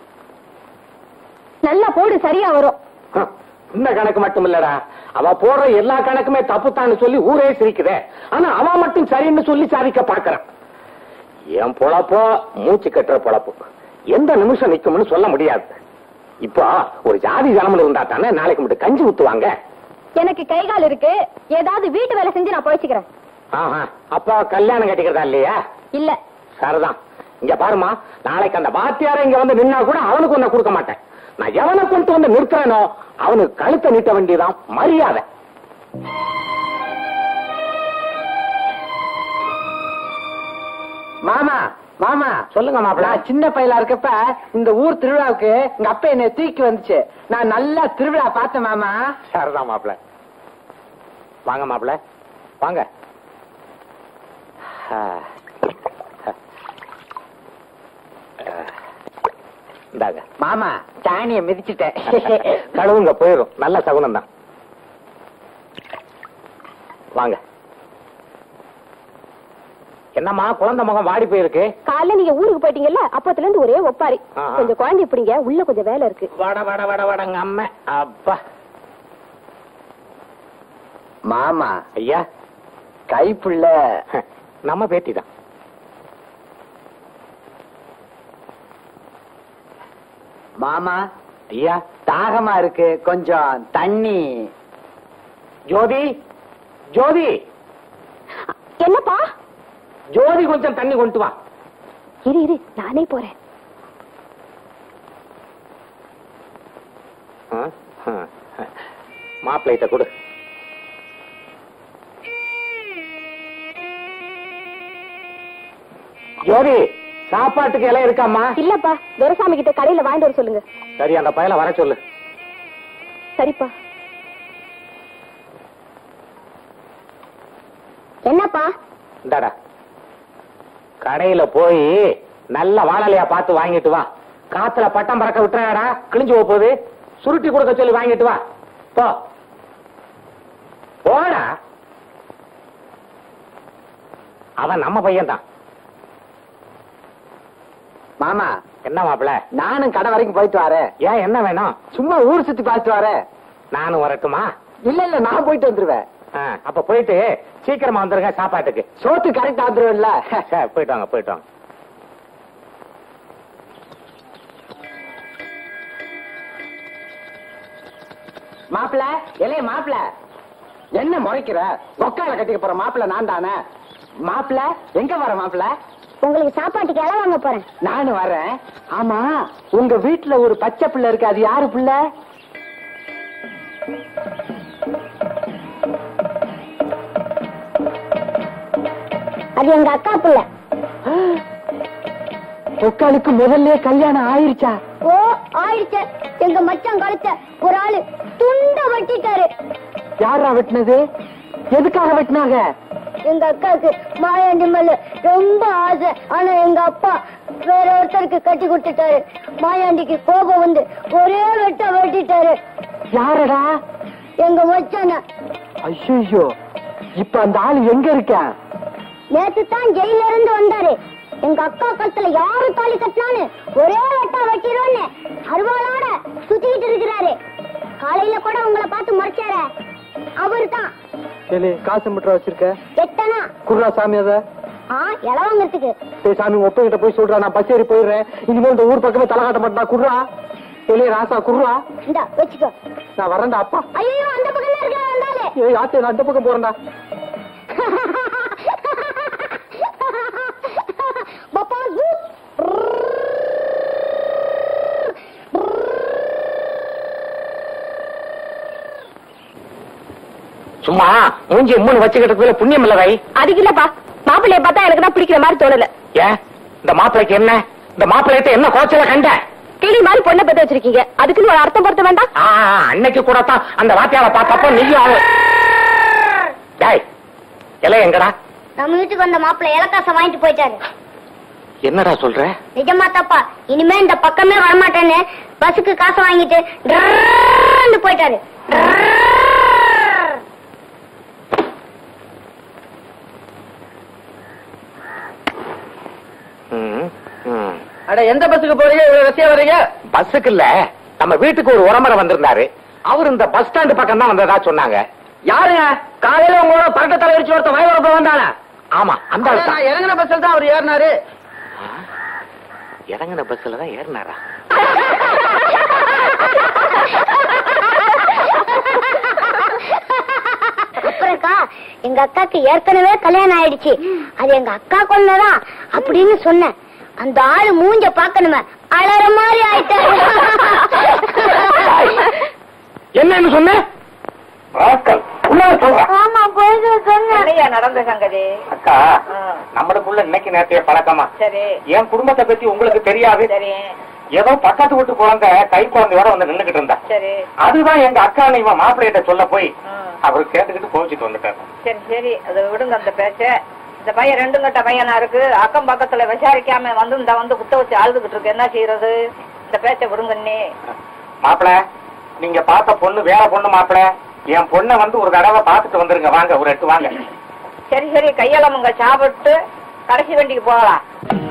நல்லா போடு சரியா வரும் ஹம், இந்த கணக்கு மட்டும் இல்லடா அவ போடுற எல்லா கணக்குமே தப்புத்தான்னு சொல்லி ஊரே சிரிக்குதே ஆனா அவ மட்டும் சரின்னு சொல்லி சாதிக்க பாக்குறான் என் பொழப்போ மூச்சு கட்டுற பொழப்பு எந்த நிமிஷம் நிக்கும்னு சொல்ல முடியாது இப்போ ஒரு ஜாதி ஜனமும் இருந்தா தானே நாளைக்கு மட்டும் கஞ்சி ஊத்துவாங்க எனக்கு கை கால் இருக்கு ஏதாவது வீட்டு வேலை செஞ்சு நான் பொழைச்சுக்கிறேன் ஆஹா அப்பா கல்யாணம் கட்டிக்கிறதா இல்லையா இல்ல சரிதான் இங்க பாருமா நாளைக்கு அந்த வாத்தியார இங்க வந்து நின்னா கூட அவனுக்கு ஒன்ன கொடுக்க மாட்டேன் நான் எவனை கொண்டு வந்து நிறுத்துறேனோ அவனுக்கு கழுத்தை நீட்ட வேண்டியதான் மரியாதை மாமா மாமா சொல்லுங்க மாப்பிள்ள நான் சின்ன பையலா இருக்கப்ப இந்த ஊர் திருவிழாவுக்கு எங்க அப்பா என்னை தூக்கி வந்துச்சு நான் நல்லா திருவிழா பார்த்தேன் மாமா சரிதான் மாப்பிள்ள வாங்க மாப்பிள்ள வாங்க ஆ. இந்தாங்க மாமா சாணிய மிதிச்சிட்டேன் கழுவுங்க போயிரும் நல்ல சகுனம் தான் வாங்க என்னம்மா குழந்தை முகம் வாடி போயிருக்கு காலைல நீங்க ஊருக்கு போயிட்டீங்கல்ல அப்பத்துல இருந்து ஒரே ஒப்பாரி ஆஹா. கொஞ்சம் குழந்தை பிடிங்க உள்ள கொஞ்சம் வேலை இருக்கு வட வட வட வடங்க அம்மா அப்பா மாமா ஐயா கைப்புள்ள நம்ம பேட்டி தான் மாமா ஐயா தாகமா இருக்கு கொஞ்சம் தண்ணி ஜோதி ஜோதி என்னப்பா ஜோதி கொஞ்சம் தண்ணி கொண்டு வா இரு இரு நானே போறேன் மாப்பிள்ளைகிட்ட கொடு ஜோதி சாப்பாட்டுக்கு இலை இருக்காம்மா இல்லப்பா துரசாமி கிட்ட கடையில வாங்கிட்டு வர சொல்லுங்க சரி அந்த பயல வர சொல்லு சரிப்பா என்னப்பா இந்தாடா கடையில போய் நல்ல வாழலையா பார்த்து வாங்கிட்டு வா காத்துல பட்டம் பறக்க விட்டுறாடா கிழிஞ்சு போக போகுது சுருட்டி கொடுக்க சொல்லி வாங்கிட்டு வா போ போடா அவன் நம்ம பையன் தான் மாமா என்ன மாப்பிள நானும் கடை வரைக்கும் போயிட்டு வரேன் ஏன் என்ன வேணும் சும்மா ஊர் சுத்தி பார்த்துட்டு வரேன் நானும் வரட்டுமா இல்ல இல்ல நான் போயிட்டு வந்துருவேன் ஆ, அப்ப போயிட்டு சீக்கிரமா வந்துருங்க சாப்பாட்டுக்கு சோத்து கரெக்டா வந்துருவேன்ல சரி, போயிட்டு வாங்க போயிட்டு வாங்க மாப்பிள இளைய மாப்பிள என்ன முறைக்கிற கொக்கால கட்டிக்க போற மாப்பிள நான் தானே மாப்பிள எங்க வர மாப்பிள உங்களுக்கு சாப்பாட்டுக்கு இலை வாங்க போறேன் நானும் வரேன் ஆமா உங்க வீட்டுல ஒரு பச்சை பிள்ளை இருக்கு அது யாரு பிள்ளை அது எங்க அக்கா பிள்ளை கொக்காளுக்கு முதல்ல கல்யாணம் ஆயிருச்சா ஓ ஆயிடுச்சு எங்க மச்சான் கழுத்த ஒரு ஆளு துண்ட வெட்டிட்டாரு யாரா வெட்டினது எதுக்காக வெட்டினாங்க எங்க அக்காவுக்கு மாயாண்டி மேல ரொம்ப ஆசை ஆனா எங்க அப்பா வேற ஒருத்தருக்கு கட்டி கொடுத்துட்டாரு மாயாண்டிக்கு கோபம் வந்து ஒரே வெட்ட வெட்டிட்டாரு யாரடா எங்க மச்சான ஐயோ இப்ப அந்த ஆளு எங்க இருக்கான் நேத்து தான் ஜெயில இருந்து வந்தாரு எங்க அக்கா கழுத்துல யாரு தாலி கட்டினான்னு ஒரே வெட்டா வெட்டிடுவோன்னு அருவாளோட சுத்திக்கிட்டு இருக்கிறாரு காலையில கூட உங்களை பார்த்து முறைச்சாரு அவரு தான் ஏலே காசு மட்டும் வச்சிருக்க எட்டனா குர்ரா சாமி அத ஆ இளவங்கத்துக்கு சரி சாமி ஒப்ப கிட்ட போய் சொல்றா நான் பச்சேரி போயிடுறேன் இனிமேல் இந்த ஊர் பக்கமே தலை காட்ட மாட்டா குர்ரா ஏலே ராசா குர்ரா இந்தா வச்சுக்கோ நான் வரேன்டா அப்பா ஐயோ அந்த பக்கம் தான் இருக்க வந்தாலே ஏய் ஆத்தே நான் அந்த பக்கம் போறேன்டா பாப்பா ஜூஸ் சும்மா மூஞ்சி மூணு வச்சுக்கிட்டதுல புண்ணியம் இல்லவை அதுக்கு இல்லப்பா மாப்பிள்ளைய பார்த்தா எனக்கு தான் பிடிக்கிற மாதிரி தோணல ஏன் இந்த மாப்பிளைக்கு என்ன இந்த மாப்பிள்ளைகிட்ட என்ன குறைச்சல கண்ட கிளி மாதிரி பொண்ணை பத்த வச்சிருக்கீங்க அதுக்குன்னு ஒரு அர்த்தம் பொருத்த வேண்டாம் ஆ, அன்னைக்கு கூட தான் அந்த வாத்தியார பார்த்தப்போ நீயும் அவ டேய் இலை எங்கடா நம்ம வீட்டுக்கு வந்த மாப்பிள்ளை இலக்காசம் வாங்கிட்டு போயிட்டாரு என்னடா சொல்ற நிஜமா தப்பா இனிமே இந்த பக்கமே வரமாட்டேன்னு பஸ்ஸுக்கு காசு வாங்கிட்டு டர்ன்னு போயிட்டாரு டர்ர். ம், ம். அட எந்த பஸ்ஸுக்கு போறீங்க இவ்வளவு ரசியா வர்றீங்க பஸ்ஸுக்கு இல்ல நம்ம வீட்டுக்கு ஒரு உரமரை வந்திருந்தாரு அவர் இந்த பஸ் ஸ்டாண்டு பக்கம் தான் வந்ததா சொன்னாங்க யாருங்க காலையில உங்களோட பரட்ட தலைவரிச்சு ஒருத்த வயவரப்ப வந்தானே ஆமா அந்த ஆள் தான் நான் இறங்கின பஸ்ல தான் அவர் ஏறினாரு இறங்கின பஸ்ல தான் ஏறினாரா அப்புறம்க்கா எங்க அக்காக்கு ஏற்கனவே கல்யாணம் ஆயிடுச்சு அது எங்க அக்கா கொண்டதான் அப்படின்னு சொன்னேன் அந்த ஆளு மூஞ்ச பாக்கணுமே அலற மாதிரி ஆயிட்டாரு என்னன்னு சொன்ன ஆமா போய் சொன்னேன் நடந்த சங்கதி அக்கா நம்மளுக்குள்ள இன்னைக்கு நேரத்தைய பழக்கமா சரி என் குடும்பத்தை பத்தி உங்களுக்கு தெரியாது சரி ஏதோ பக்கத்து வீட்டு குழந்தை கை குழந்தையோட வந்து நின்னுகிட்டு இருந்தா சரி அதுதான் எங்க அக்கா இவன் மாப்பிள்ளையிட்ட சொல்ல போய் ம். அவரு கேட்டுக்கிட்டு கோவிச்சிட்டு வந்துட்டாரு சரி சரி அதை விடுங்க அந்த பேச்ச இந்த பையன் ரெண்டு கட்ட பையனா இருக்கு அக்கம் பக்கத்துல விசாரிக்காம வந்து இந்த வந்து குத்த வச்சு அழுதுகிட்டு இருக்கு என்ன செய்யறது இந்த பேச்ச விடுங்க நீ மாப்பிள நீங்க பார்த்த பொண்ணு வேற பொண்ணு மாப்பிள என் பொண்ணை வந்து ஒரு தடவை பார்த்துட்டு வந்துருங்க வாங்க ஒரு எட்டு வாங்க சரி சரி கையெல்லாமுங்க சாப்பிட்டு கடைசி வண்டிக்கு போகலாம்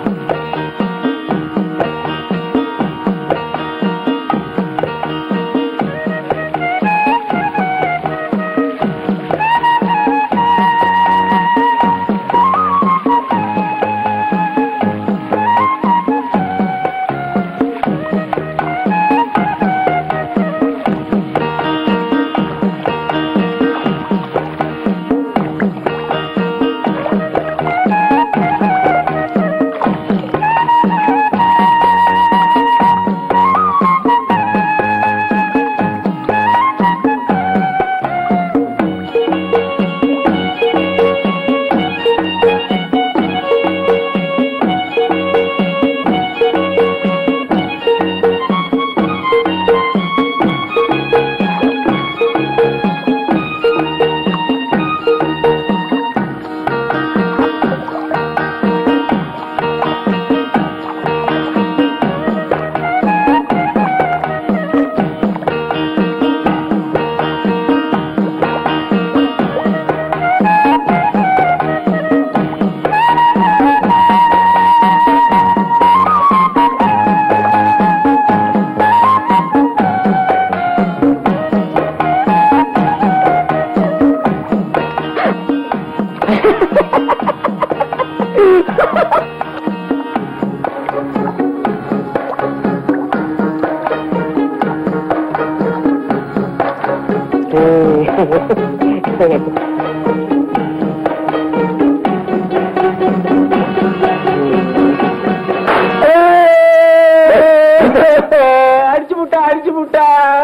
அடிச்சு முட்டா அடிச்சு முட்டா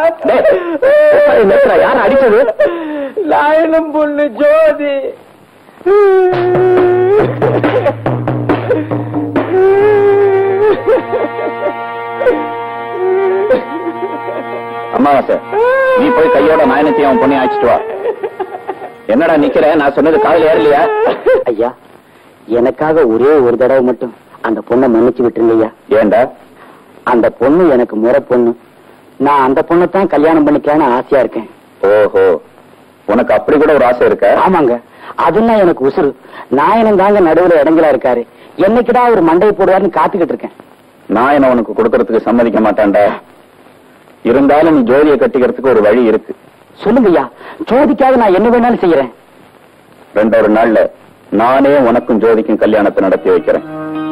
யார் அடிச்சது லாயனம் பொண்ணு ஜோதி அம்மாவாசை நீ போய் கையோட நாயனத்தையும் அவன் பொண்ணை அழைச்சிட்டு வா என்னடா நிக்கிற நான் சொன்னது காதல் ஏறலையா ஐயா எனக்காக ஒரே ஒரு தடவை மட்டும் அந்த பொண்ணை மன்னிச்சு விட்டுருங்க ஐயா ஏண்டா அந்த பொண்ணு எனக்கு முறை பொண்ணு நான் அந்த பொண்ணை தான் கல்யாணம் பண்ணிக்கலான்னு ஆசையா இருக்கேன் ஓஹோ உனக்கு அப்படி கூட ஒரு ஆசை இருக்க ஆமாங்க அதெல்லாம் எனக்கு உசுறு நாயனம் தாங்க நடுவுல இடங்களா இருக்காரு என்னைக்குடா ஒரு மண்டையை போடுவாருன்னு காத்துக்கிட்டு இருக்கேன் நான் என்ன உனக்கு கொடுக்கறதுக்கு சம்மதிக்க மாட்டேன்டா இருந்தாலும் நீ ஜோதியை கட்டிக்கிறதுக்கு ஒரு வழி இருக்கு சொல்லுங்க ஐயா ஜோதிக்காக நான் என்ன வேணாலும் செய்யறேன் ரெண்டொரு நாள்ல நானே உனக்கும் ஜோதிக்கும் கல்யாணத்தை நடத்தி வைக்கிறேன்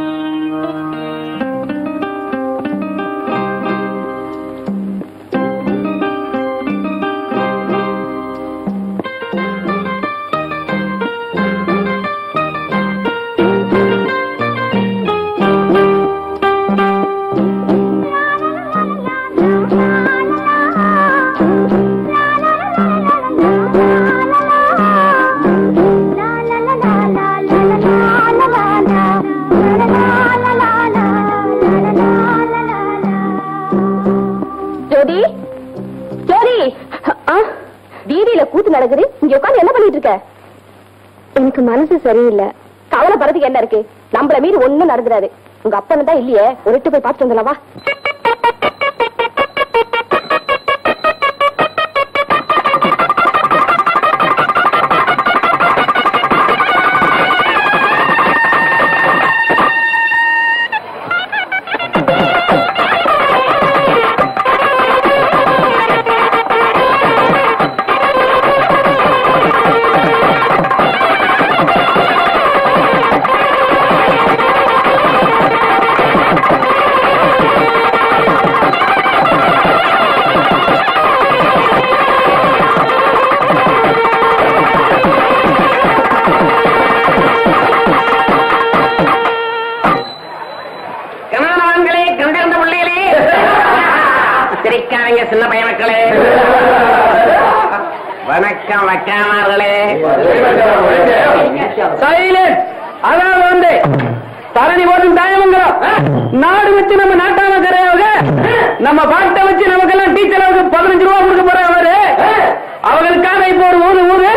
ஜோதி ஜோதி ஆ, வீதியில கூத்து நடக்குது இங்க உட்கார்ந்து என்ன பண்ணிட்டு இருக்க எனக்கு மனசு சரியில்லை கவலைப்படுறதுக்கு என்ன இருக்கு நம்மள மீறி ஒண்ணும் நடந்துடாது உங்க அப்பன்னு தான் இல்லையே ஒரு எட்டு போய் பார்த்துட்டு வந்துடலாம் வா சிரிக்காதீங்க சின்ன பைய மக்களே வணக்கம் வக்காமார்களே சைலன்ஸ் அதாவது வந்து தரணி போதும் தாயமங்கலம் நாடு வச்சு நம்ம நாட்டாம கரையாக நம்ம பாட்டை வச்சு நமக்கெல்லாம் டீச்சர் அவருக்கு பதினஞ்சு ரூபா கொடுக்க போறாங்க அவரு அவங்களுக்காக இப்போ ஒரு ஊரு ஊரு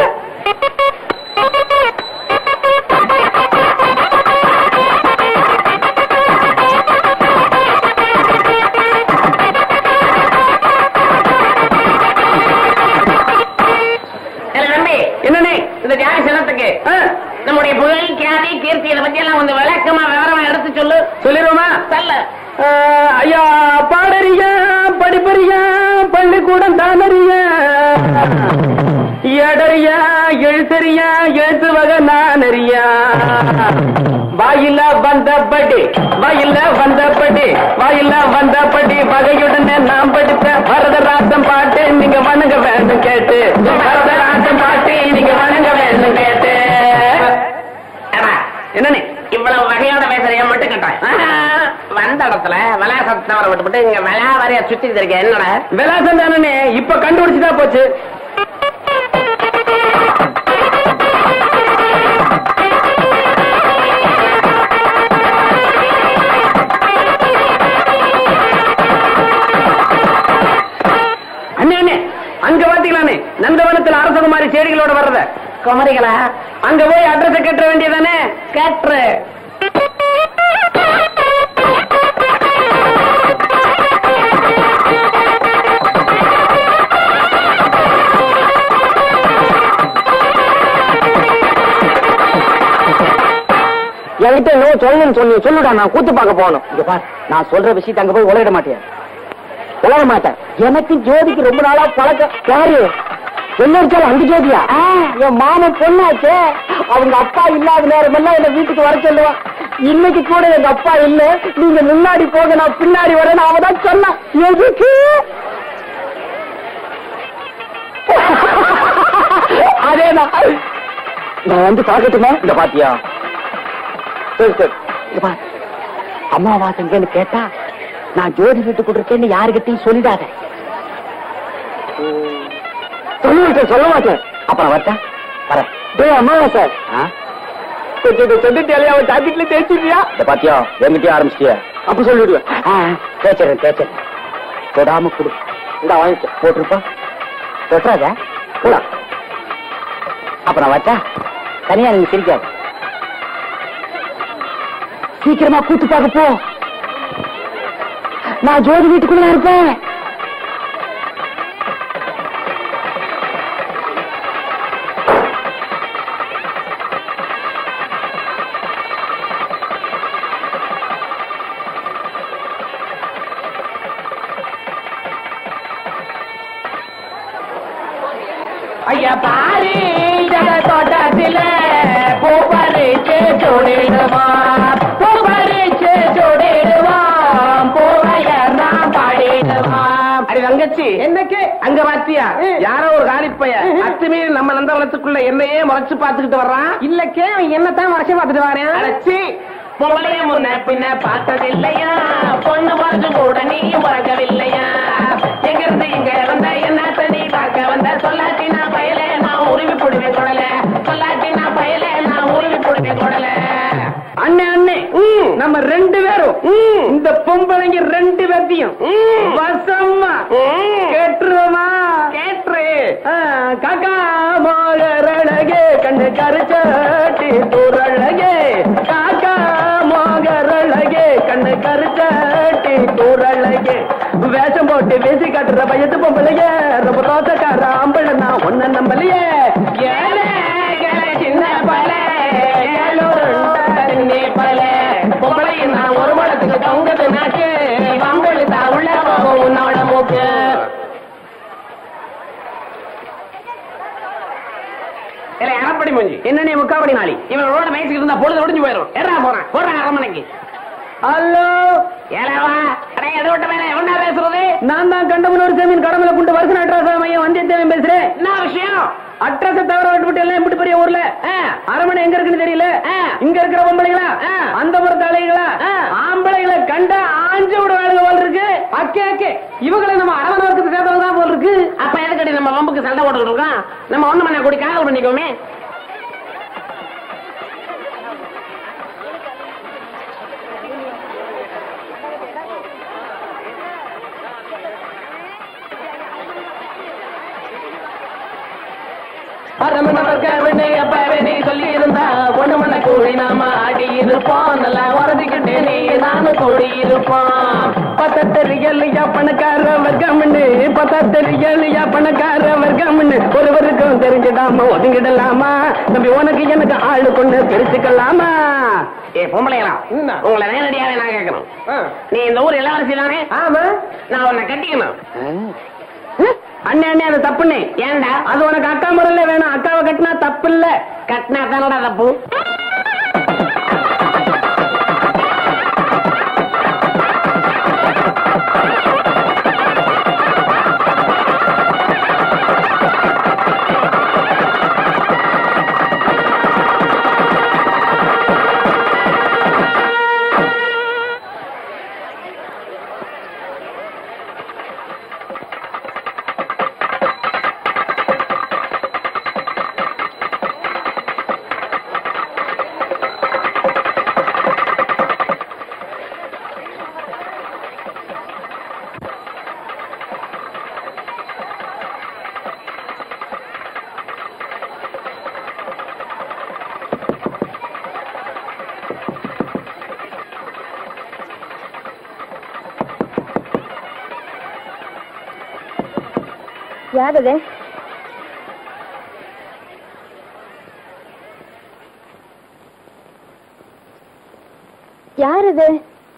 இல்ல தம்பி என்னண்ணே இந்த ஜாதி சின்னத்துக்கு ஆ, நம்முடைய புகழ் கியாதி கீர்த்தி இதை பத்தி எல்லாம் கொஞ்சம் விளக்கமா விவரமா எடுத்து சொல்லு சொல்லிடுவோமா சொல்ல ஆ, ஐயா பாடறியா படிப்பறியா பள்ளிக்கூடம் தானறியா எடறியா எழுத்தறியா எழுத்து வகை நானறியா வாயில வந்தபடி வாயில வந்தபடி வாயில வந்தபடி வகையுடனே நாம் படித்த வரதராசம் பாட்டு நீங்க வணங்க வேண்டும் கேட்டு வரதராசம் பாட்டு நீங்க வணங்க வேண்டும் கேட்டு ஏம்மா, என்னண்ணே இவ்வளவு வகையோட பேசுறிய மட்டும் கேட்டேன் வந்த இடத்துல விளையாசத்தவரை விட்டுவிட்டு இங்க விளையா வரைய சுத்தி இருக்க என்னடா விலாசம் தானே இப்ப கண்டுபிடிச்சுதா போச்சு அண்ணே அண்ணே அங்க பாத்தீங்களானே நந்தவனத்துல அரசகுமாரி செடிகளோட வர்றத குமரிகளா அங்க போய் அட்ரஸ் கட்ட வேண்டியதானே கேட்டு என்கிட்ட என்னவோ சொல்லணும்னு சொல்லி சொல்லுடா நான் கூத்து பார்க்க போகணும் இங்க பார் நான் சொல்ற விஷயத்தை அங்க போய் உலகிட மாட்டேன் உலக மாட்டேன் எனக்கு ஜோதிக்கு ரொம்ப நாளா பழக்கம் யாரு என்ன இருக்காரு அந்த ஜோதியா என் மாமன் பொண்ணாச்சே அவங்க அப்பா இல்லாத நேரம் எல்லாம் என்ன வீட்டுக்கு வர சொல்லுவான் இன்னைக்கு கூட எங்க அப்பா இல்ல நீங்க முன்னாடி போக நான் பின்னாடி வரேன்னு அவ தான் சொன்னான் எதுக்கு அதேதான் நான் வந்து பார்க்கட்டுமா இந்த பாத்தியா சரி சரி இங்க பாரு. அம்மாவாசை எங்கன்னு கேட்டா நான் ஜோதி வீட்டுக்கு இருக்கேன்னு யாருகிட்டையும் சொல்லிடாத சொல்ல மாட்டேன் சொல்ல மாட்டேன் அப்புறம் வரட்டா வரேன் டேய் அம்மாவாசை சொல்லிட்டு அவன் ஜாக்கெட்ல தேய்ச்சிருக்கியா இந்த பாத்தியா என்கிட்டயே ஆரம்பிச்சிட்டியா அப்ப சொல்லிடுவேன் தேய்ச்சிடுறேன் தேய்ச்சிடுறேன் தொடாம கொடு இந்த வாங்கிக்க போட்டிருப்பா தொட்டுறாத கூட அப்புறம் வச்சா தனியா நீங்க சிரிக்காது சீக்கிரமா கூட்டு பார்க்க போ நான் ஜோதி வீட்டுக்குள்ள இருப்பேன் ஐயா பாரி ஜல தோட்டத்தில பூ பறிச்சு ஜோடிடுவா பூ பறிச்சு ஜோடிடுவா பூவையர் நான் பாடிடுவான் அடி தங்கச்சி என்னக்கு அங்க பாத்தியா யாரோ ஒரு காலிப்பைய அத்துமீறி நம்ம நந்தவனத்துக்குள்ள என்னையே முறைச்சு பாத்துக்கிட்டு வர்றான் இல்லக்கே அவன் என்னத்தான் வருஷம் பார்த்துட்டு வரேன் அடைச்சி பொம்பளைய முன்ன பின்ன பார்த்ததில்லையா பொண்ணு பார்த்து கூட நீ உறங்கவில்லையா எங்க இருந்து இங்க வந்த என்ன நீ பார்க்க வந்த சொல்லாட்டி நான் பயல நான் உருவி போடுவேன் கொடல சொல்லாட்டி நான் பயல நான் உருவி போடுவேன் கொடல அண்ணே அண்ணே நம்ம ரெண்டு பேரும் இந்த பொம்பளைங்க ரெண்டு பேர்த்தையும் வசமா கேட்டுருவோமா கேட்டு ஆ, காக்கா மோகரழகே கண்ணு கருச்சாட்டி தூரழகே காக்கா மோகரழகே கண்ணு கருச்சாட்டி தூரழகே வேஷம் போட்டு வீசி காட்டுற பயத்து பொம்பளைய ரொம்ப ரோசக்கார ஆம்பளை நான் ஒன்ன நம்பலையே ஏலே, ஏலே, சின்ன பல ஏலூருண்டே பல பொம்பளை நான் ஒரு மடத்துக்கு தொங்குது நாக்கு வம்பளி தான் உள்ள போகும் உன்னோட மூக்கு இல்ல அறப்படி மூஞ்சி என்ன நீ முக்காவடி நாளி இவன் ரோட மேய்ச்சிட்டு இருந்தா பொழுது ஒடிஞ்சு போயிடும் ஏறா போறான் போறான் அரமனைக்கு ஹலோ ஏலாவா அடே எதை விட்ட மேல எவனா பேசுறது நான் தான் கண்டமனூர் சேமியின் கடமலை கொண்டு வருஷம் அட்ரஸ் மையம் வந்தியத்தேவன் பேசுறேன் என்ன விஷயம் அட்ரஸ தவிர விட்டு எல்லாம் இப்படி பெரிய ஊர்ல அரமனை எங்க இருக்குன்னு தெரியல இங்க இருக்கிற பொம்பளைங்களா அந்த புறத்து அலைகளா ஆம்பளைகளை கண்டா ஆஞ்சு விட வேலை போல் இருக்கு அக்கே அக்கே இவங்களை நம்ம அரமனை வர்க்கத்துக்கு சேர்த்தவங்க தான் போல் இருக்கு அப்ப எதுக்கடி நம்ம வம்புக்கு சண்டை போட்டுக்கிட்டு இருக்கோம் நம்ம ஒண்ணு மணி கூடி காதல் பண்ணிக்கோமே சொல்லி இருந்தா ஒண்ணு மண்ண கூடி நாம ஆடி இருப்போம் நல்லா உறதிக்கிட்டே நீ நானும் கூடி இருப்போம் பத்தத்தெரியலையா பணக்கார வர்க்கம்னு பத்தத்தெரியலையா பணக்கார வர்க்கம்னு ஒருவருக்கும் தெரிஞ்சிடாம ஒதுங்கிடலாமா தம்பி உனக்கு எனக்கு ஆளு கொண்டு தெரிச்சுக்கலாமா ஏ பொம்பளைங்களா உங்களை நேரடியாவே நான் கேட்கணும் நீ இந்த ஊர் இளவரசி தானே ஆமா நான் உன்னை கட்டிக்கணும் அண்ணே அண்ணே அது தப்புண்ணே ஏன்டா அது உனக்கு அக்கா முறையில வேணும் அக்காவை கட்டினா தப்பு இல்ல கட்டினா தானடா தப்பு யார் அது யார் அது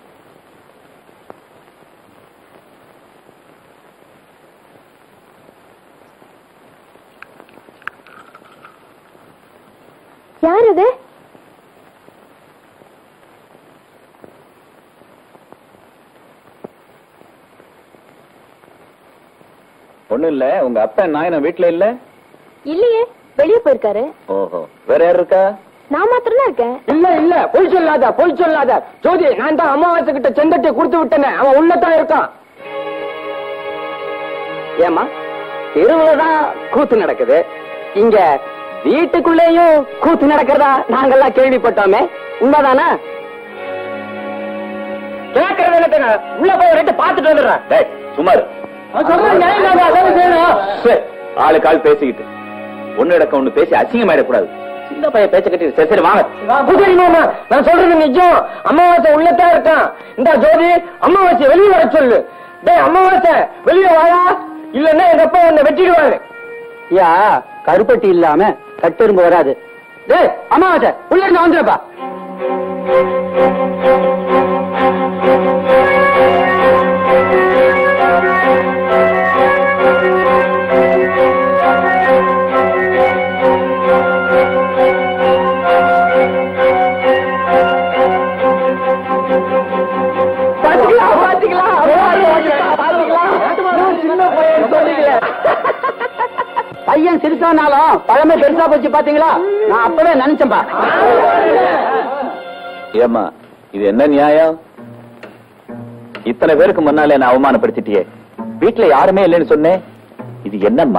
யார் அது ஒண்ணும் இல்ல உங்க அப்பா நாயன வீட்டுல இல்ல இல்லையே வெளியே போயிருக்காரு ஓஹோ வேற யார் இருக்கா நான் மாத்திரம் தான் இருக்கேன் இல்ல இல்ல பொய் சொல்லாத பொய் சொல்லாத ஜோதி நான் தான் அமாவாசை கிட்ட செந்தட்டி கொடுத்து விட்டேனே அவன் உள்ளதான் இருக்கான் ஏமா தெருவுலதான் கூத்து நடக்குது இங்க வீட்டுக்குள்ளேயும் கூத்து நடக்கிறதா நாங்கெல்லாம் கேள்விப்பட்டோமே உண்மைதானா கேட்கறது என்னத்துங்க உள்ள போய் ரெண்டு பாத்துட்டு வந்துடுறேன் டேய் சுமார் ஆளுக்கு ஆள் பேசிக்கிட்டு ஒண்ணு இடக்க ஒண்ணு பேசி அசிங்கமாயிடக்கூடாது சின்ன பையன் பேச்ச கட்டி சரி சரி வாங்க பூஜாரி மாமா நான் சொல்றது நிஜம் அமாவாசை உள்ளதான் இருக்கான் இந்த ஜோதி அமாவாசை வெளியே வர சொல்லு டேய் அமாவாசை வெளியே வாயா இல்லன்னா எங்க அப்பா உன்னை வெட்டிடுவாரு யா கருப்பட்டி இல்லாம கட்டெரும்பு வராது டேய் அமாவாசை உள்ள இருந்து வந்துருப்பா பாத்துக்கலாம் பாத்துக்கலாம் சின்ன பையன் சொல்லுங்க பையன் சிரிச்சானாலும் பழமை பெருசா போச்சு பாத்தீங்களா நான் அப்பவே நினைச்சேன்பா ஏம்மா இது என்ன நியாயம் இத்தனை பேருக்கு முன்னால என்ன அவமானப்படுத்திட்டியே வீட்டுல யாருமே இல்லைன்னு சொன்னேன் இது என்னம்மா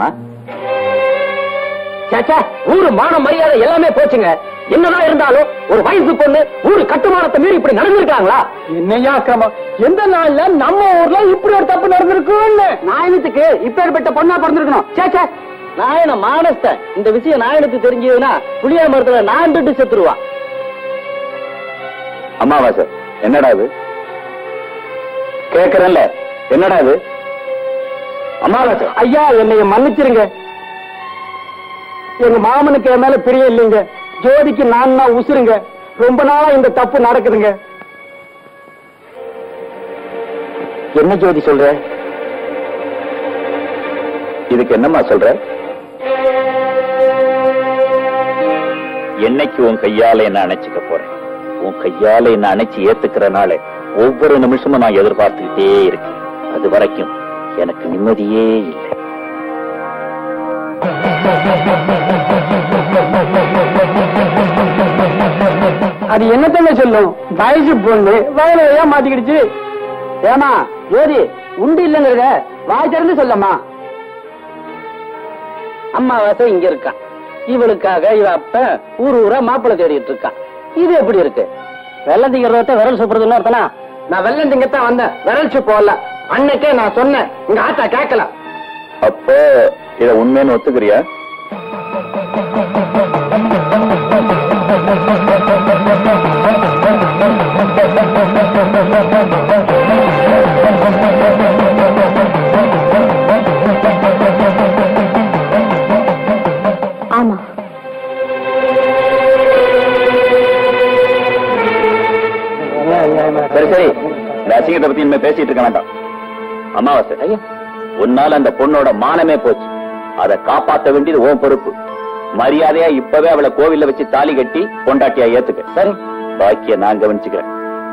சேச்சா ஊரு மான மரியாதை எல்லாமே போச்சுங்க என்னதான் இருந்தாலும் ஒரு வயசு பொண்ணு ஊரு கட்டுமானத்தை மீறி இப்படி நடந்திருக்காங்களா என்னையா கிரமம் எந்த நாள்ல நம்ம ஊர்ல இப்படி ஒரு தப்பு நடந்திருக்குன்னு நாயனத்துக்கு இப்பேற்பட்ட பொண்ணா பிறந்திருக்கணும் சேச்சா நாயன மானஸ்த இந்த விஷயம் நாயனுக்கு தெரிஞ்சதுன்னா புளிய மரத்துல நான் விட்டு செத்துருவா அம்மாவாசை என்னடா இது கேக்குறேன்ல என்னடா இது அம்மாவாசை ஐயா என்னைய மன்னிச்சிருங்க எங்க மாமனுக்கு என் மேல பிரியம் இல்லைங்க ஜோதிக்கு நான் தான் உசுருங்க ரொம்ப நாளா இந்த தப்பு நடக்குதுங்க என்ன ஜோதி சொல்ற இதுக்கு என்னம்மா சொல்ற என்னைக்கு உன் கையால என்ன அணைச்சுக்க போறேன் உன் கையால என்ன அணைச்சு ஏத்துக்கிற நாள ஒவ்வொரு நிமிஷமும் நான் எதிர்பார்த்துக்கிட்டே இருக்கேன் அது வரைக்கும் எனக்கு நிம்மதியே இல்லை அது என்னத்தங்க சொல்லும் வயசு பொண்ணு வயலையா மாட்டிக்கிடுச்சு ஏமா ஜோதி உண்டு இல்லைங்கிறத வாய் திறந்து சொல்லம்மா அம்மாவாசை இங்க இருக்கா இவளுக்காக இவ அப்ப ஊர் ஊரா மாப்பிள்ளை தேடிட்டு இருக்கா இது எப்படி இருக்கு வெள்ளம் திங்கிறத விரல் சுப்புறதுன்னு அர்த்தனா நான் வெள்ளம் திங்கத்தான் வந்தேன் விரல் சுப்பு வரல அன்னைக்கே நான் சொன்னேன் உங்க ஆத்தா கேட்கல அப்போ இத உண்மைன்னு ஒத்துக்கிறியா ஆமா சரி சரி இந்த அசிங்கத்தை பத்தி இனிமே பேசிட்டு இருக்க வேண்டாம் அமாவாசை உன்னால அந்த பொண்ணோட மானமே போச்சு அதை காப்பாத்த வேண்டியது உன் பொறுப்பு மரியாதையா இப்பவே அவளை கோவில்ல வச்சு தாலி கட்டி பொண்டாட்டியா ஏத்துக்க சரி பாக்கிய நான் கவனிச்சுக்கிறேன்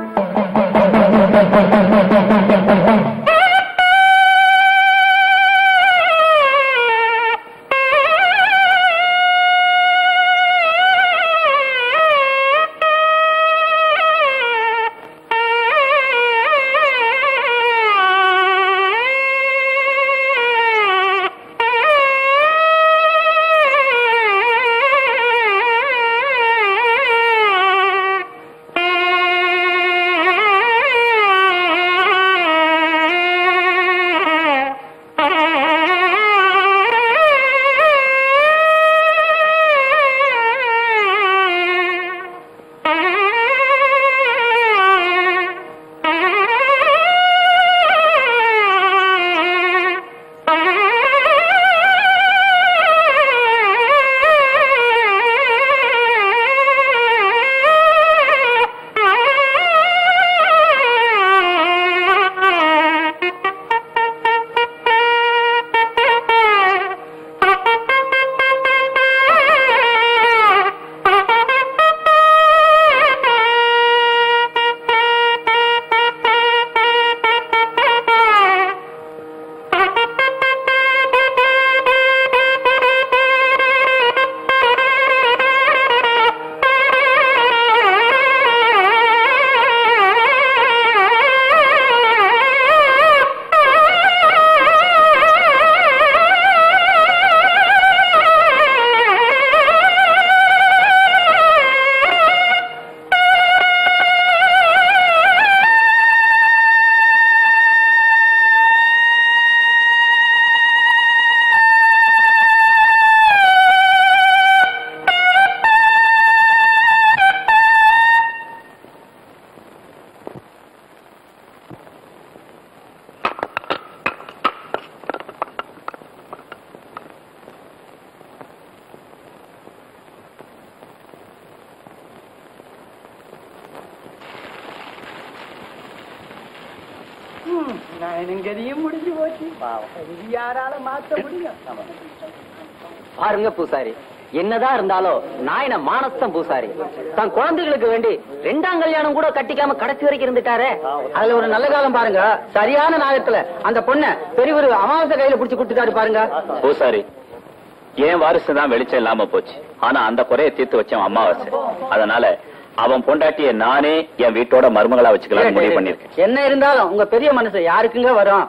கதியும் முடிஞ்சு போச்சு இது யாரால மாத்த முடியும் பாருங்க பூசாரி என்னதான் இருந்தாலும் நாயன மானஸ்தம் பூசாரி தன் குழந்தைகளுக்கு வேண்டி ரெண்டாம் கல்யாணம் கூட கட்டிக்காம கடைசி வரைக்கும் இருந்துட்டாரே அதுல ஒரு நல்ல காலம் பாருங்க சரியான நாயத்துல அந்த பொண்ண பெரியவர் அமாவாசை கையில புடிச்சு கொடுத்துட்டாரு பாருங்க பூசாரி என் வாரிசு தான் வெளிச்சம் இல்லாம போச்சு ஆனா அந்த குறைய தீர்த்து வச்சவன் அமாவாசை அதனால அவன் பொண்டாட்டிய நானே என் வீட்டோட மருமகளா வச்சுக்கலாம் முடிவு பண்ணிருக்கேன் என்ன இருந்தாலும் உங்க பெரிய மனசு யாருக்குங்க வரும்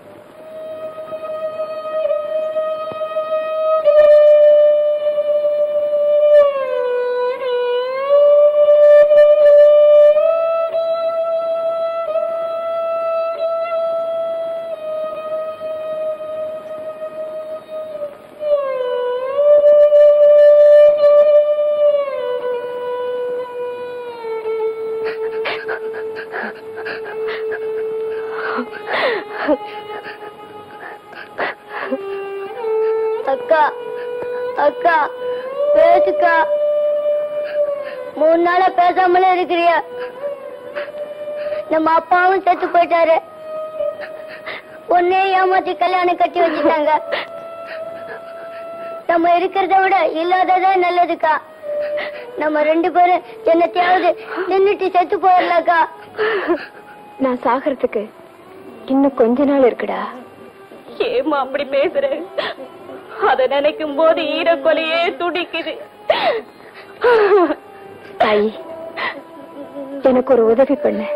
அக்கா அக்கா பேசுக்கா மூணு நாளா பேசாமலே இருக்கிறிய நம்ம அப்பாவும் செத்து போயிட்டாரு பொண்ணே ஏமாத்தி கல்யாணம் கட்டி வச்சுட்டாங்க நம்ம இருக்கிறத விட இல்லாததே நல்லதுக்கா நம்ம ரெண்டு பேரும் என்னத்தையாவது நின்னுட்டு செத்து போயிடலாக்கா நான் சாகிறதுக்கு இன்னும் கொஞ்ச நாள் இருக்குடா ஏமா அப்படி பேசுற அத நினைக்கும் போது ஈரக்கொலையே துடிக்குது தாயி எனக்கு ஒரு உதவி பண்ணு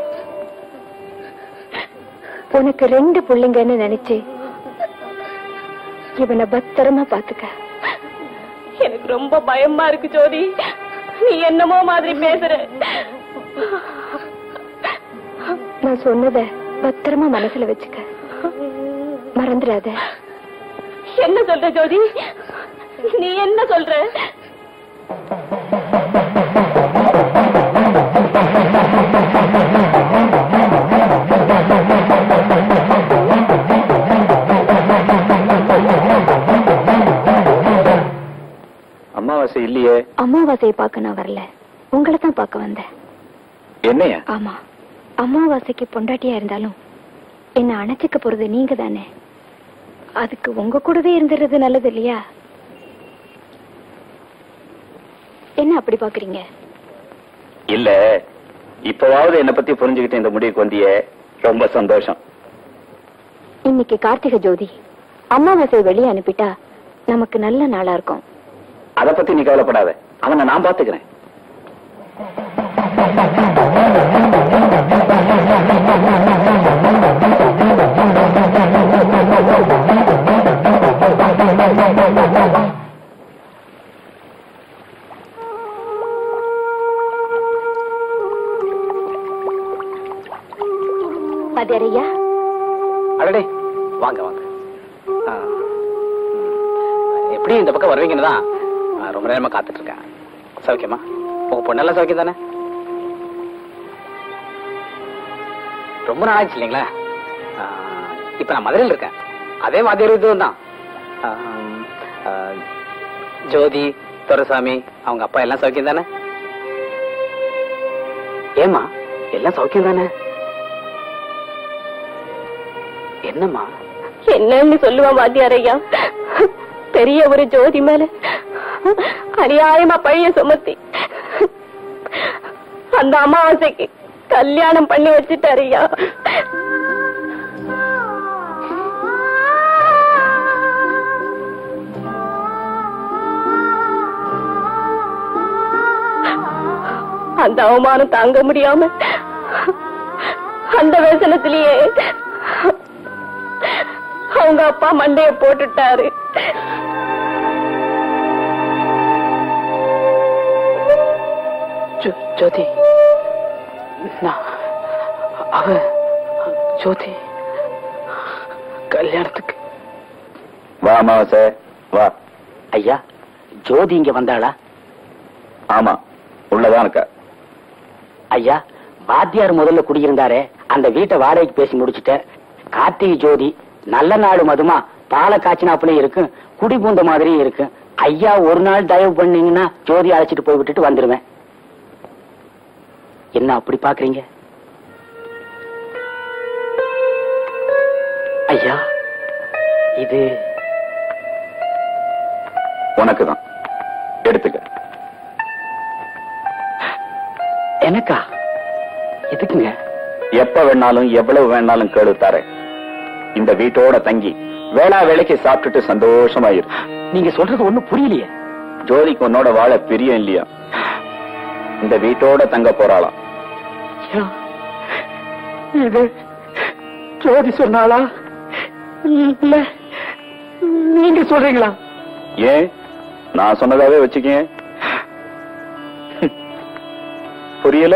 உனக்கு ரெண்டு பிள்ளைங்கன்னு நினைச்சு இவனை பத்திரமா பாத்துக்க எனக்கு ரொம்ப பயமா இருக்கு ஜோதி நீ என்னமோ மாதிரி பேசுற நான் சொன்னத பத்திரமா மனசுல வச்சுக்க மறந்துடாத என்ன சொல்ற ஜோதி நீ என்ன சொல்ற அமாவாசை இல்லையே அமாவாசையை பார்க்க நான் வரல உங்களை தான் பார்க்க வந்தேன் என்னையா ஆமா அமாவாசைக்கு பொண்டாட்டியா இருந்தாலும் என்ன அணைச்சிக்க போறது நீங்க தானே அதுக்கு உங்க கூடவே இருந்துறது நல்லது இல்லையா என்ன அப்படி பாக்குறீங்க இல்ல இப்பவாவது என்ன பத்தி புரிஞ்சுக்கிட்டு இந்த முடிவுக்கு வந்தியே ரொம்ப சந்தோஷம் இன்னைக்கு கார்த்திகை ஜோதி அமாவாசை வெளியே அனுப்பிட்டா நமக்கு நல்ல நாளா இருக்கும் அத பத்தி நீ கவலைப்படாத அவனை நான் பாத்துக்கிறேன் மதியரையா அடடே வாங்க வாங்க ஆ, ம், எப்படி இந்த பக்கம் வருவீங்கன்னு தான் ஆ, ரொம்ப நேரமா காத்துட்டு இருக்கேன் சௌக்கியமா உங்க பொண்ணெல்லாம் சௌக்கியம் தானே ரொம்ப நாளாச்சு இல்லைங்களா ஆ, இப்ப நான் மதுரையில் இருக்கேன் அதே மாதிரி இதுவும் தான் ஆ, ஆ, ஜோதி துரைசாமி அவங்க அப்பா எல்லாம் சௌக்கியம் தானே ஏமா எல்லாம் சௌக்கியம் தானே என்னம்மா என்னன்னு சொல்லுவா வாத்தியார் ஐயா பெரிய ஒரு ஜோதி மேல அநியாயமா பழிய சுமத்தி அந்த அமாவாசைக்கு கல்யாணம் பண்ணி வச்சுட்டாரு ஐயா அந்த அவமானம் தாங்க முடியாம அந்த வேசனத்திலேயே அவங்க அப்பா மண்டைய போட்டுட்டாரு ஜோ- ஜோதி நான் அவ ஜோதி கல்யாணத்துக்கு வா அமாவாசை வா ஐயா ஜோதி இங்க வந்தாளா ஆமா உள்ளதான் இருக்கா ஐயா வாத்தியார் முதல்ல குடியிருந்தாரே அந்த வீட்டை வாடகைக்கு பேசி முடிச்சிட்டேன் கார்த்திகை ஜோதி நல்ல நாடு மதுமா பாலை காய்ச்சினாப்புலயும் இருக்கு குடி பூந்த மாதிரியும் இருக்கு ஐயா ஒரு நாள் தயவு பண்ணீங்கன்னா ஜோதி அழைச்சிட்டு போய் விட்டுட்டு வந்துருவேன் என்ன அப்படி பாக்குறீங்க ஐயா இது உனக்கு தான் எடுத்துக்க எனக்கா எதுக்குங்க எப்ப வேணாலும் எவ்வளவு வேணாலும் கேளு தரேன் இந்த வீட்டோட தங்கி வேளா வேலைக்கு சாப்பிட்டுட்டு சந்தோஷமா இரு நீங்க சொல்றது ஒண்ணும் புரியலையே ஜோதிக்கு உன்னோட வாழ பிரியம் இல்லையா இந்த வீட்டோட தங்க போறாளாம் ஐயா, இது ஜோதி சொன்னாளா இல்ல நீங்க சொல்றீங்களா ஏன் நான் சொன்னதாவே வச்சுக்கேன் புரியல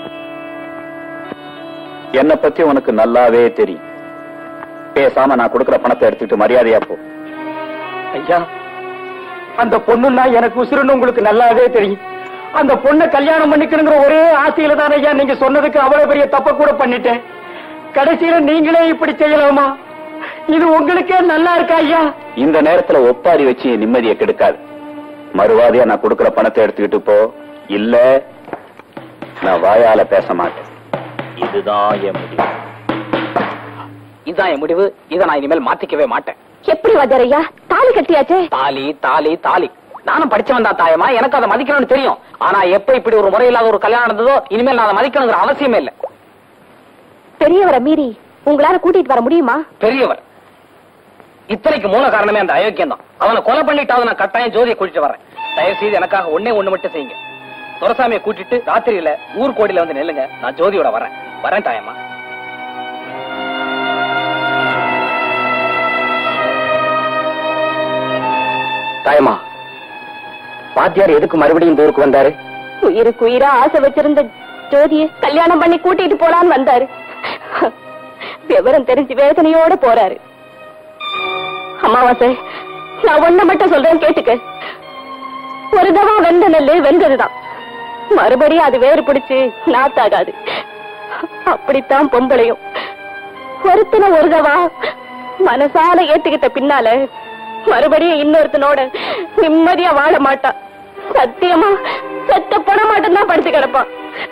என்ன பத்தி உனக்கு நல்லாவே தெரியும் பேசாம நான் கொடுக்கிற பணத்தை எடுத்துட்டு மரியாதையா போ ஐயா அந்த பொண்ணுன்னா எனக்கு உசுருன்னு உங்களுக்கு நல்லாவே தெரியும் அந்த பொண்ணை கல்யாணம் பண்ணிக்கணுங்கிற ஒரே ஆசையில தான் ஐயா நீங்க சொன்னதுக்கு அவ்வளவு பெரிய தப்ப கூட பண்ணிட்டேன் கடைசியில நீங்களே இப்படி செய்யலாமா இது உங்களுக்கே நல்லா இருக்கா ஐயா இந்த நேரத்துல ஒப்பாரி வச்சு என் நிம்மதியை கெடுக்காது மறுவாதியா நான் கொடுக்கிற பணத்தை எடுத்துக்கிட்டு போ இல்ல நான் வாயால பேச மாட்டேன் இதுதான் என் முடிவு இதுதான் என் முடிவு இதை நான் இனிமேல் மாத்திக்கவே மாட்டேன் எப்படி வாத்தியார் ஐயா தாலி கட்டியாச்சே தாலி தாலி தாலி நானும் படிச்சவன் தான் தாயமா எனக்கு அதை மதிக்கணும்னு தெரியும் ஆனா எப்ப இப்படி ஒரு முறை இல்லாத ஒரு கல்யாணம் நடந்ததோ இனிமேல் நான் அதை மதிக்கணுங்கிற அவசியமே இல்ல பெரியவரை மீறி உங்களால கூட்டிட்டு வர முடியுமா பெரியவர் இத்தனைக்கு மூல காரணமே அந்த அயோக்கியம் தான் அவனை கொலை பண்ணிட்டாவது நான் கட்டாயம் ஜோதியை கூட்டிட்டு வரேன் தயவு செய்து எனக்காக ஒண்ணே ஒண்ணு மட்டும் செய்யுங்க துரசாமியை கூட்டிட்டு ராத்திரியில ஊர் கோடியில வந்து நெல்லுங்க நான் ஜோதியோட வரேன் வரேன் தாயம்மா தாயம்மா வாத்தியார் எதுக்கு மறுபடியும் இந்த ஊருக்கு வந்தாரு உயிருக்கு உயிரா ஆசை வச்சிருந்த ஜோதிய கல்யாணம் பண்ணி கூட்டிட்டு போலான்னு வந்தாரு விவரம் தெரிஞ்சு வேதனையோட போறாரு அமாவாசை நான் ஒண்ண மட்டும் சொல்றேன் கேட்டுக்க ஒரு தவா வெந்த நெல்லு வெந்ததுதான் மறுபடியும் அது வேறு பிடிச்சு நாத்தாகாது அப்படித்தான் பொம்பளையும் ஒருத்தனை ஒரு தவா மனசால ஏத்துக்கிட்ட பின்னால மறுபடியும் இன்னொருத்தனோட நிம்மதியா வாழ மாட்டான் சத்தியமா செத்த போட மட்டும்தான் படுத்து கிடப்பான்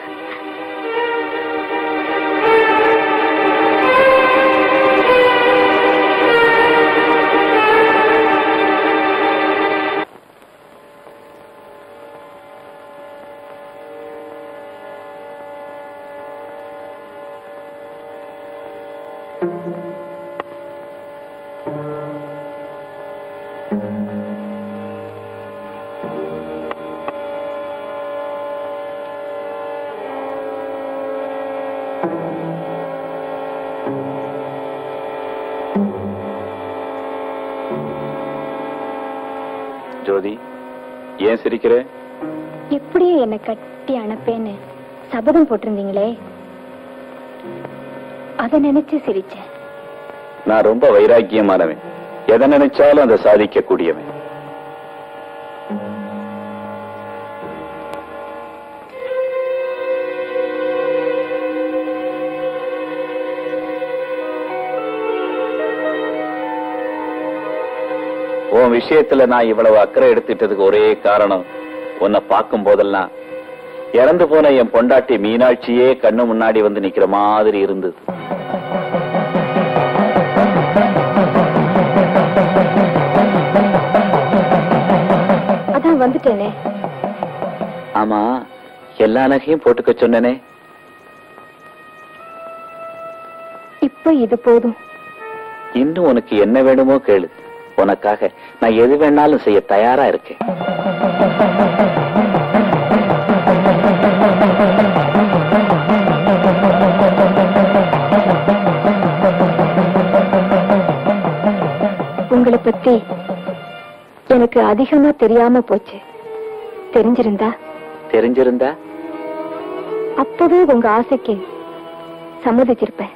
ஜோதி ஏன் சிரிக்கிற எப்படியும் என்னை கட்டி அனுப்பேன்னு சபதம் போட்டிருந்தீங்களே அத நினைச்சு சிரிச்சேன் நான் ரொம்ப வைராக்கியமானவன் எதை நினைச்சாலும் அதை சாதிக்க கூடியவன் உன் விஷயத்துல நான் இவ்வளவு அக்கறை எடுத்துட்டதுக்கு ஒரே காரணம் உன்னை பார்க்கும் போதெல்லாம் இறந்து போன என் பொண்டாட்டி மீனாட்சியே கண்ணு முன்னாடி வந்து நிக்கிற மாதிரி இருந்தது அதான் வந்துட்டேனே ஆமா எல்லா நகையும் போட்டுக்க சொன்னனே இப்ப இது போதும் இன்னும் உனக்கு என்ன வேணுமோ கேளு உனக்காக நான் எது வேணாலும் செய்ய தயாரா இருக்கேன் உங்களை பத்தி எனக்கு அதிகமா தெரியாம போச்சு தெரிஞ்சிருந்தா தெரிஞ்சிருந்தா அப்பவே உங்க ஆசைக்கு சம்மதிச்சிருப்பேன்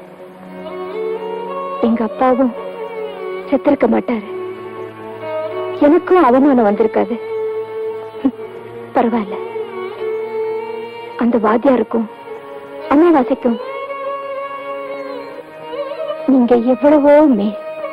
எங்க அப்பாவும் செத்திருக்க மாட்டாரு எனக்கும் அவமானம் வந்திருக்காது ஹம், பரவாயில்ல அந்த வாத்தியாருக்கும் அமாவாசைக்கும் நீங்க எவ்வளவோ மே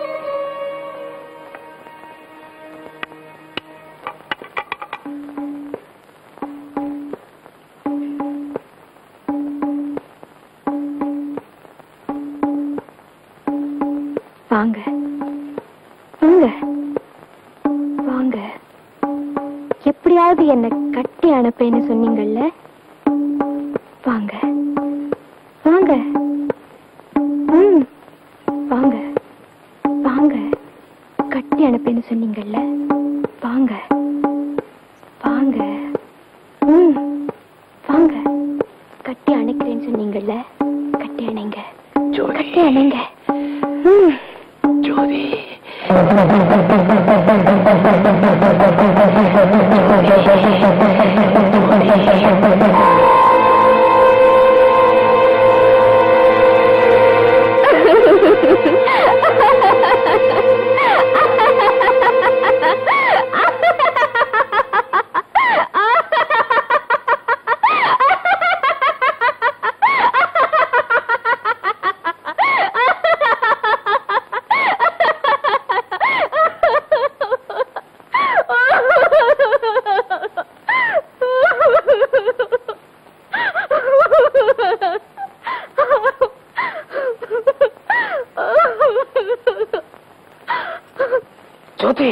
வாங்க வாங்க வாங்க எப்படியாவது என்ன கட்டி அனுப்பேன்னு சொன்னீங்கல்ல வாங்க வாங்க ம் வாங்க வாங்க கட்டி அனுப்பேன்னு சொன்னீங்கல்ல வாங்க வாங்க ம் வாங்க கட்டி அணைக்கிறேன்னு சொன்னீங்கல்ல கட்டி அணைங்க கட்டி அணைங்க ம் ஜோதி ஜோதி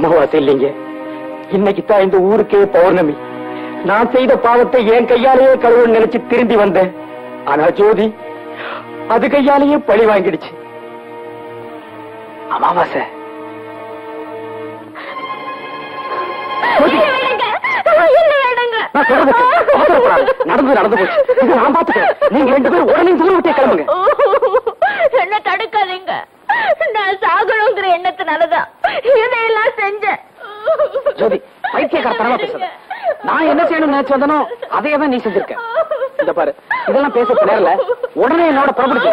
அமாவாசை இல்லைங்க இன்னைக்கு தான் இந்த ஊருக்கே பௌர்ணமி நான் செய்த பாவத்தை என் கையாலேயே கழுவுன்னு நினைச்சு திரும்பி வந்தேன் ஆனா ஜோதி அது கையாலேயே பழி வாங்கிடுச்சு அமாவாசை நான் சொல்றது கேளு. அவசரப்படாத. நடந்து நடந்து போச்சு இது நான் பாத்துக்கிறேன் நீங்க ரெண்டு பேரும் உடனே தூரம் விட்டே கிளம்புங்க என்ன தடுக்காதீங்க நான் சாகணுங்கிற எண்ணத்தினாலதான் இதையெல்லாம் செஞ்சேன் ஜோதி பைத்தியக்காரத்தனமா பேசுற நான் என்ன செய்யணும்னு நினைச்சு வந்தனோ அதையே தான் நீ செஞ்சிருக்க இந்த பாரு இதெல்லாம் பேச நேரல உடனே என்னோட புறப்படுச்சு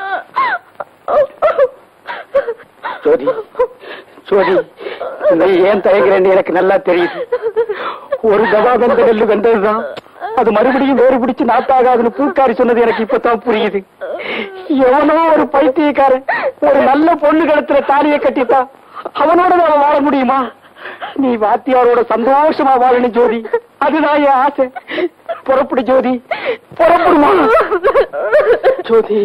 ஜோதி ஜோதி நீ ஏன் தயங்குறேன்னு எனக்கு நல்லா தெரியுது ஒரு கவா வெந்த நெல்லு வெந்ததுதான் அது மறுபடியும் வேறு பிடிச்சு நாத்தாகாதுன்னு பூக்காரி சொன்னது எனக்கு இப்பதான் புரியுது எவனோ ஒரு பைத்தியக்காரன் ஒரு நல்ல பொண்ணு கழுத்துல தாலியை கட்டிட்டா அவனோட நாம வாழ முடியுமா நீ வாத்தியாரோட சந்தோஷமா வாழணும் ஜோதி அதுதான் என் ஆசை புறப்படு ஜோதி புறப்படுமா ஜோதி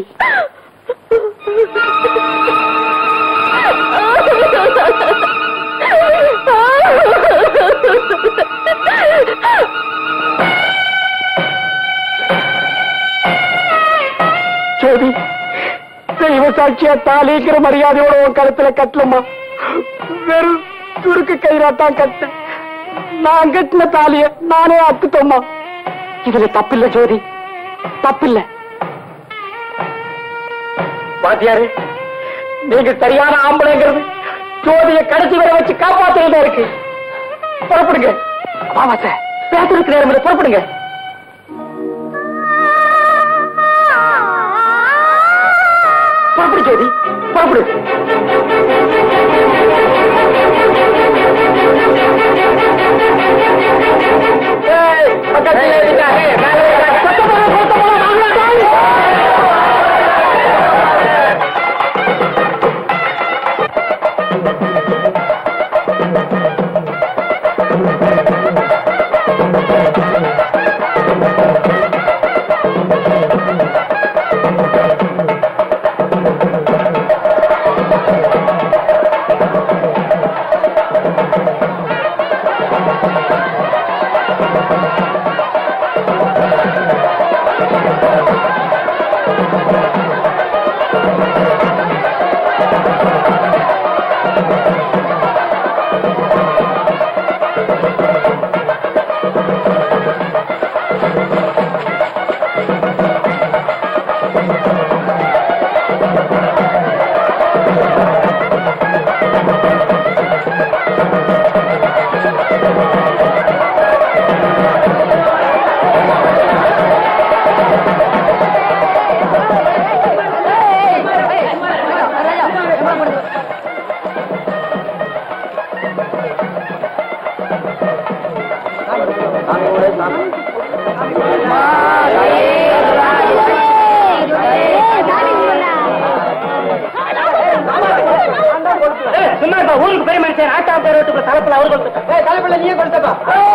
ஜோதி தெய்வ சாட்சியா தாலிக்கிற மரியாதையோட உன் கழுத்துல கட்டலம்மா வெறும் துருக்கு கயிறாத்தான் கட்ட நான் கட்டின தாலிய நானே அத்துட்டோம்மா இதுல தப்பில்ல ஜோதி தப்பில்ல பாத்தியாரு நீங்க சரியான ஆம்பளைங்கிறது ஜோதிய கடைசி வரை வச்சு காப்பாத்துறதா இருக்கு புறப்படுங்க மாமாச பேசுறதுக்கு நேரம் இல்லை, புறப்படுங்க புறப்படு ஜோதி புறப்படு ஏய், பக்கத்துல இருக்க. ஏய், மேல இருக்க. சத்தம் போடாத, சத்தம் போடாத, வாங்கடா, வாங்க. சும்மா இருப்பா, ஊருக்கு பெரிய மனுஷன் ஆட்டா பேர் ரோட்டுக்கு தலைப்புல அவரு கொடுத்து தலைப்புல நீயே கொடுத்தப்பா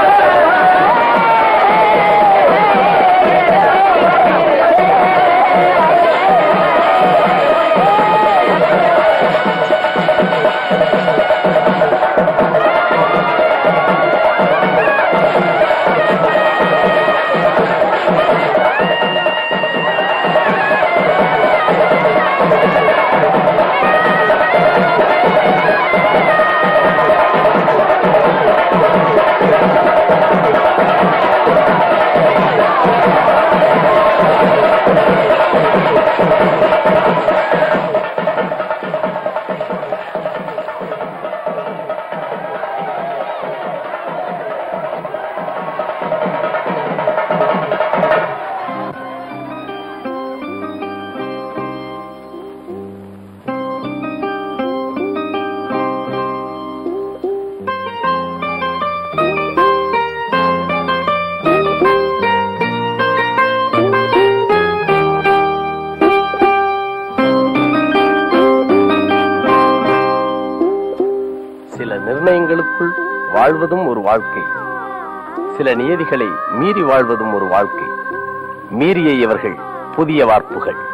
சில நிர்ணயங்களுக்குள் வாழ்வதும் ஒரு வாழ்க்கை சில நியதிகளை மீறி வாழ்வதும் ஒரு வாழ்க்கை மீறிய இவர்கள் புதிய வார்ப்புகள்